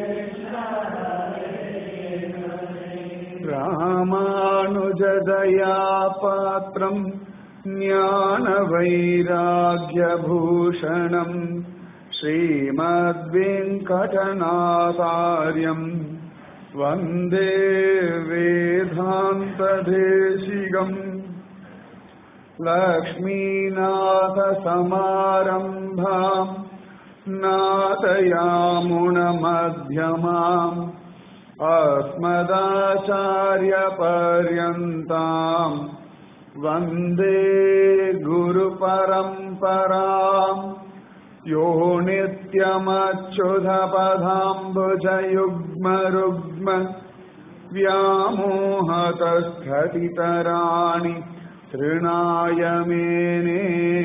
ராமானுஜதயா பாத்திரம் ஞானவைராக்கியபூஷணம் श्रीमद्वेङ्कटनाथार्यम् वन्दे वेदान्तदेशिकम् लक्ष्मीनाथसमारम्भाम् नादयामुणमध्यमाम् अस्मदाचार्यपर्यन्ताम् वन्दे गुरुपरम्पराम् यो नित्यमच्युतपदाम्बुजयुग्मरुग्म व्यामोहतस्थतितराणि तृणाय मेने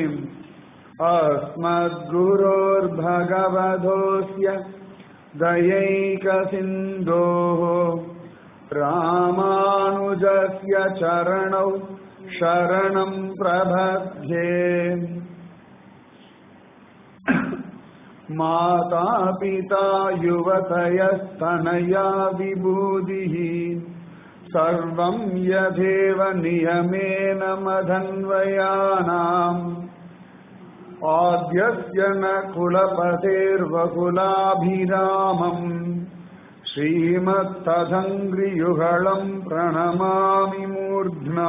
अस्मद्गुरोर्भगवधोऽस्य दयैकसिन्धोः रामानुजस्य चरणौ शरणं प्रबध्ये मातापिता युवतयस्तनया विबुधिः सर्वं यथेव नियमेन मधन्वयानाम् आद्यस्य न कुलपतेर्वकुलाभिरामम् श्रीमत्तदङ्घ्रियुगळम् प्रणमामि मूर्ध्ना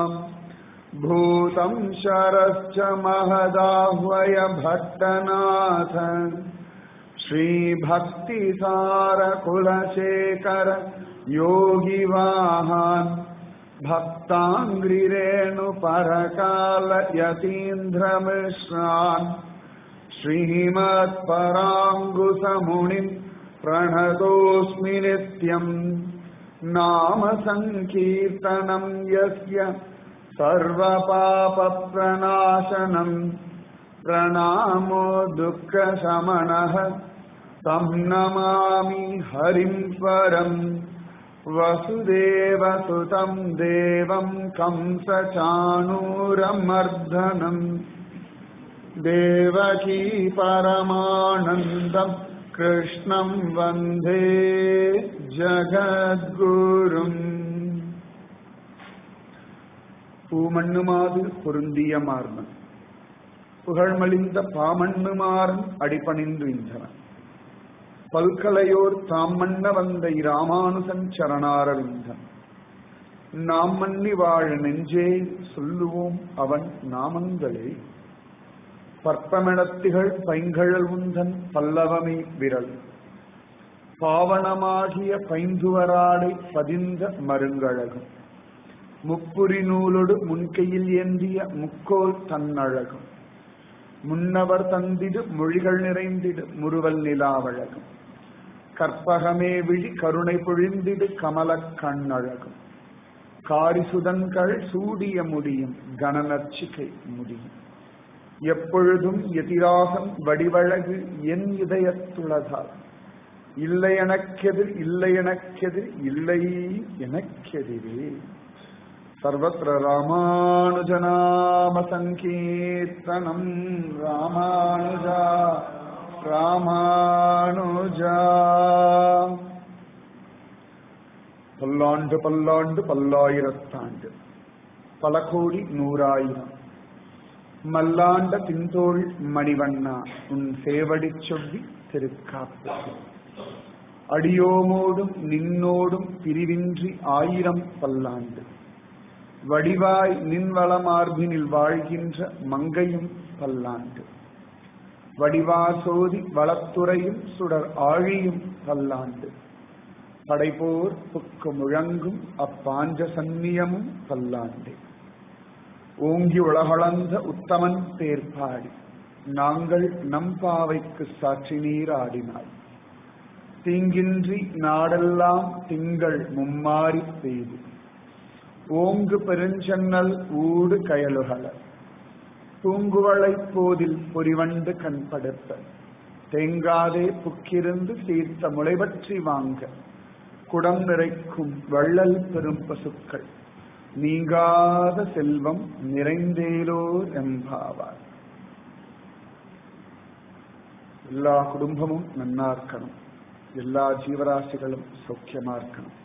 भूतं शरश्च महदाह्वय भट्टनाथ श्रीभक्तिसारकुलशेखर योगिवाहान् भक्ताङ्घ्रिरेणुपरकालयतीन्द्रमिश्रान् श्रीमत्पराङ्गुसमुनिम् प्रणतोऽस्मि नित्यम् नाम सङ्कीर्तनम् यस्य सर्वपापप्रणाशनम् प्रणामो दुःखशमनः तं नमामि हरिं परम् वसुदेवसुतं देवं कंसचाणूरमर्दनम् देवकी परमानन्दम् कृष्णं वन्दे ஜகத்குரும் பூமண்ணுமாது பொருந்திய மார்பன் புகழ்மலிந்த பாமண்ணுமாறன் அடிபணிந்து இந்தவன் பல்கலையோர் தாம் மன்ன வந்த இராமானுசன் சரணாரவிந்தன் நாம் மன்னி வாழ நெஞ்சே சொல்லுவோம் அவன் நாமங்களே பற்பமெடத்திகள் பைங்கழல் உந்தன் பல்லவமே விரல் பாவனமாகிய பைந்துவராடை பதிந்த மருங்கழகும் முப்புரி நூலொடு முன்கையில் ஏந்திய முக்கோல் தன்னழகும் முன்னவர் தந்திடு மொழிகள் நிறைந்திடு முறுவல் நிலாவழகும் கற்பகமே விழி கருணை பொழிந்திடு கமலக் கண்ணழகும் காரிசுதன்கள் சூடிய முடியும் கணநர்ச்சிகை முடியும் எப்பொழுதும் எதிராகம் வடிவழகு என் இதயத்துளதால் இல்லை எனக்கெதிர் இல்லை எனக்கெதிர் இல்லை எனக்கெதிரே सर्वत्र रामानुजनाम सङ्कीर्तनम् रामानुजा ராமானுஜா பல்லாண்டு பல்லாண்டு பல்லாயிரத்தாண்டு பல கோடி நூறாயிரம் மல்லாண்ட தின்தோள் மணிவண்ணா உன் சேவடி சொல்லி திருக்காப்பு அடியோமோடும் நின்னோடும் பிரிவின்றி ஆயிரம் பல்லாண்டு வடிவாய் நின்வளமார்பினில் வாழ்கின்ற மங்கையும் பல்லாண்டு வடிவாசோதி வளத்துறையும் சுடர் ஆழியும் பல்லாண்டு படைபோர் புக்கு முழங்கும் அப்பாஞ்ச சந்நியமும் பல்லாண்டு ஓங்கி உலகளந்த உத்தமன் தேர்ப்பாடி நாங்கள் நம்பாவைக்கு சாட்சி நீர் ஆடினாய் தீங்கின்றி நாடெல்லாம் திங்கள் மும்மாறி பெய்து ஓங்கு பெருஞ்சன்னல் ஊடு கயலுகல பூங்குவளை போதில் பொறிவண்டு கண்படுத்த தேங்காதே புக்கிருந்து தீர்த்த முளைபற்றி வாங்க குடம் நிறைக்கும் வள்ளல் பெரும் பசுக்கள் நீங்காத செல்வம் நிறைந்தேலோ எம்பாவார் எல்லா குடும்பமும் நன்னா இருக்கணும் எல்லா ஜீவராசிகளும் சௌக்கியமா இருக்கணும்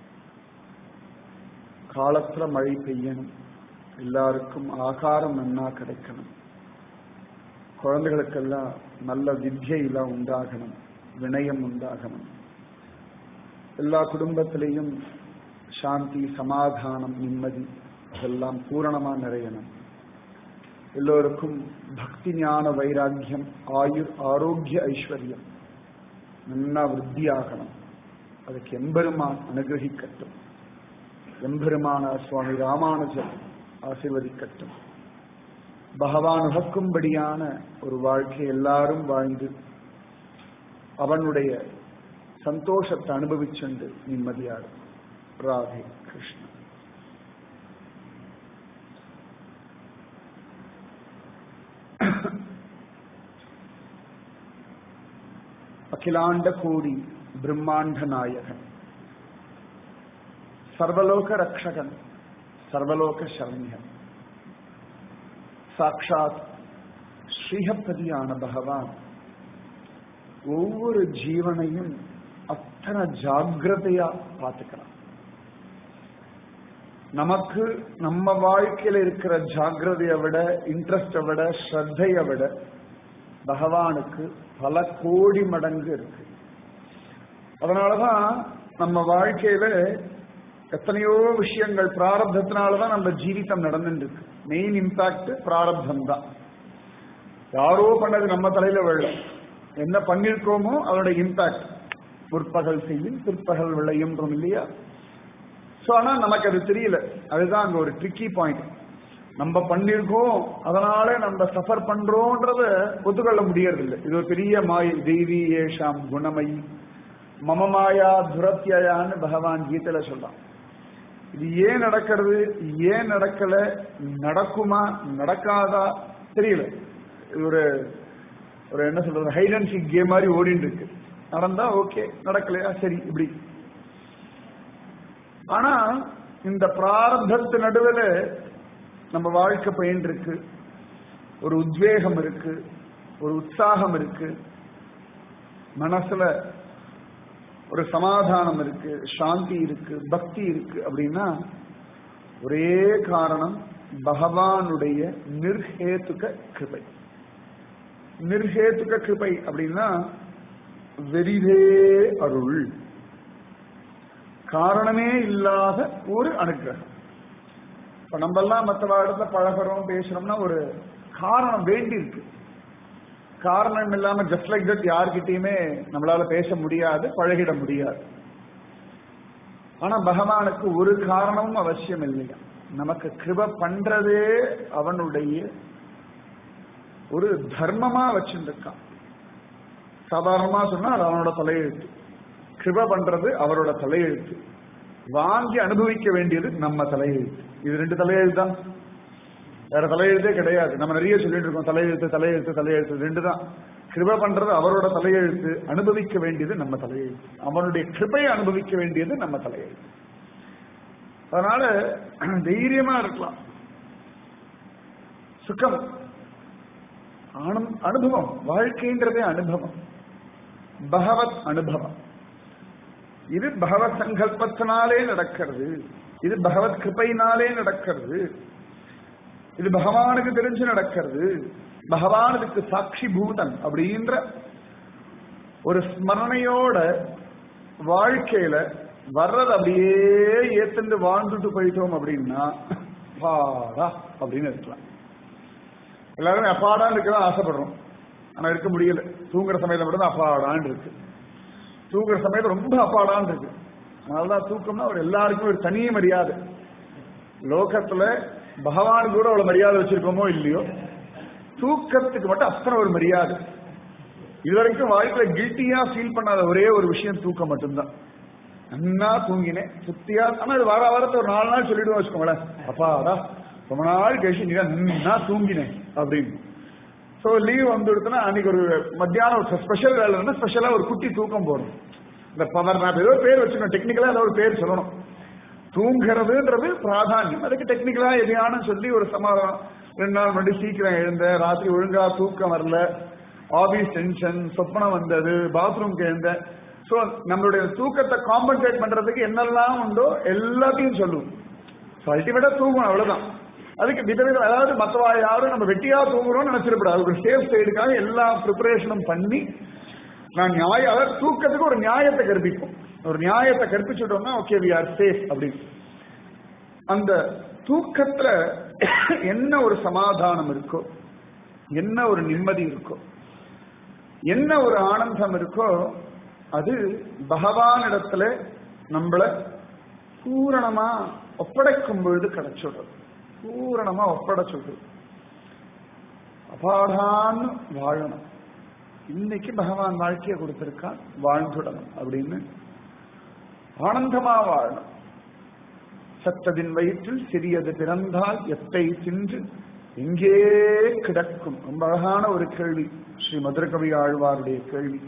காலத்துல மழை பெய்யணும் எல்லாருக்கும் ஆகாரம் நன்னா கிடைக்கணும் குழந்தைகளுக்கெல்லாம் நல்ல வித்யெல்லாம் உண்டாகணும் வினயம் உண்டாகணும் எல்லா குடும்பத்திலையும் சாந்தி சமாதானம் நிம்மதி இதெல்லாம் பூரணமா நிறையணும் எல்லோருக்கும் பக்தி ஞான வைராக்கியம் ஆயுர் ஆரோக்கிய ஐஸ்வர்யம் நன்னா விருத்தியாகணும் அதுக்கு எம்பெருமான் அனுகிரகிக்கட்டும் எம்பெருமான சுவாமி ராமானுஜர் ஆசிர்வதிக்கட்டும் பகவான் உகக்கும்படியான ஒரு வாழ்க்கை எல்லாரும் வாழ்ந்து அவனுடைய சந்தோஷத்தை அனுபவிச்சுண்டு நிம்மதியார் ராதே கிருஷ்ணன் அகிலாண்ட கோடி பிரம்மாண்ட நாயகன் சர்வலோக ரக்ஷகன் சர்வலோக சரண்யன் சாட்சாத் ஸ்ரீஹப்பதியான பகவான் ஒவ்வொரு ஜீவனையும் அத்தனை ஜாகிரதையா பார்த்துக்கிறான் நமக்கு நம்ம வாழ்க்கையில இருக்கிற ஜாகிரதையை விட இன்ட்ரெஸ்டை விட ஸ்ரத்தையை விட பகவானுக்கு பல கோடி மடங்கு இருக்கு அதனாலதான் நம்ம வாழ்க்கையில எத்தனையோ விஷயங்கள் பிராரப்தத்தினாலதான் நம்ம ஜீவிதம் நடந்துட்டு இருக்கு மெயின் இம்பாக்ட் பிராரப்தம் தான் யாரோ பண்ணது நம்ம தலையில விழும் என்ன பண்ணிருக்கோமோ அதோட இம்பாக்ட் முற்பகல் செய்யும் பிற்பகல் விளையும் இல்லையா சோ ஆனா நமக்கு அது தெரியல அதுதான் அங்க ஒரு ட்ரிக்கி பாயிண்ட் நம்ம பண்ணிருக்கோம் அதனால நம்ம சஃபர் பண்றோன்றத ஒத்துக்கொள்ள முடியறதில்லை இது ஒரு பெரிய மாயை தெய்வி ஏஷாம் குணமயி மம மாயா துரத்தியான்னு பகவான் கீதையில சொல்றான் இது ஏன் நடக்கிறது ஏன் நடக்கல நடக்குமா நடக்காதா தெரியல இது ஒரு ஒரு என்ன சொல்றது ஹைட் அண்ட் சீக் கேம் மாதிரி ஓடிட்டு இருக்கு நடந்தா ஓகே நடக்கலையா சரி இப்படி ஆனா இந்த பிராரப்தத்து நடுவில் நம்ம வாழ்க்கை பயின்று இருக்கு ஒரு உத்வேகம் இருக்கு ஒரு உற்சாகம் இருக்கு மனசுல ஒரு சமாதானம் இருக்கு சாந்தி இருக்கு பக்தி இருக்கு அப்படின்னா ஒரே காரணம் பகவானுடைய நிர்ஹேத்துக கிருபை நிர்ஹேத்துக கிருபை அப்படின்னா வெறிதே அருள் காரணமே இல்லாத ஒரு அனுகிரகம் இப்ப நம்ம எல்லாம் மற்ற இடத்துல பழகிறோம் பேசுறோம்னா ஒரு காரணம் வேண்டி இருக்கு காரணம் இல்லாம ஜஸ்ட் லைக் தட் யார்கிட்டயுமே நம்மளால பேச முடியாது பழகிட முடியாது ஆனா பகவானுக்கு ஒரு காரணமும் அவசியம் இல்லையா நமக்கு கிருப பண்றதே அவனுடைய ஒரு தர்மமா வச்சிருக்கான் சாதாரணமா சொன்னா அது அவனோட தலையெழுத்து கிருப பண்றது அவரோட தலையெழுத்து வாங்கி அனுபவிக்க வேண்டியது நம்ம தலையெழுத்து இது ரெண்டு தலையெழுத்து தான் வேற தலையெழுத்தே கிடையாது நம்ம நிறைய சொல்லிட்டு இருக்கோம் தலையெழுத்து தலையெழுத்து தலையெழுத்து ரெண்டு தான் கிருப பண்றது அவரோட தலையெழுத்து அனுபவிக்க வேண்டியது நம்ம தலையெழுத்து அவனுடைய கிருபையை அனுபவிக்க வேண்டியது நம்ம தலையெழுத்து அதனால தைரியமா இருக்கலாம் சுகம் ஆனம் அனுபவம் வாழ்க்கைன்றதே அனுபவம் பகவத் அனுபவம் இது பகவத் சங்கல்பத்தினாலே நடக்கிறது இது பகவத் கிருப்பையினாலே நடக்கிறது இது பகவானுக்கு தெரிஞ்சு நடக்கிறது பகவானுக்கு சாட்சி பூதன் அப்படின்ற ஒரு ஸ்மரணையோட வாழ்க்கையில வர்றது அப்படியே ஏத்துண்டு வாழ்ந்துட்டு போயிட்டோம் அப்படின்னா பாடா அப்படின்னு இருக்கலாம் எல்லாருமே அப்பாடான்னு இருக்கதான் ஆசைப்படுறோம் ஆனா இருக்க முடியல தூங்குற சமயத்துல மட்டும் அப்பாடான்னு இருக்கு தூங்குற சமயத்துல ரொம்ப அப்பாடான்னு இருக்கு அதனாலதான் தூக்கம்னா ஒரு எல்லாருக்கும் ஒரு தனி மரியாதை லோகத்துல பகவானுக்கு கூட அவ்வளவு மரியாதை வச்சிருக்கோமோ இல்லையோ தூக்கத்துக்கு மட்டும் அத்தனை ஒரு மரியாதை இதுவரைக்கும் வாழ்க்கையில கில்ட்டியா ஃபீல் பண்ணாத ஒரே ஒரு விஷயம் தூக்கம் மட்டும்தான் நன்னா தூங்கினேன் சுத்தியா ஆனா இது வார வாரத்தை ஒரு நாலு நாள் சொல்லிடுவோம் வச்சுக்கோங்களேன் அப்பாடா ரொம்ப நாள் கழிச்சு நீ நன்னா தூங்கினேன் அப்படின்னு ஸோ லீவ் வந்துடுத்துனா அன்னைக்கு ஒரு மத்தியானம் ஒரு ஸ்பெஷல் வேலைன்னா ஸ்பெஷலா ஒரு குட்டி தூக்கம் போடும் இந்த பவர் மேப் ஏதோ பேர் வச்சுக்கணும் டெக்னிக்கலா ஏதோ ஒரு பேர் சொல்லணும் தூங்குறதுன்றது பிராதானியம் அதுக்கு டெக்னிக்கலா எதையான சொல்லி ஒரு சமாதானம் ரெண்டு நாள் முன்னாடி சீக்கிரம் எழுந்த ராத்திரி ஒழுங்கா தூக்கம் வரல ஆபீஸ் டென்ஷன் சொப்பனம் வந்தது பாத்ரூம்க்கு எழுந்த சோ நம்மளுடைய தூக்கத்தை காம்பன்சேட் பண்றதுக்கு என்னெல்லாம் உண்டோ எல்லாத்தையும் சொல்லுவோம் அல்டிமேட்டா தூங்கணும் அவ்வளவுதான் அதுக்கு விதவித அதாவது மற்றவா யாரும் நம்ம வெட்டியா தூங்குறோம்னு நினைச்சிடக்கூடாது ஒரு சேஃப் சைடுக்காக எல்லா ப்ரிப்பரேஷனும் பண்ணி நான் நியாய அதாவது தூக்கத்துக்கு ஒரு நியாயத்தை கற்பிப்போம் ஒரு நியாயத்தை கற்பிச்சுட்டோம்னா ஓகே வி ஆர் சேஃப் அப்படின்னு அந்த தூக்கத்துல என்ன ஒரு சமாதானம் இருக்கோ என்ன ஒரு நிம்மதி இருக்கோ என்ன ஒரு ஆனந்தம் இருக்கோ அது பகவான் இடத்துல நம்மள பூரணமா ஒப்படைக்கும் பொழுது கிடைச்சிடுறது பூரணமா ஒப்படைச்சுடுறது அபாடான்னு வாழணும் இன்னைக்கு பகவான் வாழ்க்கையை கொடுத்திருக்கான் வாழ்ந்துடணும் அப்படின்னு ஆனந்தமா வாழணும் சத்ததின் வயிற்றில் சிறியது பிறந்தால் எத்தை தின்று எங்கே கிடக்கும் ரொம்ப அழகான ஒரு கேள்வி ஸ்ரீ மதுரகவி ஆழ்வாருடைய கேள்வி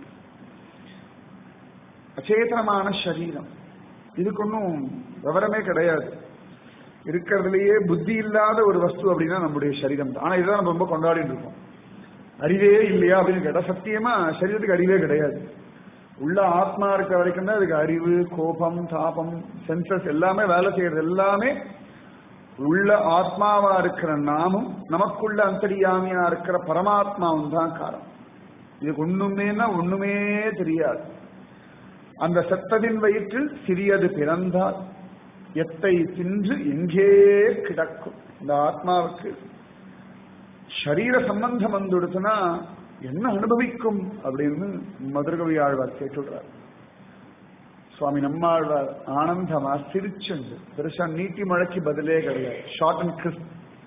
அச்சேதனமான சரீரம் இதுக்கு ஒன்றும் விவரமே கிடையாது இருக்கிறதுலயே புத்தி இல்லாத ஒரு வஸ்து அப்படின்னா நம்முடைய சரீரம் தான் ஆனா இதுதான் நம்ம ரொம்ப கொண்டாடிட்டு இருக்கோம் அறிவே இல்லையா அப்படின்னு கேட்டா சத்தியமா சரீரத்துக்கு அறிவே கிடையாது உள்ள ஆத்மா இருக்க வரைக்கும் தான் அதுக்கு அறிவு கோபம் தாபம் சென்சஸ் எல்லாமே வேலை செய்யறது எல்லாமே உள்ள ஆத்மாவா இருக்கிற நாமும் நமக்குள்ள அந்தரியாமியா இருக்கிற பரமாத்மாவும் தான் காரணம் இதுக்கு ஒண்ணுமேனா ஒண்ணுமே தெரியாது அந்த செத்ததின் வயிற்றில் சிறியது பிறந்தால் எத்தை தின்று எங்கே கிடக்கும் இந்த ஆத்மாவுக்கு சரீர சம்பந்தம் வந்துடுச்சுன்னா என்ன அனுபவிக்கும் அப்படின்னு மதுரகவி ஆழ்வார் கேட்டுடுறார் சுவாமி நம்மாழ்வார் ஆனந்தமா சிரிச்சுண்டு பெருசா நீட்டி மழைக்கு பதிலே கிடையாது ஷார்ட் அண்ட் கிறிஸ்ப்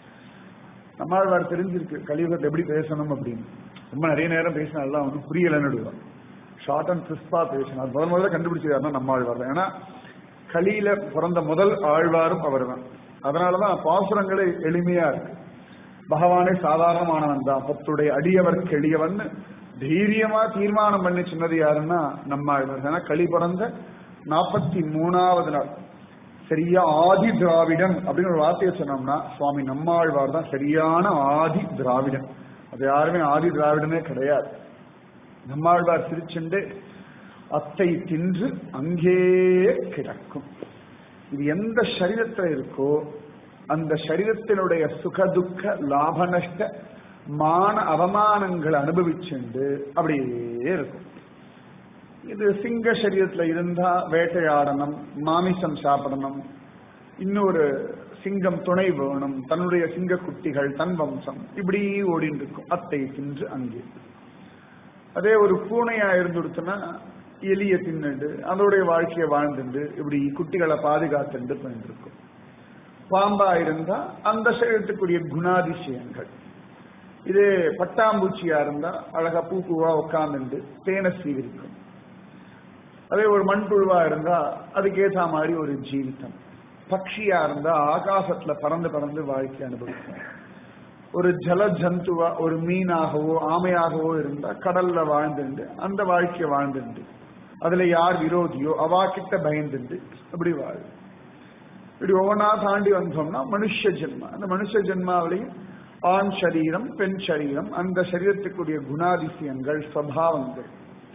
நம்மாழ்வார் தெரிஞ்சிருக்கு கலியுகத்தை எப்படி பேசணும் அப்படின்னு ரொம்ப நிறைய நேரம் பேசினாலாம் வந்து புரியலன்னு ஷார்ட் அண்ட் கிறிஸ்பா பேசணும் அது முதல் முதல்ல கண்டுபிடிச்சிருக்காருன்னா நம்மாழ்வார் தான் ஏன்னா கலியில பிறந்த முதல் ஆழ்வாரும் அவர் தான் அதனாலதான் பாசுரங்களே எளிமையா இருக்கு பகவானே சாதாரணமானவன் தான் பத்துடைய அடியவர்க்கு எளியவன் தைரியமா தீர்மானம் பண்ணி சொன்னது யாருன்னா நம்ம ஏன்னா களி பிறந்த நாற்பத்தி மூணாவது நாள் சரியா ஆதி திராவிடன் அப்படின்னு ஒரு வார்த்தையை சொன்னோம்னா சுவாமி நம்மாழ்வார் தான் சரியான ஆதி திராவிடன் அது யாருமே ஆதி திராவிடனே கிடையாது நம்மாழ்வார் சிரிச்சுண்டு அத்தை தின்று அங்கே கிடக்கும் இது எந்த சரீரத்துல இருக்கோ அந்த சரீரத்தினுடைய சுகதுக்க லாப நஷ்ட மான அவமானங்களை அனுபவிச்சுண்டு அப்படியே இருக்கும் இது சிங்க சரீரத்துல இருந்தா வேட்டையாடணும் மாமிசம் சாப்பிடணும் இன்னொரு சிங்கம் துணை வேணும் தன்னுடைய சிங்க குட்டிகள் தன் வம்சம் இப்படி ஓடிட்டு இருக்கும் அத்தை தின்று அங்கே அதே ஒரு பூனையா இருந்துடுச்சுன்னா எலிய தின்னுண்டு அதோடைய வாழ்க்கையை வாழ்ந்துண்டு இப்படி குட்டிகளை பாதுகாத்துண்டு போயிட்டு இருக்கும் பாம்பா இருந்தா அந்த சரீரத்துக்குரிய குணாதிசயங்கள் இதே பட்டாம்பூச்சியா இருந்தா அழகா பூ பூவா உட்கார்ந்துண்டு தேனை சீவிரிக்கும் அதே ஒரு மண்புழுவா இருந்தா அதுக்கு ஏற்ற மாதிரி ஒரு ஜீவிதம் பக்ஷியா இருந்தா ஆகாசத்துல பறந்து பறந்து வாழ்க்கை அனுபவிக்கும் ஒரு ஜல ஜந்துவா ஒரு மீனாகவோ ஆமையாகவோ இருந்தா கடல்ல வாழ்ந்துண்டு அந்த வாழ்க்கையை வாழ்ந்துண்டு அதுல யார் விரோதியோ அவா கிட்ட பயந்துண்டு அப்படி வாழு இப்படி ஒவ்வொன்றா தாண்டி வந்தோம்னா மனுஷ ஜென்மா அந்த மனுஷ ஜென்மாவிலையும் ஆண் சரீரம் பெண் சரீரம் அந்த சரீரத்துக்குரிய குணாதிசயங்கள் ஸ்வபாவங்கள்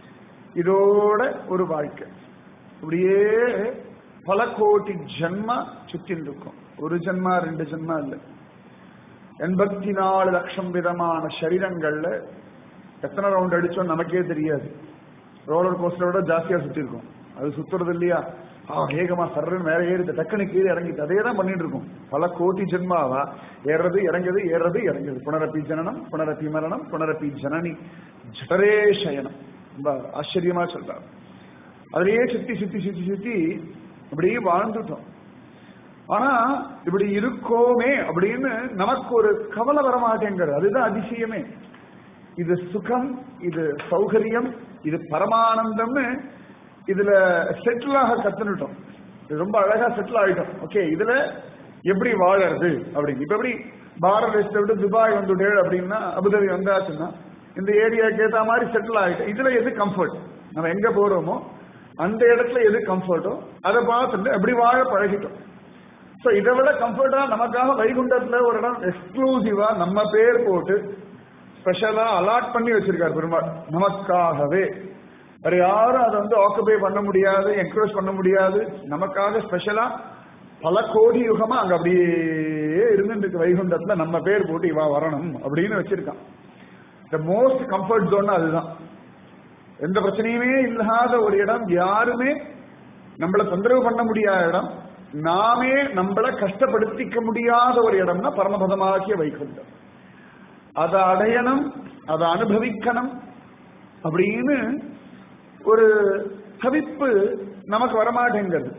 இதோட ஒரு வாழ்க்கை இப்படியே பல கோடி ஜென்மா சுத்தின்னு இருக்கும் ஒரு ஜென்மா ரெண்டு ஜென்மா இல்லை எண்பத்தி நாலு லட்சம் விதமான சரீரங்கள்ல எத்தனை ரவுண்ட் அடிச்சோம் நமக்கே தெரியாது ரோலர் கோஸ்டரோட ஜாஸ்தியா சுத்தி இருக்கும் அது சுத்துறது இல்லையா ஆ வேகமா சர்றன்னு மேல ஏறிட்டு டக்குனு கீழே இறங்கிட்டு அதே தான் பண்ணிட்டு இருக்கும் பல கோடி ஜென்மாவா ஏறது இறங்குது ஏறது இறங்குது புனரப்பி ஜனனம் புனரப்பி மரணம் புனரப்பி ஜனனி ஜடரே சயனம் ரொம்ப ஆச்சரியமா சொல்றாரு அதுலயே சுத்தி சுத்தி சுத்தி சுத்தி அப்படியே வாழ்ந்துட்டோம் ஆனா இப்படி இருக்கோமே அப்படின்னு நமக்கு ஒரு கவலை வர மாட்டேங்கிறது அதுதான் அதிசயமே இது சுகம் இது சௌகரியம் இது பரமானந்தம்னு இதுல செட்டில் ஆக கத்துனுட்டோம் இது ரொம்ப அழகா செட்டில் ஆயிட்டோம் ஓகே இதுல எப்படி வாழறது அப்படின்னு இப்ப எப்படி பாரத தேசத்தை விட்டு துபாய் வந்துட்டே அப்படின்னா அபுதாபி வந்தாச்சுன்னா இந்த ஏரியாவுக்கு ஏத்த மாதிரி செட்டில் ஆயிட்டோம் இதுல எது கம்ஃபர்ட் நம்ம எங்க போறோமோ அந்த இடத்துல எது கம்ஃபர்ட்டோ அதை பார்த்துட்டு அப்படி வாழ பழகிட்டோம் சோ இதை விட கம்ஃபர்டா நமக்காக வைகுண்டத்துல ஒரு இடம் எக்ஸ்க்ளூசிவா நம்ம பேர் போட்டு ஸ்பெஷலா அலாட் பண்ணி வச்சிருக்காரு பெருமாள் நமக்காகவே வேற யாரும் அதை வந்து ஆக்குபை பண்ண முடியாது என்கரேஜ் பண்ண முடியாது நமக்காக ஸ்பெஷலா பல கோடி யுகமா அங்க அப்படியே இருந்துட்டு இருக்கு வைகுண்டத்துல நம்ம பேர் போட்டு இவா வரணும் அப்படின்னு வச்சிருக்கான் த மோஸ்ட் கம்ஃபர்ட் ஜோன் அதுதான் எந்த பிரச்சனையுமே இல்லாத ஒரு இடம் யாருமே நம்மள தொந்தரவு பண்ண முடியாத இடம் நாமே நம்மள கஷ்டப்படுத்திக்க முடியாத ஒரு இடம்னா பரமபதமாகிய வைகுண்டம் அதை அடையணும் அதை அனுபவிக்கணும் அப்படின்னு ஒரு தவிப்பு நமக்கு வரமாட்டேங்கிறது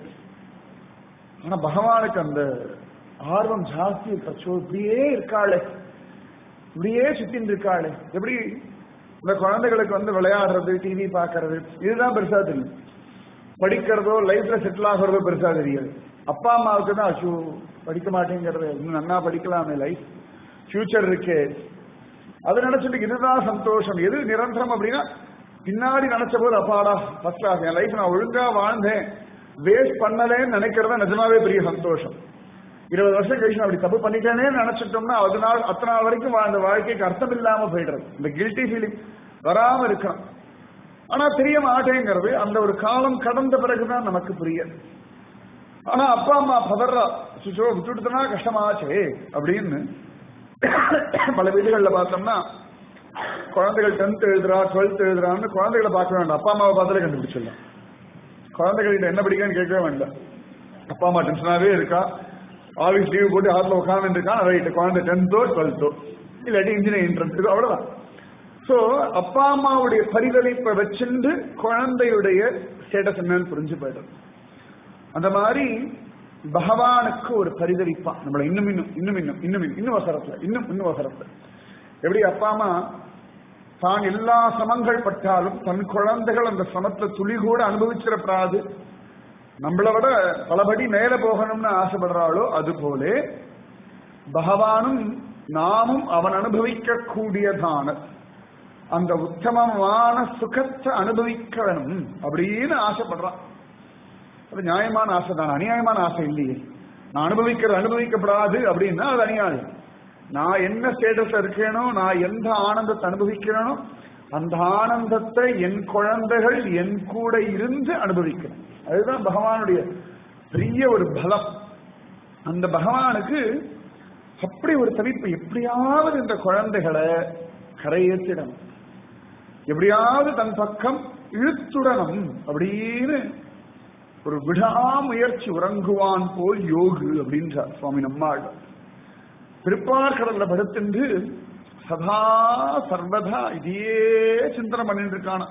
ஆனா பகவானுக்கு அந்த ஆர்வம் ஜாஸ்தி இருக்கச்சோ இப்படியே இருக்காளே இப்படியே சுத்தின்னு இருக்காளே எப்படி இந்த குழந்தைகளுக்கு வந்து விளையாடுறது டிவி பார்க்கறது இதுதான் பெருசா தெரியும் படிக்கிறதோ லைஃப்ல செட்டில் ஆகிறதோ பெருசா தெரியாது அப்பா அம்மாவுக்கு தான் அஷூ படிக்க மாட்டேங்கிறது இன்னும் நன்னா படிக்கலாமே லைஃப் ஃபியூச்சர் இருக்கே அது நினைச்சிட்டு இதுதான் சந்தோஷம் எது நிரந்தரம் அப்படின்னா பின்னாடி நினைச்ச போது அப்பாடா ஃபர்ஸ்ட் கிளாஸ் என் லைஃப் நான் ஒழுங்கா வாழ்ந்தேன் வேஸ்ட் பண்ணலேன்னு நினைக்கிறதா நிஜமாவே பெரிய சந்தோஷம் இருபது வருஷம் கழிச்சு நான் அப்படி தப்பு பண்ணிட்டேனே நினைச்சிட்டோம்னா அது நாள் அத்தனை நாள் வரைக்கும் வாழ்ந்த வாழ்க்கைக்கு அர்த்தம் இல்லாம போயிடுறது இந்த கில்ட்டி ஃபீலிங் வராம இருக்கணும் ஆனா தெரிய மாட்டேங்கிறது அந்த ஒரு காலம் கடந்த பிறகுதான் நமக்கு புரியுது ஆனா அப்பா அம்மா பதறா சுச்சோ விட்டுட்டுனா கஷ்டமாச்சே அப்படின்னு பல வீடுகள்ல பார்த்தோம்னா குழந்தைகள் டென்த் எழுதுறா டுவெல்த் எழுதுறான்னு குழந்தைகளை பார்க்க வேண்டாம் அப்பா அம்மாவை பார்த்தாலே கண்டுபிடிச்சிடலாம் குழந்தைகள்கிட்ட என்ன படிக்கன்னு கேட்கவே வேண்டாம் அப்பா அம்மா டென்ஷனாவே இருக்கா ஆஃபீஸ் லீவ் போட்டு ஆட்டில் உட்காந்து இருக்கான் ரைட்டு குழந்தை டென்த்தோ டுவெல்த்தோ இல்லாட்டி இன்ஜினியரிங் இன்ட்ரெஸ்ட் அவ்வளவுதான் சோ அப்பா அம்மாவுடைய பரிதளிப்பை வச்சுண்டு குழந்தையுடைய ஸ்டேட்டஸ் என்னன்னு புரிஞ்சு போயிடும் அந்த மாதிரி பகவானுக்கு ஒரு பரிதளிப்பான் நம்மளை இன்னும் இன்னும் இன்னும் இன்னும் இன்னும் இன்னும் இன்னும் அவசரத்துல இன்னும் இன்னும் அவசரத்துல எப்படி அப்பா அம்மா தான் எல்லா சமங்கள் பட்டாலும் தன் குழந்தைகள் அந்த சமத்துல துளி கூட அனுபவிச்சிடப்படாது நம்மளை விட பலபடி மேல போகணும்னு ஆசைப்படுறாளோ அது போல பகவானும் நாமும் அவன் அனுபவிக்க கூடியதான அந்த உத்தமமான சுகத்தை அனுபவிக்க வேணும் அப்படின்னு ஆசைப்படுறான் அது நியாயமான ஆசை தான் அநியாயமான ஆசை இல்லையே நான் அனுபவிக்கிறது அனுபவிக்கப்படாது அப்படின்னா அது அநியாயம் நான் என்ன ஸ்டேட்டஸ்ல இருக்கேனோ நான் எந்த ஆனந்தத்தை அனுபவிக்கிறேனோ அந்த ஆனந்தத்தை என் குழந்தைகள் என் கூட இருந்து அனுபவிக்கணும் அதுதான் பகவானுடைய பெரிய ஒரு பலம் அந்த பகவானுக்கு அப்படி ஒரு தவிப்பு எப்படியாவது இந்த குழந்தைகளை கரையேற்றிடணும் எப்படியாவது தன் பக்கம் இழுத்துடணும் அப்படின்னு ஒரு விடாமுயற்சி உறங்குவான் போல் யோகு அப்படின்றார் சுவாமி நம்மாள் திருப்பார் கடல்ல படுத்துண்டு சதா சர்வதா இதையே சிந்தனை பண்ணிட்டு இருக்கான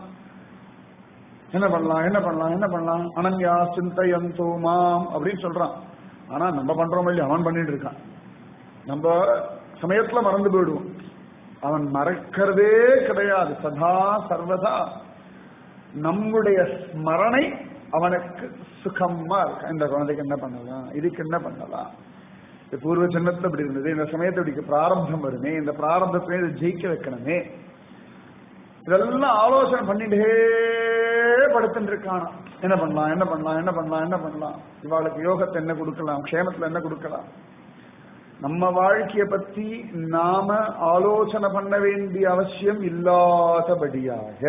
என்ன பண்ணலாம் என்ன பண்ணலாம் என்ன பண்ணலாம் அனன்யா சிந்தையந்தோ மாம் அப்படின்னு சொல்றான் ஆனா நம்ம பண்றோம் இல்லையா அவன் பண்ணிட்டு இருக்கான் நம்ம சமயத்துல மறந்து போயிடுவோம் அவன் மறக்கிறதே கிடையாது சதா சர்வதா நம்முடைய ஸ்மரணை அவனுக்கு சுகமா இருக்கு இந்த குழந்தைக்கு என்ன பண்ணலாம் இதுக்கு என்ன பண்ணலாம் இந்த பூர்வ ஜென்மத்துல இப்படி இருந்தது இந்த சமயத்துல இப்படி பிராரப்தம் வருமே இந்த பிராரப்தத்தை இதை ஜெயிக்க வைக்கணுமே இதெல்லாம் ஆலோசனை பண்ணிட்டே படுத்துட்டு இருக்கானா என்ன பண்ணலாம் என்ன பண்ணலாம் என்ன பண்ணலாம் என்ன பண்ணலாம் இவாளுக்கு யோகத்தை என்ன கொடுக்கலாம் க்ஷேமத்துல என்ன கொடுக்கலாம் நம்ம வாழ்க்கைய பத்தி நாம ஆலோசனை பண்ண வேண்டிய அவசியம் இல்லாதபடியாக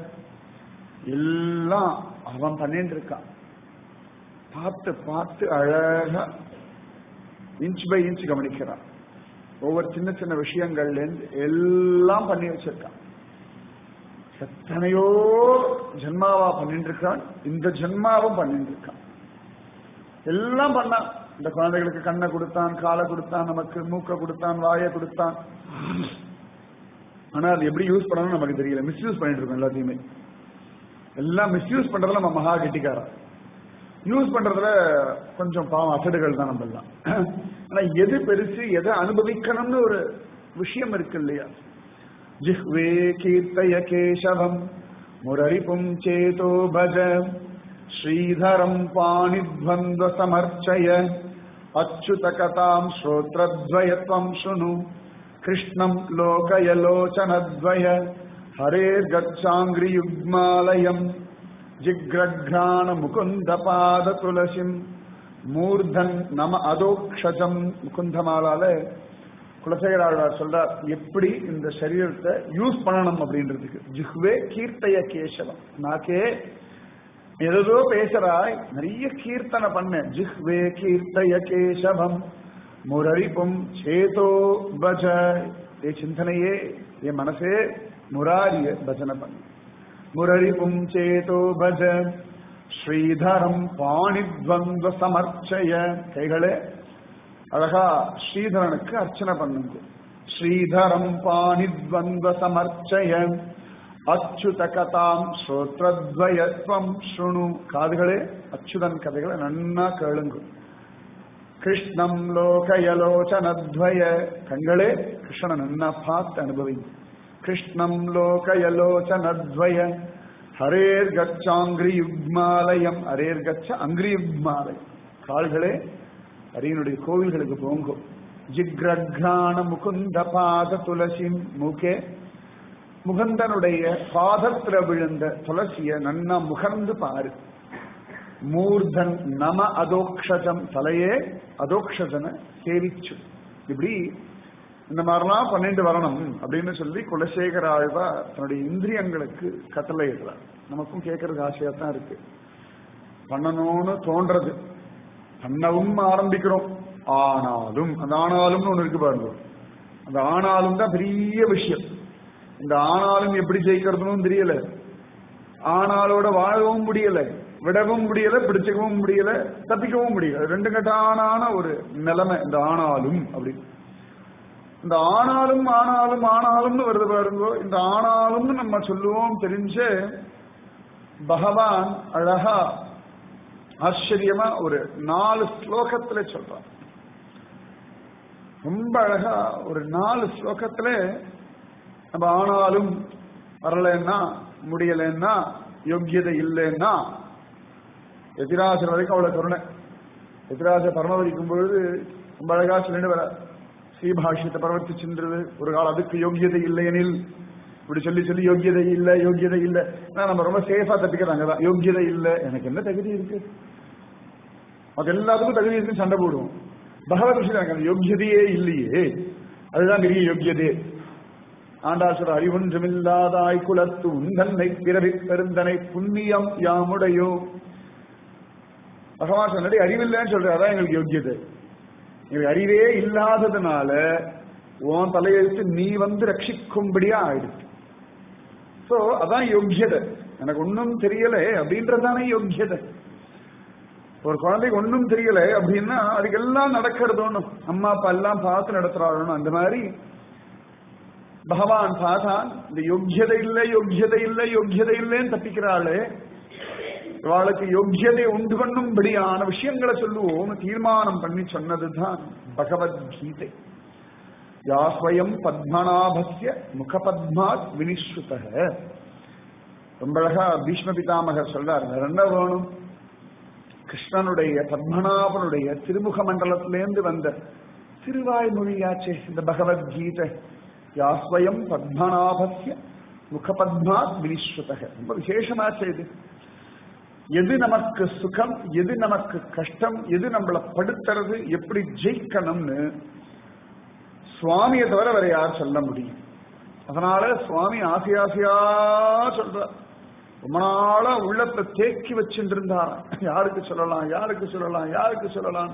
எல்லாம் அவன் பண்ணிட்டு இருக்கான் பார்த்து பார்த்து அழகா இன்ச் பை இன்ச் கவனிக்கிறான் ஒவ்வொரு சின்ன சின்ன விஷயங்கள்ல இருந்து எல்லாம் பண்ணி வச்சிருக்கான் எத்தனையோ ஜென்மாவா பண்ணிட்டு இருக்கான் இந்த ஜென்மாவும் பண்ணிட்டு இருக்கான் எல்லாம் பண்ணான் இந்த குழந்தைகளுக்கு கண்ணை கொடுத்தான் காலை கொடுத்தான் நமக்கு மூக்க கொடுத்தான் வாயை கொடுத்தான் ஆனா அது எப்படி யூஸ் பண்ணணும் நமக்கு தெரியல மிஸ்யூஸ் பண்ணிட்டு இருக்கோம் எல்லாத்தையுமே எல்லாம் மிஸ்யூஸ் பண்றதுல நம்ம மகா கெட்டிக்காரன் யூஸ் பண்றதுல கொஞ்சம் பாவம் அசடுகள் தான் நம்ம எல்லாம் ஆனா எது பெருசு எதை அனுபவிக்கணும்னு ஒரு விஷயம் இருக்கு இல்லையா ஜிஹ்வே கீர்த்தய கேசவம் முரரிப்பும் சேதோ பஜ ஸ்ரீதரம் பாணித்வந்த்வ சமர்ச்சய அச்சுத கதாம் ஸ்ரோத்ரத்வயத்வம் சுனு கிருஷ்ணம் லோகய லோச்சனத்வய ஹரேர்கச்சாங்கிரியுக்மாலயம் ஜிக்ரக்ராண முகுந்த பாத துளசிம் மூர்தன் நம அதோக்ஷஜம் முகுந்தமாலால குலசேகர ஆழ்வார் சொல்றார் எப்படி இந்த சரீரத்தை யூஸ் பண்ணணும் அப்படின்றதுக்கு ஜிஹ்வே கீர்த்தய கேசவம் நாக்கே ஏதோ பேசுறாய் நிறைய கீர்த்தனை பண்ண ஜிஹ்வே கீர்த்தய கேசவம் முரரிப்பும் சேதோ பஜ ஏ சிந்தனையே என் மனசே முராரிய பஜனை பண்ணு முரரிப்பும் சேதோ பஜ ஸ்ரீதரம் பாணித்வந்த சமர்ச்சய கைகளே அழகா ஸ்ரீதரனுக்கு அர்ச்சனை பண்ணுங்க ஸ்ரீதரம் பாணித்வந்த சமர்ச்சய அச்சுத கதாம் ஸ்ரோத்ரத்வயத்வம் ஸ்ருணு காதுகளே அச்சுதன் கதைகளை நன்னா கேளுங்க கிருஷ்ணம் லோகயலோச்சனத்வய கண்களே கிருஷ்ணனை நன்னா பார்த்து அனுபவிங்க கிருஷ்ணம் லோகயலோச்சனத்வய ஹரேர் கச்சாங்கிரி யுக்மாலயம் ஹரேர் கச்ச அங்கிரி யுக்மாலயம் கால்களே ஹரியனுடைய கோவில்களுக்கு போங்கோ ஜிக்ரக்ராண முகுந்த பாத துளசி முகே முகந்தனுடைய பாதத்துல விழுந்த துளசிய நன்னா முகர்ந்து பாரு மூர்தன் நம அதோக்ஷஜம் தலையே அதோக்ஷஜனை சேவிச்சு இப்படி இந்த மாதிரிலாம் பண்ணிட்டு வரணும் அப்படின்னு சொல்லி குலசேகர ஆழ்வா தன்னுடைய இந்திரியங்களுக்கு கட்டளை இடுறார் நமக்கும் கேட்கறதுக்கு ஆசையா தான் இருக்கு பண்ணணும்னு தோன்றது பண்ணவும் ஆரம்பிக்கிறோம் ஆனாலும் அந்த ஆனாலும்னு ஒண்ணு இருக்கு பாருங்க அந்த ஆனாலும் தான் பெரிய விஷயம் இந்த ஆனாலும் எப்படி ஜெயிக்கிறதுன்னு தெரியல ஆனாலோட வாழவும் முடியல விடவும் முடியல பிடிச்சுக்கவும் முடியல தப்பிக்கவும் முடியல ரெண்டு கட்டான ஒரு நிலைமை இந்த ஆனாலும் அப்படி இந்த ஆனாலும் ஆனாலும் ஆனாலும்னு வருது பாருங்க இந்த ஆனாலும்னு நம்ம சொல்லுவோம் தெரிஞ்ச பகவான் அழகா ஆச்சரியமா ஒரு நாலு ஸ்லோகத்துல சொல்றான் ரொம்ப அழகா ஒரு நாலு ஸ்லோகத்துல நம்ம ஆனாலும் வரலன்னா முடியலன்னா யோக்கியதை இல்லைன்னா எதிராசர் வரைக்கும் அவ்வளவு கருணை எதிராசர் பரமவரிக்கும் பொழுது ரொம்ப அழகா சொல்லிட்டு வர ஸ்ரீபாஷ்யத்தை பரவர்த்தி சென்றது ஒரு காலம் அதுக்கு யோக்கியதை இல்லையெனில் இப்படி சொல்லி சொல்லி யோக்கியதை இல்லை யோக்கியதை இல்லை நம்ம ரொம்ப சேஃபா தப்பிக்கிறாங்க தான் யோக்கியதை இல்லை எனக்கு என்ன தகுதி இருக்கு அது எல்லாத்துக்கும் தகுதி இருக்கு சண்டை போடுவோம் பகவத் விஷயம் எனக்கு அந்த யோக்கியதையே இல்லையே அதுதான் பெரிய யோக்கியதே ஆண்டாசுர அறிவொன்றுமில்லாதாய் குலத்து உந்தன்னை பிறவி பெருந்தனை புண்ணியம் யாமுடையோ பகவான் சொன்னடி அறிவில்லைன்னு சொல்ற அதான் எங்களுக்கு யோக்கியதை எங்களுக்கு அறிவே இல்லாததுனால உன் தலையெழுத்து நீ வந்து ரட்சிக்கும்படியா ஆயிடுச்சு சோ அதான் யோக்கியதை எனக்கு ஒன்னும் தெரியல அப்படின்றதானே யோக்கியதை ஒரு குழந்தைக்கு ஒன்னும் தெரியல அப்படின்னா அதுக்கு எல்லாம் நடக்கிறது ஒண்ணும் அம்மா அப்பா எல்லாம் பார்த்து நடத்துறாளணும் அந்த மாதிரி பகவான் பார்த்தான் இந்த யோக்கியதை இல்லை யோக்கியதை இல்லை யோக்கியதை இல்லைன்னு தப்பிக்கிறாளே இவாளுக்கு யோக்கியதை உண்டு பண்ணும்படியான விஷயங்களை சொல்லுவோம் தீர்மானம் பண்ணி சொன்னதுதான் பகவத்கீதை யாஸ்வயம் பத்மநாபஸ்ய முகபத்மாத் வினிஸ்ருத ரொம்ப அழகா பீஷ்ம பிதாமகர் சொல்றார் வேற என்ன வேணும் கிருஷ்ணனுடைய பத்மநாபனுடைய திருமுக மண்டலத்திலேருந்து வந்த திருவாய்மொழியாச்சே இந்த பகவத்கீதை யாஸ்வயம் பத்மநாபஸ்ய முகபத்மாத் வினிஸ்ருத ரொம்ப விசேஷமாச்சே இது எது நமக்கு சுகம் எது நமக்கு கஷ்டம் எது நம்மளை படுத்துறது எப்படி ஜெயிக்கணும்னு சுவாமியை தவிர வேற யார் சொல்ல முடியும் அதனால சுவாமி ஆசை ஆசையா சொல்ற ரொம்ப நாளா உள்ளத்தை தேக்கி வச்சுட்டு இருந்தார் யாருக்கு சொல்லலாம் யாருக்கு சொல்லலாம் யாருக்கு சொல்லலாம்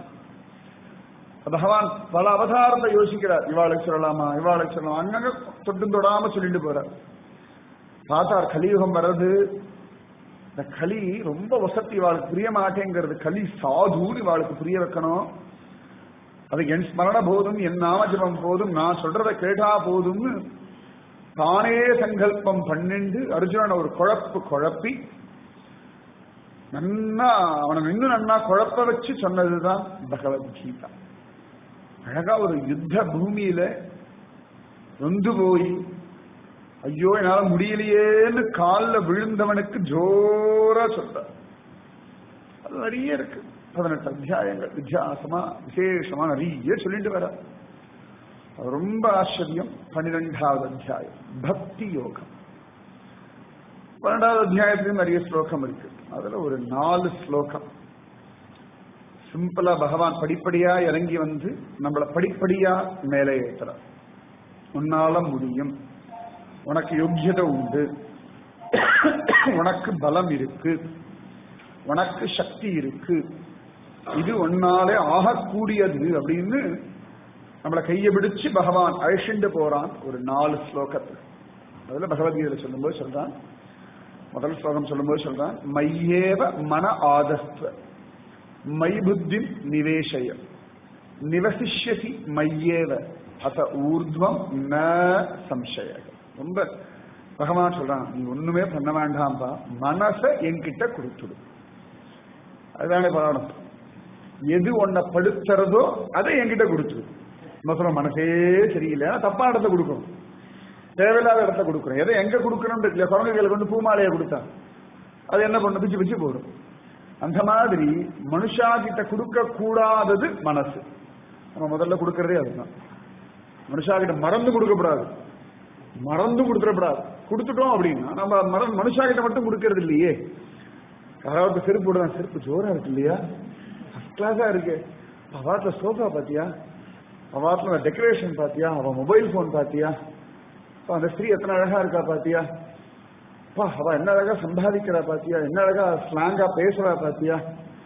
பகவான் பல அவதாரத்தை யோசிக்கிறார் இவாளுக்கு சொல்லலாமா இவாளுக்கு சொல்லலாம் அங்கங்க தொட்டு தொடாம சொல்லிட்டு போறார் பார்த்தார் கலியுகம் வர்றது இந்த களி ரொம்ப வசதி இவாளுக்கு புரிய மாட்டேங்கிறது களி சாதுன்னு இவாளுக்கு புரிய வைக்கணும் அது என் ஸ்மரண போதும் என் நாமஜபம் போதும் நான் சொல்றத கேட்டா போதும்னு தானே சங்கல்பம் பண்ணிண்டு அர்ஜுனனை ஒரு குழப்பு குழப்பி நன்னா அவனை இன்னும் நன்னா குழப்ப வச்சு சொன்னதுதான் பகவத்கீதா அழகா ஒரு யுத்த பூமியில நொந்து போய் ஐயோ என்னால முடியலையேன்னு காலில் விழுந்தவனுக்கு ஜோரா சொல்ற அது நிறைய இருக்கு பதினெட்டு அத்தியாயங்கள் வித்தியாசமா விசேஷமா நிறைய சொல்லிட்டு வர அது ரொம்ப ஆச்சரியம் பன்னிரெண்டாவது அத்தியாயம் பக்தி யோகம் பன்னெண்டாவது அத்தியாயத்திலும் நிறைய ஸ்லோகம் இருக்கு அதுல ஒரு நாலு ஸ்லோகம் சிம்பிளா பகவான் படிப்படியா இறங்கி வந்து நம்மளை படிப்படியா மேலே ஏற்றுறார் உன்னால முடியும் உனக்கு யோக்கியதை உண்டு உனக்கு பலம் இருக்கு உனக்கு சக்தி இருக்கு இது ஒன்னாலே ஆகக்கூடியது அப்படின்னு நம்மளை கையை பிடிச்சு பகவான் அழிச்சுண்டு போறான் ஒரு நாலு ஸ்லோகத்தில் அதுல பகவத்கீதையில சொல்லும்போது சொல்றான் முதல் ஸ்லோகம் சொல்லும்போது சொல்றான் மையேவ மன ஆதஸ்வ மை புத்தி நிவேசய நிவசிஷ்யசி மையேவ அத ஊர்துவம் ந சம்சய ரொம்ப பகவான் சொல்றான் நீ ஒண்ணுமே பண்ண வேண்டாம்பா மனசை என்கிட்ட கொடுத்துடு அதுதானே பாடம் எது உன்னை படுத்துறதோ அதை என்கிட்ட கொடுத்துடு நம்ம சொல்ல மனசே சரியில்லை தப்பா இடத்த கொடுக்கணும் தேவையில்லாத இடத்த கொடுக்குறோம் எதை எங்க கொடுக்கணும்னு இல்லையா குரங்குகளுக்கு வந்து பூமாலையை கொடுத்தா அது என்ன பண்ணு பிச்சு பிச்சு போடும் அந்த மாதிரி மனுஷா கிட்ட கொடுக்க கூடாதது மனசு நம்ம முதல்ல கொடுக்கறதே அதுதான் மனுஷா கிட்ட மறந்து கொடுக்கப்படாது மறந்து கொடுத்துடப்படாது கொடுத்துட்டோம் அப்படின்னா நம்ம மரம் மனுஷா கிட்ட மட்டும் கொடுக்கறது இல்லையே யாராவது செருப்பு விடுதான் செருப்பு ஜோரா இருக்கு இல்லையா ஃபர்ஸ்ட் கிளாஸா இருக்கு அவாத்துல சோஃபா பாத்தியா அவாத்துல டெக்கரேஷன் பாத்தியா அவ மொபைல் போன் பாத்தியா அந்த ஸ்திரீ எத்தனை அழகா இருக்கா பாத்தியா பா அவ என்ன அழகா சம்பாதிக்கிறா பாத்தியா என்ன அழகா ஸ்லாங்கா பேசுறா பாத்தியா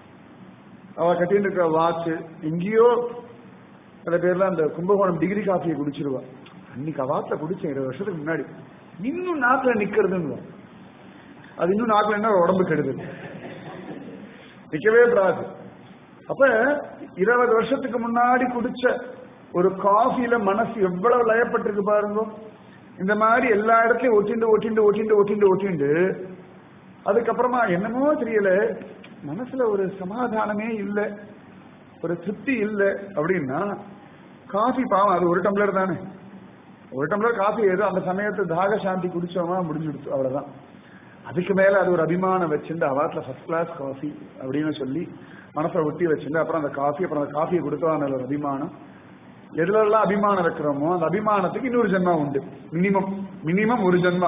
அவ கட்டிட்டு இருக்கிற வாட்ச் எங்கேயோ சில பேர்லாம் அந்த கும்பகோணம் டிகிரி காஃபியை குடிச்சிருவா அன்னைக்கு அவாத்துல குடிச்சேன் இருபது வருஷத்துக்கு முன்னாடி இன்னும் நாக்குல நிக்கிறதுன்னு அது இன்னும் நாக்குல என்ன உடம்பு கெடுது நிக்கவே கூடாது அப்ப இருபது வருஷத்துக்கு முன்னாடி குடிச்ச ஒரு காஃபில மனசு எவ்வளவு லயப்பட்டிருக்கு பாருங்க இந்த மாதிரி எல்லா இடத்துலயும் ஒட்டிண்டு ஒட்டிண்டு ஒட்டிண்டு ஒட்டிண்டு ஒட்டிண்டு அதுக்கப்புறமா என்னமோ தெரியல மனசுல ஒரு சமாதானமே இல்லை ஒரு திருப்தி இல்லை அப்படின்னா காஃபி பாவம் அது ஒரு டம்ளர் தானே ஒரு டம்ளர் காஃபி ஏதோ அந்த சமயத்து தாக சாந்தி குடிச்சோமா முடிஞ்சுடுச்சு அவ்வளவுதான் அதுக்கு மேல அது ஒரு அபிமானம் வச்சிருந்து அவாத்துல ஃபர்ஸ்ட் கிளாஸ் காஃபி அப்படின்னு சொல்லி மனசை ஒட்டி வச்சிருந்து அப்புறம் அந்த காஃபி அப்புறம் அந்த காஃபியை கொடுத்தா ஒரு அபிமானம் எதுல எல்லாம் அபிமானம் வைக்கிறோமோ அந்த அபிமானத்துக்கு இன்னொரு ஜென்மா உண்டு மினிமம் மினிமம் ஒரு ஜென்மா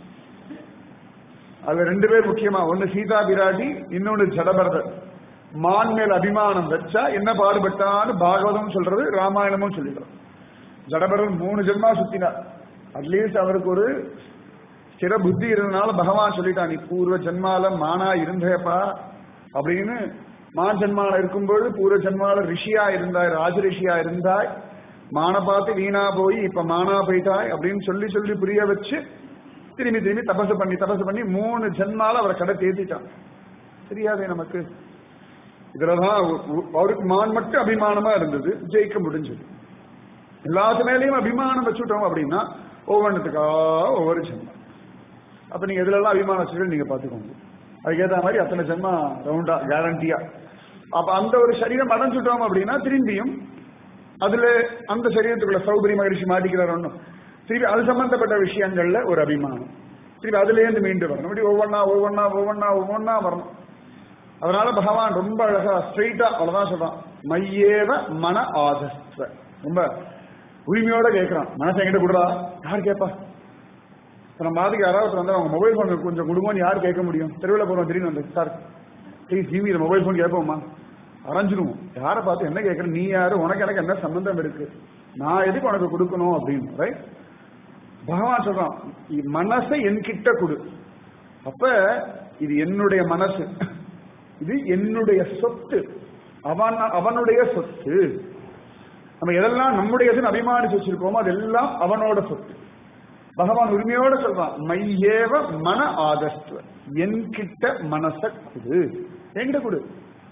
அதுல ரெண்டு பேர் முக்கியமா ஒன்னு சீதா பிராட்டி இன்னொன்னு ஜடபரதர் மான் மேல் அபிமானம் வச்சா என்ன பாடுபட்டான்னு பாகவதம் சொல்றது ராமாயணமும் சொல்லிடுறோம் ஜடபரதன் மூணு ஜென்மா சுத்தினார் அட்லீஸ்ட் அவருக்கு ஒரு ஸ்திர புத்தி இருந்தனால பகவான் சொல்லிட்டான் நீ பூர்வ ஜென்மால மானா இருந்தேப்பா அப்படின்னு மான் ஜென்மால இருக்கும்பொழுது பூர்வ ஜென்மால ரிஷியா இருந்தாய் ராஜ ரிஷியா இருந்தாய் மான பார்த்து வீணா போய் இப்ப மானா போயிட்டாய் அப்படின்னு சொல்லி சொல்லி புரிய வச்சு திரும்பி திரும்பி தபசு பண்ணி தபசு பண்ணி மூணு ஜென்மால அவரை கடை தேத்திட்டான் தெரியாதே நமக்கு இதுலதான் அவருக்கு மான் மட்டும் அபிமானமா இருந்தது ஜெயிக்க முடிஞ்சது எல்லாத்து மேலேயும் அபிமானம் வச்சுட்டோம் அப்படின்னா ஒவ்வொன்றுத்துக்கா ஒவ்வொரு ஜென்மம் அப்ப நீங்க இதுல எல்லாம் அபிமானம் வச்சுட்டு நீங்க பாத்துக்கோங்க அதுக்கேற்ற மாதிரி அத்தனை ஜென்மா ரவுண்டா கேரண்டியா அப்ப அந்த ஒரு சரீரம் அடைஞ்சுட்டோம் அப்படின்னா திரும்பியும் அதுல அந்த சரீரத்துக்குள்ள சௌபரி மகிழ்ச்சி மாட்டிக்கிறார் ஒன்றும் திருப்பி அது சம்பந்தப்பட்ட விஷயங்கள்ல ஒரு அபிமானம் திருப்பி அதுல இருந்து மீண்டு வரணும் இப்படி ஒவ்வொன்னா ஒவ்வொன்னா ஒவ்வொன்னா ஒவ்வொன்னா வரணும் அதனால பகவான் ரொம்ப அழகா ஸ்ட்ரெயிட்டா அவ்வளவுதான் சொல்றான் மையேவ மன ஆதஸ்வ ரொம்ப உரிமையோட கேட்கிறான் மனசை எங்கிட்ட கொடுறா யார் கேட்பா இப்ப நம்ம மாதிரி யாராவது வந்து அவங்க மொபைல் போன் கொஞ்சம் கொடுங்கன்னு யார் கேட்க முடியும் தெருவில் போறோம் திடீர்னு வந்து sir please give mobile phone கேட்போமா அரைஞ்சிருவோம் யாரை பார்த்து என்ன கேட்கற நீ யாரு உனக்கு எனக்கு என்ன சம்பந்தம் இருக்கு நான் எதுக்கு உனக்கு கொடுக்கணும் அப்படின்னு ரைட் பகவான் சொல்றான் மனசை என்கிட்ட கொடு அப்ப இது என்னுடைய மனசு இது என்னுடைய சொத்து அவன் அவனுடைய சொத்து நம்ம எதெல்லாம் நம்முடையதுன்னு அபிமானிச்சு வச்சிருக்கோமோ அதெல்லாம் அவனோட சொத்து பகவான் உரிமையோட சொல்றான் மையேவ மன ஆதஸ்துவ என்கிட்ட மனச கொடு என்கிட்ட கொடு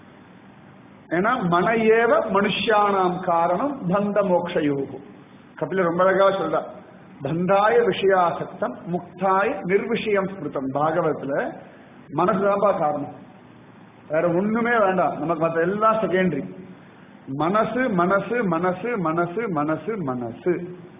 ஏன்னா மனையேவ மனுஷியானாம் காரணம் பந்த மோக்ஷ யோகம் கபில ரொம்ப அழகா சொல்றா பந்தாய விஷயாசக்தம் முக்தாய நிர்விஷயம் ஸ்மிருதம் பாகவத்துல மனசுதான்ப்பா காரணம் வேற ஒண்ணுமே வேண்டாம் நமக்கு மற்ற எல்லாம் செகண்டரி மனசு மனசு மனசு மனசு மனசு மனசு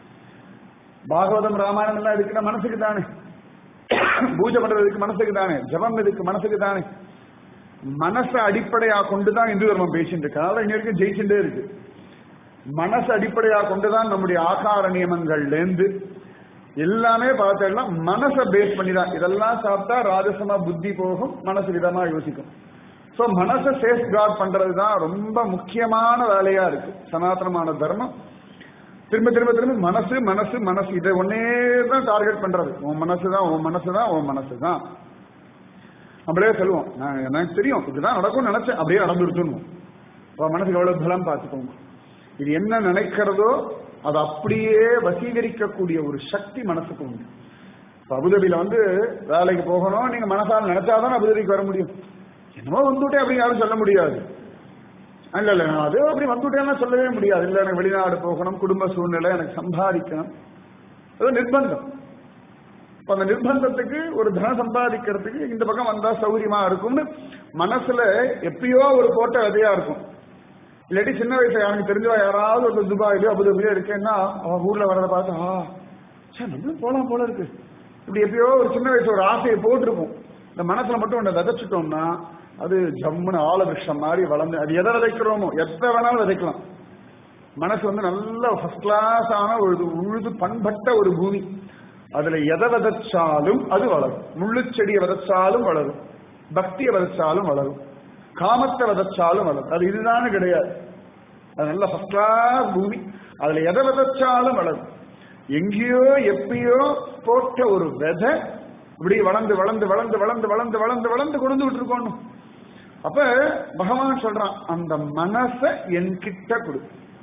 பாகவதம் ராமாயணம் எல்லாம் இதுக்கு மனசுக்கு தானே பூஜை பண்றதுக்கு மனசுக்கு தானே ஜபம் இதுக்கு மனசுக்கு தானே மனசை அடிப்படையா கொண்டுதான் இந்து தர்மம் பேசிட்டு இருக்கு அதனால இங்க வரைக்கும் ஜெயிச்சுட்டே இருக்கு மனசு அடிப்படையா கொண்டுதான் நம்முடைய ஆகார நியமங்கள்ல இருந்து எல்லாமே பார்த்தேன்னா மனசை பேஸ் பண்ணி தான் இதெல்லாம் சாப்பிட்டா ராஜசமா புத்தி போகும் மனசு விதமா யோசிக்கும் சோ மனசை சேஃப் கார்ட் பண்றது தான் ரொம்ப முக்கியமான வேலையா இருக்கு சனாதனமான தர்மம் திரும்ப திரும்ப திரும்ப மனசு மனசு மனசு இதை ஒன்னே தான் டார்கெட் பண்றது உன் மனசு தான் உன் மனசு தான் உன் மனசு தான் நம்மளே சொல்லுவோம் நான் எனக்கு தெரியும் இதுதான் நடக்கும்னு நினைச்சேன் அப்படியே நடந்துருச்சுன்னு உன் மனசுக்கு எவ்வளவு பலம் பார்த்துக்கோங்க இது என்ன நினைக்கிறதோ அது அப்படியே வசீகரிக்கக்கூடிய ஒரு சக்தி மனசுக்கு உண்டு இப்ப அபுதாபியில வந்து வேலைக்கு போகணும் நீங்க மனசால் நினைச்சாதான் அபுதாபிக்கு வர முடியும் என்னமோ வந்துட்டே அப்படி யாரும் சொல்ல முடியாது இல்ல இல்ல நான் அது அப்படி வந்துட்டேன்னா சொல்லவே முடியாது இல்ல எனக்கு வெளிநாடு போகணும் குடும்ப சூழ்நிலை எனக்கு சம்பாதிக்கணும் அது நிர்பந்தம் இப்ப அந்த நிர்பந்தத்துக்கு ஒரு தனம் சம்பாதிக்கிறதுக்கு இந்த பக்கம் வந்தா சௌகரியமா இருக்கும்னு மனசுல எப்பயோ ஒரு போட்ட விதையா இருக்கும் இல்லாட்டி சின்ன வயசுல எனக்கு தெரிஞ்சவா யாராவது ஒரு துபாயிலயோ அபுதாபிலயோ இருக்கேன்னா அவன் ஊர்ல வரதை பார்த்து ஆ சரி நம்மளும் போலாம் போல இருக்கு இப்படி எப்பயோ ஒரு சின்ன வயசு ஒரு ஆசையை போட்டிருப்போம் இந்த மனசுல மட்டும் ஒண்ணு விதைச்சிட்டோம்னா அது ஜம்முன்னு ஆல விஷம் மாதிரி வளர்ந்து அது எதை விதைக்கிறோமோ எதை வேணாலும் விதைக்கலாம் மனசு வந்து நல்ல ஃபர்ஸ்ட் கிளாஸ் ஆன ஒரு உழுது பண்பட்ட ஒரு பூமி அதுல எதை விதைச்சாலும் அது வளரும் முள்ளு செடியை விதைச்சாலும் வளரும் பக்தியை விதைச்சாலும் வளரும் காமத்தை விதைச்சாலும் வளரும் அது இதுதானே கிடையாது அது நல்ல ஃபர்ஸ்ட் கிளாஸ் பூமி அதுல எதை விதைச்சாலும் வளரும் எங்கேயோ எப்பயோ போட்ட ஒரு விதை இப்படி வளர்ந்து வளர்ந்து வளர்ந்து வளர்ந்து வளர்ந்து வளர்ந்து வளர்ந்து கொண்டு விட்டுருக்கோம் அப்ப பகவான் சொல்றான் அந்த மனச என்கிட்ட கொடு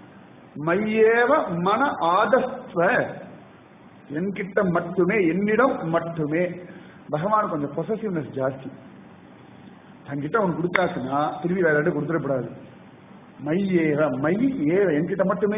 மையேவ மன ஆதஸ்வ என்கிட்ட மட்டுமே என்னிடம் மட்டுமே பகவான் கொஞ்சம் பொசசிவ்னஸ் ஜாஸ்தி தங்கிட்ட அவனுக்கு கொடுத்தாச்சுன்னா திரும்பி வேற இடம் கொடுத்துடக்கூடாது மை ஏவ மை ஏவ என்கிட்ட மட்டுமே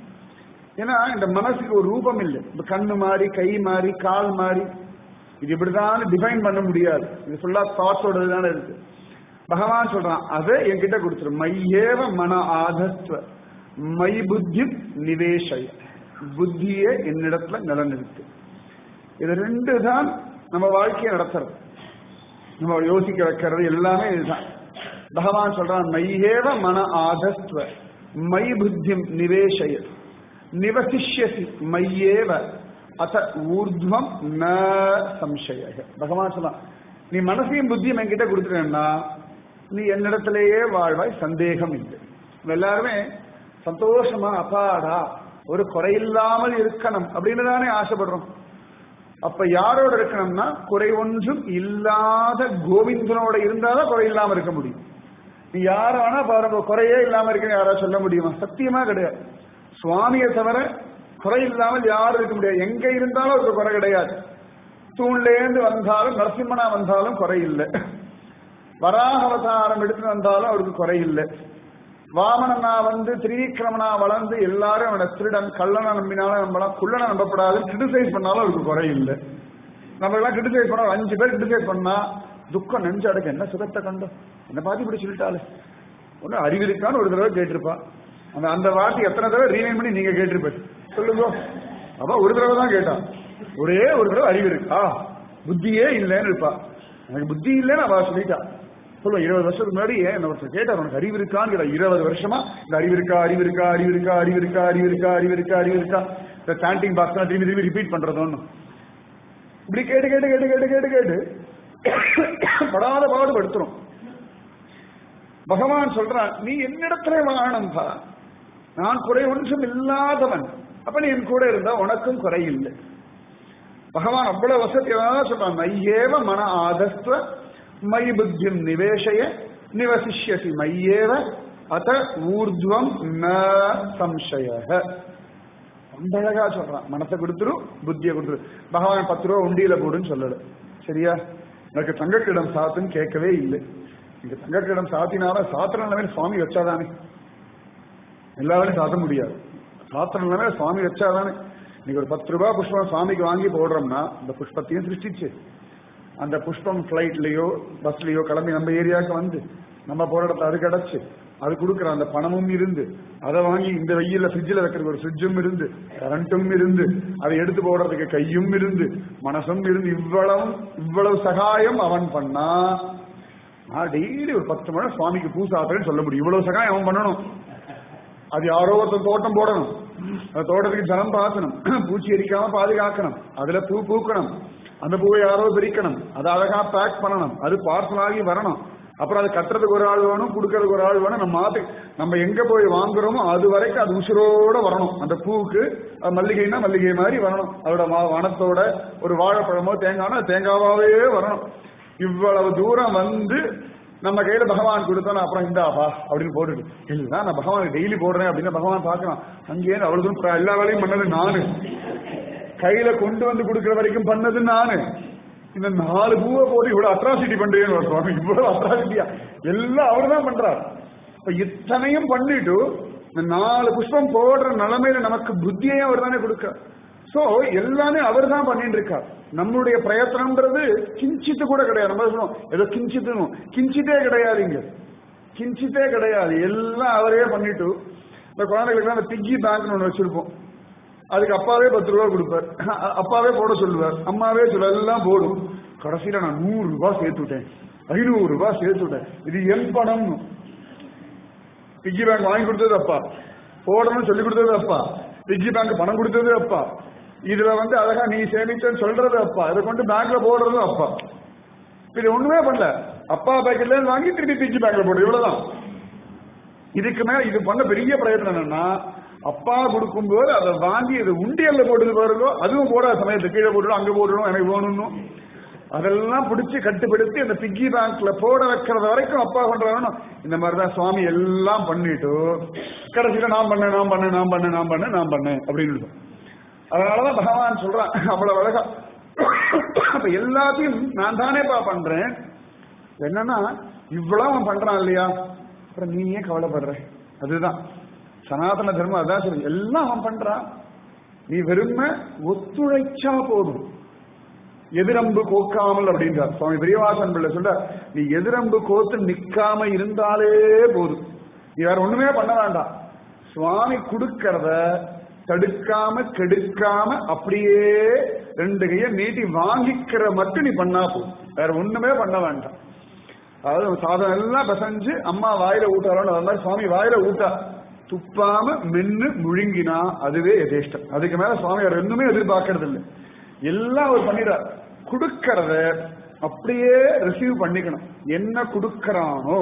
ஏன்னா இந்த மனசுக்கு ஒரு ரூபம் இல்லை இப்ப கண்ணு மாறி கை மாறி கால் மாறி இது இப்படிதான் டிஃபைன் பண்ண முடியாது இது ஃபுல்லா தாட்ஸோட தானே இருக்கு பகவான் சொல்றான் அதை என்கிட்ட கொடுத்துரு மையேவ மன ஆதத்வ மை புத்தி நிவேஷய புத்தியே என்னிடத்துல நிலநிறுத்து இது ரெண்டு தான் நம்ம வாழ்க்கையை நடத்துறது நம்ம யோசிக்க வைக்கிறது எல்லாமே இதுதான் பகவான் சொல்றான் மையேவ மன ஆதஸ்வ மை புத்திம் நிவேஷய நிவசிஷ்யசி மையேவ அத ஊர்துவம் ந சம்சய பகவான் சொல்றான் நீ மனசையும் புத்தியும் என்கிட்ட கொடுத்துட்டேன்னா நீ என்னிடத்திலேயே வாழ்வாய் சந்தேகம் இல்லை நம்ம எல்லாருமே சந்தோஷமா அப்பாடா ஒரு குறையில்லாமல் இருக்கணும் அப்படின்னு தானே ஆசைப்படுறோம் அப்ப யாரோட இருக்கணும்னா குறை ஒன்றும் இல்லாத கோவிந்தனோட இருந்தாதான் குறை இல்லாம இருக்க முடியும் நீ யார வேணா பாருங்க குறையே இல்லாம இருக்க யாராவது சொல்ல முடியுமா சத்தியமா கிடையாது சுவாமியை தவிர குறை இல்லாமல் யாரும் இருக்க முடியாது எங்க இருந்தாலும் ஒரு குறை கிடையாது தூண்லேருந்து வந்தாலும் நரசிம்மனா வந்தாலும் குறை இல்லை வராக அவதாரம் எடுத்துட்டு வந்தாலும் அவருக்கு குறை இல்லை வாமனனா வந்து திரிவிக்ரமனா வளர்ந்து எல்லாரும் அவனை திருடன் கள்ளனை நம்பினாலும் நம்பலாம் குள்ளனை நம்பப்படாது கிரிட்டிசைஸ் பண்ணாலும் அவருக்கு குறை இல்லை நம்ம எல்லாம் கிரிட்டிசைஸ் பண்ணா அஞ்சு பேர் கிரிட்டிசைஸ் பண்ணா துக்கம் நெஞ்சு அடக்க என்ன சுகத்தை கண்டோம் என்ன பாதி இப்படி சொல்லிட்டாலே ஒண்ணு அறிவு இருக்கான்னு ஒரு தடவை கேட்டிருப்பா அந்த அந்த வார்த்தை எத்தனை தடவை ரீனைன் பண்ணி நீங்க கேட்டிருப்பேன் சொல்லுங்க அவ ஒரு தடவை தான் கேட்டா ஒரே ஒரு தடவை அறிவு இருக்கா புத்தியே இல்லைன்னு இருப்பா எனக்கு புத்தி இல்லைன்னு அவ சொல்லிட்டா சொல்லுவோம் இருபது வருஷத்துக்கு முன்னாடி என்ன ஒருத்தர் கேட்டார் உனக்கு அறிவு இருக்கான்னு கேட்டா இருபது வருஷமா இந்த அறிவு இருக்கா அறிவு இருக்கா அறிவு இருக்கா அறிவு இருக்கா அறிவு இருக்கா அறிவு இருக்கா அறிவு இருக்கா இந்த சாண்டிங் பாக்ஸ் திரும்பி திரும்பி ரிப்பீட் பண்றது ஒண்ணு இப்படி கேட்டு கேட்டு கேட்டு கேட்டு கேட்டு கேட்டு படாத பாடு படுத்துறோம் பகவான் சொல்றான் நீ என்னிடத்துல வாழணும்பா நான் குறை ஒன்றும் இல்லாதவன் அப்ப நீ என் கூட இருந்தா உனக்கும் குறை இல்லை பகவான் அவ்வளவு வசதியாக சொல்றான் மையேவ மன ஆதஸ்துவ மை புத்தியும் நிவேஷய நிவசிஷ்யசி மையேவ அத ஊர்துவம் ந சம்சய ரொம்ப அழகா சொல்றான் மனசை கொடுத்துரு புத்தியை கொடுத்துரு பகவான் பத்து ரூபா உண்டியில போடுன்னு சொல்லல சரியா எனக்கு தங்கக்கிடம் சாத்துன்னு கேட்கவே இல்லை இங்க தங்கக்கிடம் சாத்தினால சாத்திர நிலைமையில சுவாமி வச்சாதானே எல்லா வேலையும் சாத்த முடியாது சாத்திர நிலைமையில சுவாமி வச்சாதானே நீங்க ஒரு பத்து ரூபாய் புஷ்பம் சுவாமிக்கு வாங்கி போடுறோம்னா இந்த புஷ்பத்தையும் சிருஷ்டிச்சு அந்த புஷ்பம் பிளைட்லயோ பஸ்லயோ கிளம்பி நம்ம ஏரியாவுக்கு வந்து நம்ம போற இடத்துல அது கிடைச்சு அது கொடுக்குற அந்த பணமும் இருந்து அதை வாங்கி இந்த வெயில்ல ஃப்ரிட்ஜில் வைக்கிறதுக்கு ஒரு ஃப்ரிட்ஜும் இருந்து கரண்ட்டும் இருந்து அதை எடுத்து போடுறதுக்கு கையும் இருந்து மனசும் இருந்து இவ்வளவு இவ்வளவு சகாயம் அவன் பண்ணா நான் டெய்லி ஒரு பத்து மணி சுவாமிக்கு பூ சாப்பிட்றேன்னு சொல்ல முடியும் இவ்வளவு சகாயம் அவன் பண்ணணும் அது யாரோ ஒருத்தர் தோட்டம் போடணும் அந்த தோட்டத்துக்கு ஜலம் பாசணும் பூச்சி எரிக்காம பாதுகாக்கணும் அதுல பூ பூக்கணும் அந்த பூவை யாரோ பிரிக்கணும் அதை அழகா பேக் பண்ணணும் அது பார்சல் ஆகி வரணும் அப்புறம் அது கட்டுறதுக்கு ஒரு ஆள் வேணும் கொடுக்கறதுக்கு ஒரு ஆள் வேணும் நம்ம மாத்து நம்ம எங்க போய் வாங்குறோமோ அது வரைக்கும் அது உசுரோட வரணும் அந்த பூவுக்கு அது மல்லிகைன்னா மல்லிகை மாதிரி வரணும் அதோட ம- வனத்தோட ஒரு வாழைப்பழமோ தேங்காய்னா தேங்காவாவே வரணும் இவ்வளவு தூரம் வந்து நம்ம கையில பகவான் கொடுத்தோம் அப்புறம் இந்தாப்பா அப்படின்னு போட்டுட்டு இல்ல நான் பகவான் டெய்லி போடுறேன் அப்படின்னு பகவான் பார்க்கலாம் அங்கேயே அவ்வளவு தூரம் பிர- எல்லா வேலையும் பண்ணது நானு கையில கொண்டு வந்து கொடுக்கிற வரைக்கும் பண்ணது நானு இந்த நாலு பூவை போட்டு இவ்வளவு அட்ராசிட்டி பண்றீங்கன்னு சுவாமி இவ்வளவு அட்ராசிட்டியா எல்லாம் அவர் தான் பண்றார் இப்ப இத்தனையும் பண்ணிட்டு இந்த நாலு புஷ்பம் போடுற நிலைமையில நமக்கு புத்தியையும் அவர் தானே கொடுக்க சோ எல்லாமே அவர் தான் பண்ணிட்டு இருக்கார் நம்மளுடைய பிரயத்தனம்ன்றது கிஞ்சித்து கூட கிடையாது நம்ம சொல்லுவோம் ஏதோ கிஞ்சித்து கிஞ்சித்தே கிடையாது இங்க கிஞ்சித்தே கிடையாது எல்லாம் அவரே பண்ணிட்டு இந்த குழந்தைகளுக்கு அந்த பிக்கி பேங்க்னு ஒன்று வச்சிருப்போம் அதுக்கு அப்பாவே பத்து ரூபா கொடுப்பார் அ- அப்பாவே போட சொல்லுவார் அம்மாவே சொல்ல எல்லாம் போடும் கடைசியில நான் நூறு ரூபாய் சேர்த்து விட்டேன் ஐநூறு ரூபாய் சேர்த்து விட்டேன் இது என் பணம்னு பிக்கி பேங்க் வாங்கி கொடுத்தது அப்பா போடணும்னு சொல்லி கொடுத்தது அப்பா பிக்கி பேங்க் பணம் கொடுத்தது அப்பா இதுல வந்து அழகா நீ சேமிச்சேன்னு சொல்றது அப்பா இதை கொண்டு பேங்க்ல போடுறதும் அப்பா இது ஒண்ணுமே பண்ணல அப்பா பேக்கெட்ல இருந்து வாங்கி திருப்பி பிக்கி பேங்க்ல போடு இவ்வளவுதான் இதுக்கு மேல இது பண்ண பெரிய பிரயத்தனம் என்னன்னா அப்பா கொடுக்கும்போது அதை வாங்கி இது உண்டியல்ல போட்டு பாருங்க அதுவும் போடாத சமயத்தை கீழே போட்டுடும் அங்க போட்டுடும் எனக்கு வேணும்னு அதெல்லாம் பிடிச்சு கட்டுப்படுத்தி அந்த பிக்கி பேங்க்ல போட வைக்கிறது வரைக்கும் அப்பா பண்றாங்க இந்த மாதிரிதான் சுவாமி எல்லாம் பண்ணிட்டு கடைசியில நான் பண்ணேன் நான் பண்ணேன் நான் பண்ணேன் நான் பண்ணேன் நான் பண்ணேன் அப்படின்னு அதனாலதான் பகவான் சொல்றான் அவ்வளவு அழகா அப்ப எல்லாத்தையும் நான் தானேப்பா பண்றேன் என்னன்னா இவ்வளவு அவன் பண்றான் இல்லையா அப்புறம் நீ ஏன் கவலைப்படுற அதுதான் சனாதன தர்மம் அதான் சரி எல்லாம் அவன் பண்றான் நீ வெறும ஒத்துழைச்சா போதும் எதிரம்பு கோக்காமல் அப்படின்றார் சுவாமி பெரியவாசன் பிள்ளை சொல்ற நீ எதிரம்பு கோத்து நிக்காம இருந்தாலே போதும் நீ வேற ஒண்ணுமே பண்ண வேண்டாம் சுவாமி கொடுக்கறத தடுக்காம கெடுக்காம அப்படியே ரெண்டு கைய நீட்டி வாங்கிக்கிற மட்டும் நீ பண்ணா போதும் வேற ஒண்ணுமே பண்ண வேண்டாம் அதாவது சாதம் எல்லாம் பிசைஞ்சு அம்மா வாயில ஊட்டாரோன்னு அது மாதிரி சுவாமி வாயில ஊட்டா துப்பாம மென்னு முழுங்கினா அதுவே எதேஷ்டம் அதுக்கு மேல சுவாமி வேற எதுவுமே எதிர்பார்க்கறது இல்லை எல்லாம் அவர் பண்ணிடுறார் கொடுக்கறத அப்படியே ரிசீவ் பண்ணிக்கணும் என்ன கொடுக்கறானோ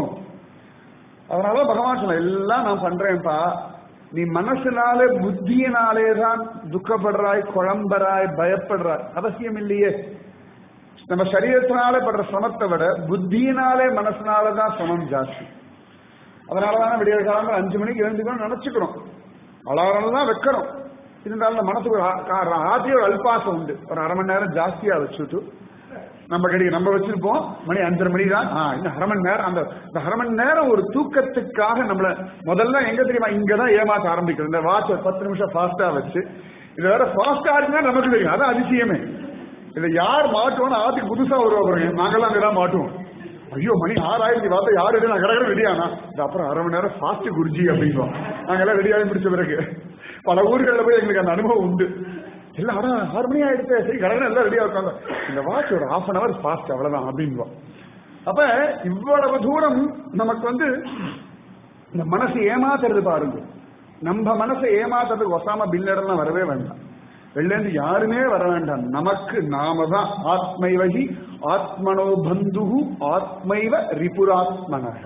அதனால பகவான் சொல்ல எல்லாம் நான் பண்றேன்ப்பா நீ மனசுனாலே புத்தியினாலே தான் துக்கப்படுறாய் குழம்பறாய் பயப்படுறாய் அவசியம் இல்லையே நம்ம சரீரத்தினாலே படுற சிரமத்தை விட புத்தியினாலே மனசுனால தான் சிரமம் ஜாஸ்தி அதனாலதான் விடிய காலங்கள் அஞ்சு மணிக்கு எழுந்துக்கணும் நினைச்சுக்கிறோம் அலாரம் தான் வைக்கிறோம் இருந்தாலும் மனசுக்கு ஒரு ஆ- கா- ஆத்தி ஒரு அல்பாசம் உண்டு ஒரு அரை மணி நேரம் ஜாஸ்தியா வச்சுட்டு நம்ம கடி நம்ம வச்சிருப்போம் மணி அஞ்சரை மணி தான் ஆ, இன்னும் அரை மணி நேரம் அந்த இந்த அரை மணி நேரம் ஒரு தூக்கத்துக்காக நம்மள முதல்ல எங்க தெரியுமா இங்க தான் ஏமாத்த ஆரம்பிக்கிறோம் இந்த வாட்ச் பத்து நிமிஷம் ஃபாஸ்டா வச்சு இது வேற ஃபாஸ்டா இருந்தா நமக்கு தெரியும் அதான் அதிசயமே இதை யார் மாட்டுவோம்னு ஆத்துக்கு புதுசா வருவா பாருங்க நாங்கெல்லாம் அங்கதான் மாட்டுவோம் ஐயோ மணி ஆறாயிரத்தி பார்த்தா யார் ரெடி நான் கடற்கரை ரெடியானா இது அப்புறம் அரை மணி நேரம் ஃபாஸ்ட் குருஜி அப்படிங்குவோம் நாங்கெல்லாம் ரெடியாகி பிடிச்ச பிறகு பல ஊர்களில் போய் எங்களுக்கு அந்த அனுபவம் உண்டு இல்ல ஆனா ஆறு மணி ஆயிடுச்சு சரி கடற்கரை எல்லாம் ரெடியா இருக்காங்க இந்த வாட்ச் ஒரு ஹாஃப் அன் அவர் ஃபாஸ்ட் அவ்வளவுதான் அப்படிங்குவோம் அப்ப இவ்வளவு தூரம் நமக்கு வந்து இந்த மனசு ஏமாத்துறது பாருங்க நம்ம மனசை ஏமாத்துறதுக்கு ஒசாம பில்லடெல்லாம் வரவே வேண்டாம் வெளிலேருந்து யாருமே வர வேண்டாம் நமக்கு நாம தான் ஆத்மைவகி ஆத்மனோ பந்து ஆத்மைவ ரிபுராத்மனக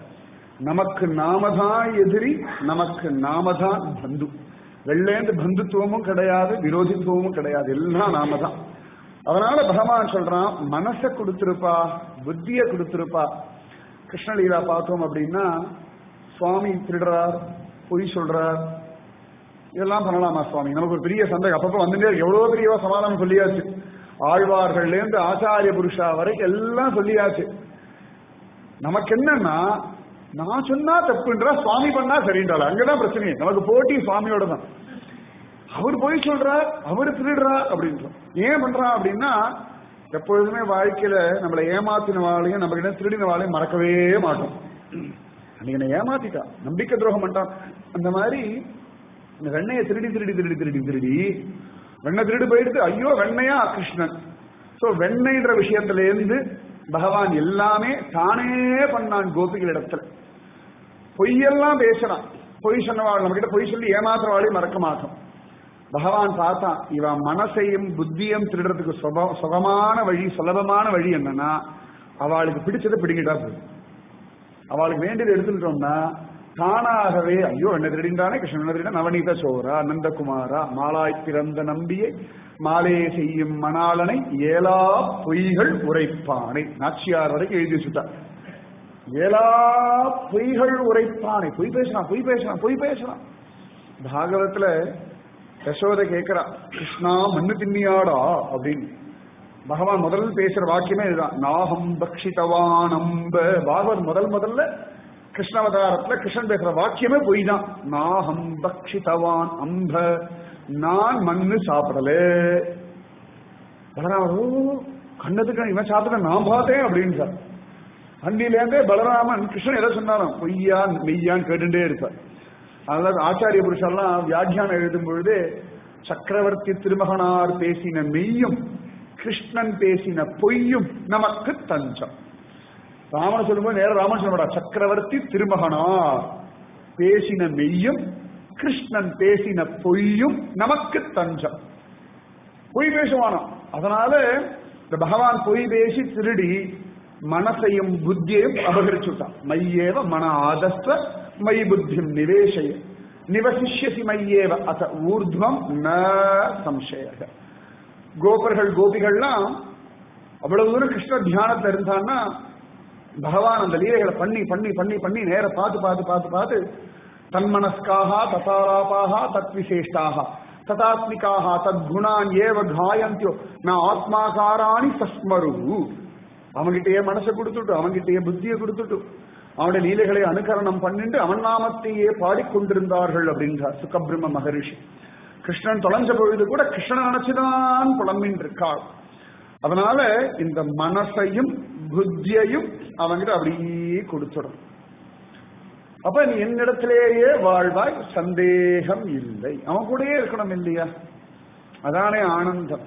நமக்கு நாம தான் எதிரி நமக்கு நாம தான் பந்து வெள்ளேந்து பந்துத்துவமும் கிடையாது விரோதித்துவமும் கிடையாது எல்லாம் நாம தான் அதனால பகவான் சொல்றான் மனசை கொடுத்திருப்பா புத்திய கொடுத்திருப்பா கிருஷ்ணலீலா பார்த்தோம் அப்படின்னா சுவாமி திருடுறார் பொய் சொல்றார் இதெல்லாம் பண்ணலாமா சுவாமி நமக்கு ஒரு பெரிய சந்தேகம் அப்பப்ப வந்துட்டே இருக்கு. எவ்வளவு பெரிய சமாதானம் சொல்லியாச்சு ஆழ்வார்கள்ல இருந்து ஆச்சாரிய புருஷா வரைக்கும் எல்லாம் சொல்லியாச்சு நமக்கு என்னன்னா நான் சொன்னா தப்புன்றா சுவாமி பண்ணா சரின்றாள் அங்கதான் பிரச்சனையே நமக்கு போட்டி சுவாமியோட தான் அவர் போய் சொல்றார் அவர் திருடுறார் அப்படின்றோம் ஏன் பண்றா அப்படின்னா எப்பொழுதுமே வாழ்க்கையில நம்மளை ஏமாத்தினவாளையும் நம்ம கிட்ட திருடினவாளையும் மறக்கவே மாட்டோம் அன்னைக்கு என்ன ஏமாத்திட்டா நம்பிக்கை துரோகம் பண்ணிட்டான் அந்த மாதிரி இந்த வெண்ணையை திருடி திருடி திருடி திருடி திருடி வெண்ணெய் திருடி போயிடுது ஐயோ வெண்ணையா கிருஷ்ணன் சோ வெண்ணைன்ற விஷயத்துல இருந்து பகவான் எல்லாமே தானே பண்ணான் கோபிகள் இடத்துல பொய்யெல்லாம் பேசுறான் பொய் சொன்னவாள் நம்ம கிட்ட பொய் சொல்லி ஏமாத்துறவாளையும் மறக்க மாட்டோம் பகவான் பார்த்தான் இவன் மனசையும் புத்தியும் திருடுறதுக்கு சுப- சுகமான வழி சுலபமான வழி என்னன்னா அவளுக்கு பிடிச்சதை பிடிங்கிட்டா போதும் அவளுக்கு வேண்டியது எடுத்துட்டோம்னா தானாகவே ஐயோ என்ன திருடின்றானே கிருஷ்ணன் என்ன திருடினா நவநீத சோரா நந்தகுமாரா மாலாய் பிறந்த நம்பியை மாலே செய்யும் மணாளனை ஏலா பொய்கள் உரைப்பானை நாச்சியார் வரைக்கும் எழுதி வச்சுட்டார் ஏலா பொய்கள் உரைப்பானை பொய் பேசலாம் பொய் பேசலாம் பொய் பேசலாம் பாகவத்துல யசோதை கேட்கிறா கிருஷ்ணா மண்ணு தின்னியாடா அப்படின்னு பகவான் முதல்ல பேசுற வாக்கியமே இதுதான் நாகம் பக்ஷிதவான் அம்ப பாகவத் முதல் முதல்ல கிருஷ்ணாவதாரத்துல கிருஷ்ணன் பேசுற வாக்கியமே பொய் தான் நாகம் பக்ஷிதவான் அம்ப நான் மண்ணு சாப்பிடல பலராமர் ஓ கண்ணதுக்கு இவன் சாப்பிட நான் பார்த்தேன் அப்படின்னு சார் அன்னிலேருந்தே பலராமன் கிருஷ்ணன் எதை சொன்னாலும் பொய்யா மெய்யான்னு கேட்டுட்டே இருப்பார் அதனால ஆச்சாரிய புருஷெல்லாம் வியாக்கியானம் எழுதும் பொழுது சக்கரவர்த்தி திருமகனார் பேசின மெய்யும் கிருஷ்ணன் பேசின பொய்யும் நமக்கு தஞ்சம் ராமன் சொல்லும்போது நேரம் ராமன் சொல்ல சக்கரவர்த்தி திருமகனார் பேசின மெய்யும் கிருஷ்ணன் பேசின பொய்யும் நமக்கு தஞ்சம் பொய் பேசுவானோ அதனால இந்த பகவான் பொய் பேசி திருடி மனசையும் புத்தியையும் அபகரிச்சுட்டான் மையேவ மன ஆதஸ்வ மை புத்தியும் நிவேசய நிவசிஷ்யசி மையேவ அத ஊர்துவம் ந சம்சய கோபர்கள் கோபிகள்லாம் அவ்வளவு தூரம் கிருஷ்ண தியானத்துல இருந்தான்னா பகவான் அந்த லீலைகளை பண்ணி பண்ணி பண்ணி பண்ணி நேர பார்த்து பார்த்து பார்த்து பார்த்து தன்மனஸ்காக ததாராபாக தத்விசேஷ்டாக ததாத்மிகாக தத்குணான் ஏவ காயந்தியோ நான் ஆத்மாகாராணி சஸ்மரு அவன்கிட்டயே மனசை கொடுத்துட்டு அவன்கிட்டயே புத்தியை கொடுத்துட்டு அவனுடைய லீலைகளை அனுகரணம் பண்ணிட்டு அவன் நாமத்தையே பாடிக்கொண்டிருந்தார்கள் அப்படின்றார் சுகபிரம்ம மகரிஷி கிருஷ்ணன் தொலைஞ்ச பொழுது கூட கிருஷ்ணன் நினைச்சுதான் புலம்பின் இருக்காள் அதனால இந்த மனசையும் புத்தியையும் அவங்கிட்ட அப்படியே கொடுத்துடும் அப்ப நீ என்னிடத்திலேயே வாழ்வாய் சந்தேகம் இல்லை அவன் கூடயே இருக்கணும் இல்லையா அதானே ஆனந்தம்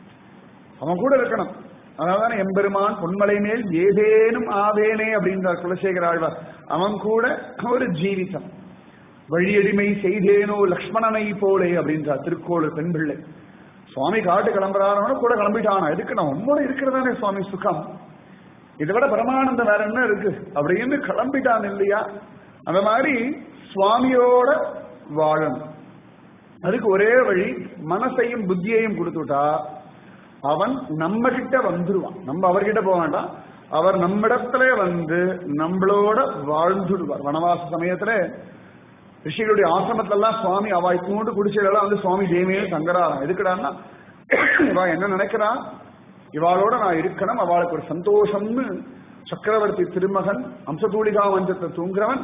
அவன் கூட இருக்கணும் அதான் எம்பெருமான் பொன்மலை மேல் ஏதேனும் ஆவேனே அப்படின்றார் குலசேகர ஆழ்வார் அவன் கூட ஒரு ஜீவிதம் வழியடிமை செய்தேனோ லக்ஷ்மணனை போலே அப்படின்றார் திருக்கோளூர் பெண் பிள்ளை சுவாமி காட்டு கிளம்புறாரவன கூட கிளம்பிட்டானா எதுக்கு நான் உம்மோட இருக்கிறதானே சுவாமி சுகம் இதை விட பரமானந்தம் வேற என்ன இருக்கு அப்படின்னு கிளம்பிட்டான் இல்லையா அந்த மாதிரி சுவாமியோட வாழணும் அதுக்கு ஒரே வழி மனசையும் புத்தியையும் கொடுத்துட்டா அவன் நம்ம கிட்ட வந்துருவான் நம்ம அவர்கிட்ட போக வேண்டாம் அவர் நம்மிடத்துல வந்து நம்மளோட வாழ்ந்துடுவார் வனவாச சமயத்துல ரிஷிகளுடைய ஆசிரமத்துல எல்லாம் சுவாமி அவ இத்தோண்டு குடிச்சதெல்லாம் வந்து சுவாமி ஜெயமே தங்குறாராம் எதுக்குடான்னா இவா என்ன நினைக்கிறா இவாளோட நான் இருக்கணும் அவளுக்கு ஒரு சந்தோஷம்னு சக்கரவர்த்தி திருமகன் அம்சதூளிகா மஞ்சத்தை தூங்குறவன்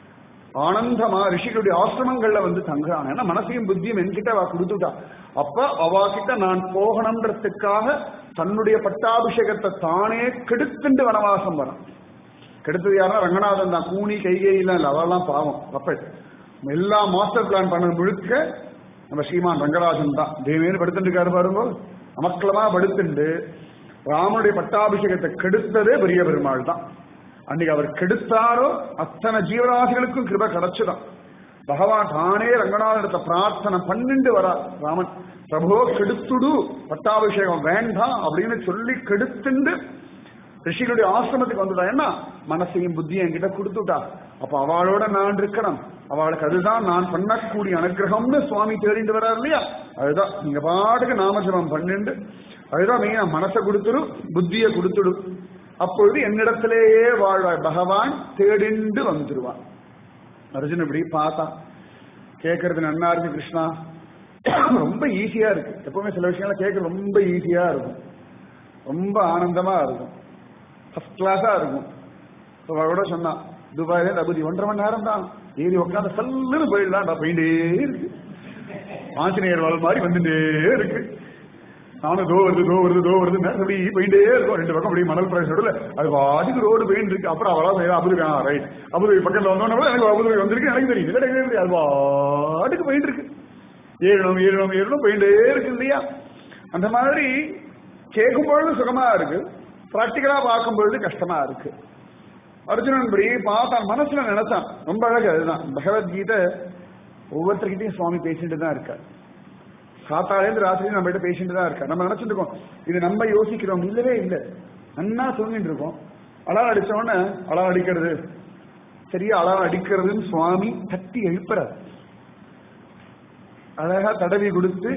ஆனந்தமா ரிஷிகளுடைய ஆசிரமங்கள்ல வந்து தங்குறான் ஏன்னா மனசையும் புத்தியும் என்கிட்ட அவ கொடுத்துட்டா அப்ப அவ கிட்ட நான் போகணுன்றதுக்காக தன்னுடைய பட்டாபிஷேகத்தை தானே கெடுத்துண்டு வனவாசம் வரான் கெடுத்தது யாருன்னா ரங்கநாதன் தான் கூனி கைகையெல்லாம் இல்லை அவெல்லாம் பாவம் கப்பல் எல்லா மாஸ்டர் பிளான் பண்ண முழுக்க நம்ம ஸ்ரீமான் ரங்கராஜன் தான் தேவேன்னு படுத்துட்டு இருக்காரு பாருங்க அமக்கலமா படுத்துண்டு ராமனுடைய பட்டாபிஷேகத்தை கெடுத்ததே பெரிய பெருமாள் தான் அன்னைக்கு அவர் கெடுத்தாரோ அத்தனை ஜீவராசிகளுக்கும் கிருப கிடைச்சுதான் பகவான் தானே ரங்கநாதனத்தை பிரார்த்தனை பண்ணிண்டு வரா ராமன் பிரபோ கெடுத்துடு பட்டாபிஷேகம் வேண்டாம் அப்படின்னு சொல்லி கெடுத்துண்டு ரிஷிகளுடைய ஆசிரமத்துக்கு வந்துட்டா என்ன மனசையும் புத்தியும் என்கிட்ட கொடுத்துட்டா அப்ப அவளோட நான் இருக்கணும் அவளுக்கு அதுதான் நான் பண்ணக்கூடிய அனுகிரகம்னு சுவாமி தேடிட்டு வர்றாரு இல்லையா அதுதான் நீங்க பாட்டுக்கு நாமஜபம் பண்ணிண்டு அதுதான் மெயினா மனசை கொடுத்துடு புத்தியை கொடுத்துடு அப்பொழுது என்னிடத்திலேயே வாழ்வாய் பகவான் தேடிண்டு வந்துருவான் அர்ஜுன் இப்படி பார்த்தா கேட்கறது நன்னா இருக்கு கிருஷ்ணா ரொம்ப ஈஸியா இருக்கு எப்பவுமே சில விஷயங்கள் கேட்க ரொம்ப ஈஸியா இருக்கும் ரொம்ப ஆனந்தமா இருக்கும் ஃபர்ஸ்ட் கிளாஸா இருக்கும் அவளோட சொன்னான் துபாயில தகுதி ஒன்றரை மணி நேரம் தான் ஏறி உட்காந்து சல்லுன்னு போயிடலாம் போயிட்டே இருக்கு ஆஞ்சநேயர் வாழ் மாதிரி வந்துட்டே இருக்கு நானும் தோ வருது தோ வருது தோ வருது அப்படி போயிட்டே இருக்கும் ரெண்டு பக்கம் அப்படியே மணல் பிரதேசோட அது வாட்டுக்கு ரோடு போயிட்டு இருக்கு அப்புறம் அவளா செய்ய அபுதாபி ஆ ரைட் அபுதாபி பக்கத்துல வந்தோன்னா எனக்கு அபுதாபி வந்திருக்கு எனக்கு தெரியுது இல்லை எனக்கு தெரியுது அது வாட்டுக்கு போயிட்டு இருக்கு ஏறணும் ஏறணும் ஏறணும் போயிட்டே இருக்கு இல்லையா அந்த மாதிரி கேட்கும் பொழுது சுகமா இருக்கு பிராக்டிக்கலா பார்க்கும் பொழுது கஷ்டமா இருக்கு அர்ஜுனன் இப்படி பார்த்தான் மனசுல நினைச்சான் ரொம்ப அழகு அதுதான் பகவத்கீதை ஒவ்வொருத்தர்கிட்டையும் சுவாமி பேசிட்டு தான் இருக்கார் காத்தாலேருந்து ராத்திரி நம்ம கிட்ட பேசிட்டு தான் இருக்கார் நம்ம நினைச்சிட்டு இருக்கோம் இது நம்ம யோசிக்கிறோம் இல்லவே இல்லை நன்னா தூங்கிட்டு இருக்கோம் அலாரம் அடிச்ச உடனே அலாரம் அடிக்கிறது சரியா அளவு அடிக்கிறதுன்னு சுவாமி தட்டி எழுப்புறார் அழகா தடவி கொடுத்து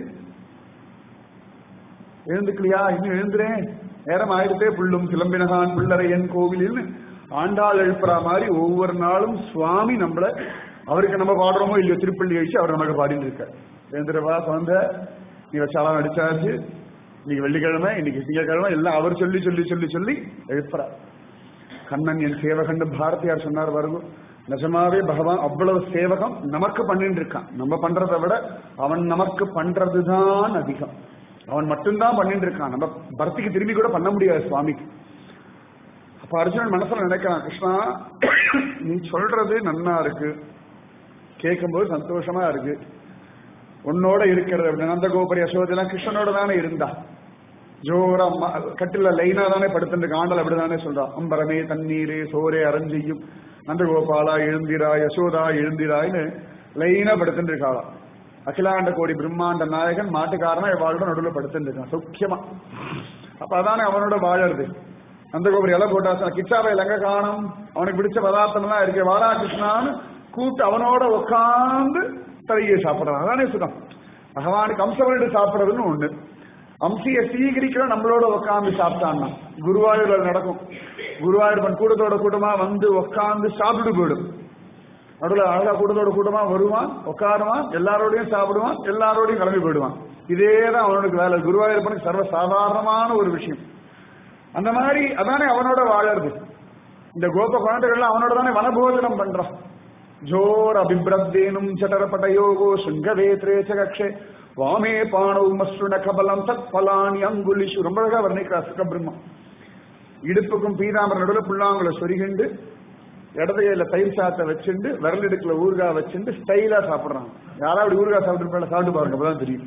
எழுந்துக்கலையா இன்னும் எழுந்துறேன் நேரம் ஆயிடுத்தே புள்ளும் சிலம்பினகான் புள்ளரையன் கோவிலில் ஆண்டாள் எழுப்புற மாதிரி ஒவ்வொரு நாளும் சுவாமி நம்மள அவருக்கு நம்ம பாடுறோமோ இல்லையோ திருப்பள்ளி அழிச்சு அவர் நமக்கு பாடிட்டு இருக்கார் எழுந்துறவா குழந்த நீ வச்சாலாம் அடிச்சாச்சு இன்னைக்கு வெள்ளிக்கிழமை இன்னைக்கு திங்கக்கிழமை எல்லாம் அவர் சொல்லி சொல்லி சொல்லி சொல்லி எழுப்புறார் கண்ணன் என் சேவகன் பாரதியார் சொன்னார் வருகும் நிஜமாவே பகவான் அவ்வளவு சேவகம் நமக்கு பண்ணிட்டு இருக்கான் நம்ம பண்றதை விட அவன் நமக்கு பண்றதுதான் அதிகம் அவன் மட்டும்தான் பண்ணிட்டு இருக்கான் நம்ம பரத்திக்கு திரும்பி கூட பண்ண முடியாது சுவாமிக்கு அப்ப அர்ஜுனன் மனசுல நினைக்கிறான் கிருஷ்ணா நீ சொல்றது நன்னா இருக்கு கேட்கும்போது சந்தோஷமா இருக்கு உன்னோட இருக்கிறது அப்படின்னு அந்த கோபுரி யசோதெல்லாம் கிருஷ்ணனோட தானே இருந்தா ஜோரா கட்டில லைனா தானே படுத்துட்டு ஆண்டல் அப்படிதானே சொல்றான் அம்பரமே தண்ணீரே சோரே அரஞ்செய்யும் நந்தகோபாலா எழுந்திரா யசோதா எழுந்திராய்னு லைனா படுத்துட்டு இருக்காளாம் அகிலாண்ட கோடி பிரம்மாண்ட நாயகன் மாட்டுக்காரனா வாழ்ற நடுவில் படுத்துட்டு இருக்கான் சௌக்கியமா அப்ப அதானே அவனோட வாழறது நந்தகோபுரி எல்லாம் போட்டா கிச்சாவை எங்க காணும் அவனுக்கு பிடிச்ச பதார்த்தம் எல்லாம் இருக்கு வாடா கிருஷ்ணான்னு கூப்பிட்டு அவனோட உட்காந்து தலையை சாப்பிடுறான் அதானே சுகம் பகவானுக்கு அம்சவரிட்டு சாப்பிடுறதுன்னு ஒண்ணு அம்சிய சீகரிக்கிற நம்மளோட உட்காந்து சாப்பிட்டான்னா குருவாயூர்ல நடக்கும் குருவாயூர்பன் கூட்டத்தோட கூட்டமா வந்து உட்காந்து சாப்பிட்டு போயிடும் நடுவில் அழகா கூட்டத்தோட கூட்டமா வருவான் உட்காருவான் எல்லாரோடையும் சாப்பிடுவான் எல்லாரோடையும் கிளம்பி போயிடுவான் இதேதான் அவனுக்கு வேலை குருவாயூரப்பனுக்கு சர்வ சாதாரணமான ஒரு விஷயம் அந்த மாதிரி அதானே அவனோட வாழறது இந்த கோப குழந்தைகள்லாம் அவனோட தானே வனபோஜனம் பண்றான் ஜோர் அபிப்ரத்தேனும் சட்டரபட்டயோகோ சுங்கவேத்ரே கக்ஷே வாமே பாணவ மஸ்ருண கபலம் தத் பலானி அங்குலிஷு ரொம்ப அழகா வர்ணிக்கிறார் சுகபிரம்மம் இடுப்புக்கும் பீதாமர நடுவில் புல்லாங்குல சொருகிண்டு இடது கையில தயிர் சாத்தை வச்சுண்டு விரல் இடுக்குல ஊறுகாய் வச்சுண்டு ஸ்டைலா சாப்பிடுறான் யாராவது ஊறுகாய் சாப்பிட்டு சாப்பிட்டு பாருங்க அப்பதான் தெரியும்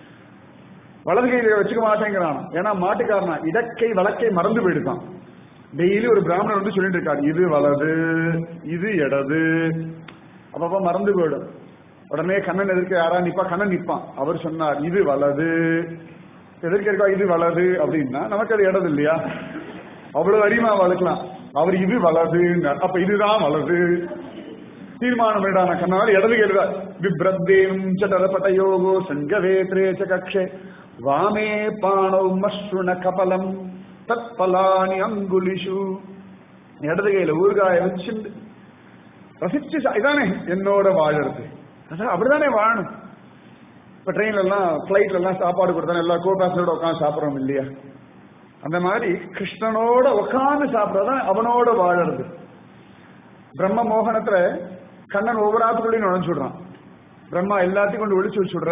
வலது கையில வச்சுக்க மாட்டேங்கிறான் ஏன்னா மாட்டுக்காரனா இடக்கை வழக்கை மறந்து போயிடுதான் டெய்லி ஒரு பிராமணர் வந்து சொல்லிட்டு இருக்காரு இது வலது இது இடது அப்பப்ப மறந்து போயிடும் உடனே கண்ணன் எதிர்க்க யாரா நிப்பா கண்ணன் நிப்பான் அவர் சொன்னார் இது வலது எதிர்க்க இருக்கா இது வலது அப்படின்னா நமக்கு அது இடது இல்லையா அவ்வளவு அறிமா வளர்க்கலாம் அவர் இது வலது அப்ப இதுதான் வலது தீர்மானம் வேண்டான கண்ணால் இடது கேள்வா விப்ரத்தேம் சடரபட்டயோகோ சங்கவேத்ரே ச கக்ஷே வாமே பாணௌ மஸ்ருண கபலம் தத் பலானி அங்குலிஷு இடது கையில ஊறுகாய வச்சுண்டு ரசிச்சு சா- இதானே என்னோட வாழறது அதான் அப்படிதானே வாழணும் இப்ப ட்ரெயின்ல எல்லாம் பிளைட்ல எல்லாம் சாப்பாடு கொடுத்தா எல்லா கோ பேசஞ்சரோட உட்காந்து சாப்பிடுறோம் இல்லையா அந்த மாதிரி கிருஷ்ணனோட உட்காந்து சாப்பிடறதான் அவனோட வாழறது பிரம்ம மோகனத்துல கண்ணன் ஒவ்வொரு ஆத்துக்குள்ளேயும் நுழைஞ்சு விடுறான் பிரம்மா எல்லாத்தையும் கொண்டு ஒளிச்சு வச்சுடுற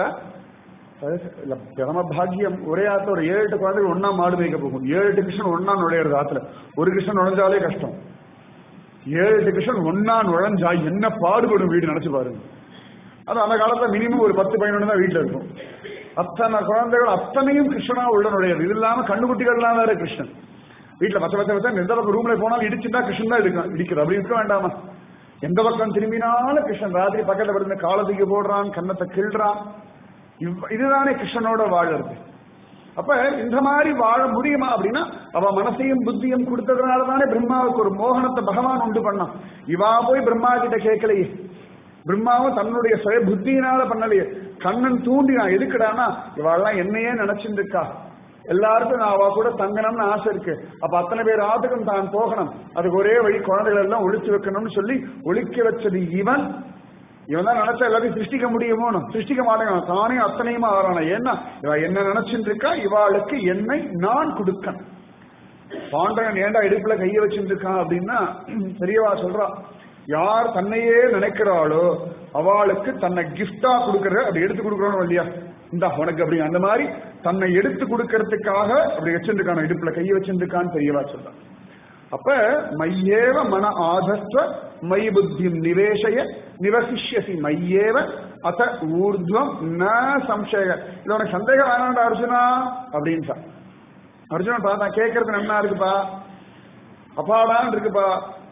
பிரம பாக்கியம் ஒரே ஆத்துல ஒரு ஏழு எட்டு குழந்தைகள் ஒன்னா மாடு மேய்க்க போகும் ஏழு எட்டு கிருஷ்ணன் ஒன்னா நுழையிறது ஆத்துல ஒரு கிருஷ்ணன் நுழைஞ்சாலே கஷ்டம் ஏழு எட்டு கிருஷ்ணன் ஒன்னா நுழைஞ்சா என்ன பாடுபடும் வீடு நினைச்சு பாருங்க அது அந்த காலத்துல மினிமம் ஒரு பத்து பதினொன்று தான் வீட்டுல இருக்கும் அத்தனை குழந்தைகள் அத்தனையும் கிருஷ்ணனா உள்ள நுழையாது இது இல்லாம கண்ணுக்குட்டிகள்லாம் வேற கிருஷ்ணன் வீட்டுல பச்சை பச்சை பச்சை எந்த பக்கம் ரூம்ல போனாலும் இடிச்சுட்டா கிருஷ்ணன் தான் இடிக்கும் இடிக்கிறது அப்படி இருக்க வேண்டாமா எந்த பக்கம் திரும்பினாலும் கிருஷ்ணன் ராத்திரி பக்கத்துல படுத்து காலத்துக்கு போடுறான் கன்னத்தை கிள்றான் இவ்- இதுதானே கிருஷ்ணனோட வாழறது அப்ப இந்த மாதிரி வாழ முடியுமா அப்படின்னா அவ மனசையும் புத்தியும் கொடுத்ததுனால தானே பிரம்மாவுக்கு ஒரு மோகனத்தை பகவான் உண்டு பண்ணான் இவா போய் பிரம்மா கிட்ட கேட்கலையே பிரம்மாவும் தன்னுடைய சுய புத்தியினால பண்ணலையே கண்ணன் தூண்டினான் எதுக்குடானா இவாள்லாம் என்னையே நினைச்சிட்டு இருக்கா எல்லாருக்கும் நான் அவ கூட தங்கணும்னு ஆசை இருக்கு அப்ப அத்தனை பேர் ஆத்துக்கும் தான் போகணும் அதுக்கு ஒரே வழி குழந்தைகள் எல்லாம் ஒழிச்சு வைக்கணும்னு சொல்லி ஒழிக்க வச்சது இவன் இவன் தான் நினைச்சா எல்லாத்தையும் சிருஷ்டிக்க முடியுமோ சிருஷ்டிக்க மாட்டேங்கிறான் தானே அத்தனையுமா ஆறான ஏன்னா இவ என்ன நினைச்சிட்டு இருக்கா இவாளுக்கு என்னை நான் கொடுக்கணும் பாண்டவன் ஏண்டா இடுப்புல கைய வச்சுட்டு இருக்கான் அப்படின்னா பெரியவா சொல்றா யார் தன்னையே நினைக்கிறாளோ அவளுக்கு தன்னை கிஃப்டா கொடுக்கற அப்படி எடுத்து கொடுக்கறோம் இல்லையா இந்தா உனக்கு அப்படி அந்த மாதிரி தன்னை எடுத்து கொடுக்கறதுக்காக அப்படி வச்சிருக்கான் இடுப்புல கைய வச்சிருக்கான்னு பெரியவா சொல்றா அப்ப மையேவ மன ஆதஸ்வ மை புத்தி நிவேசய நிவசிஷ்யசி மையேவ அத ஊர்துவம் ந சம்சய இது உனக்கு சந்தேகம் வேணாண்டா அர்ஜுனா அப்படின்னு சார் அர்ஜுனன் பார்த்தா கேட்கறது நல்லா இருக்குப்பா அப்பாடான் இருக்குப்பா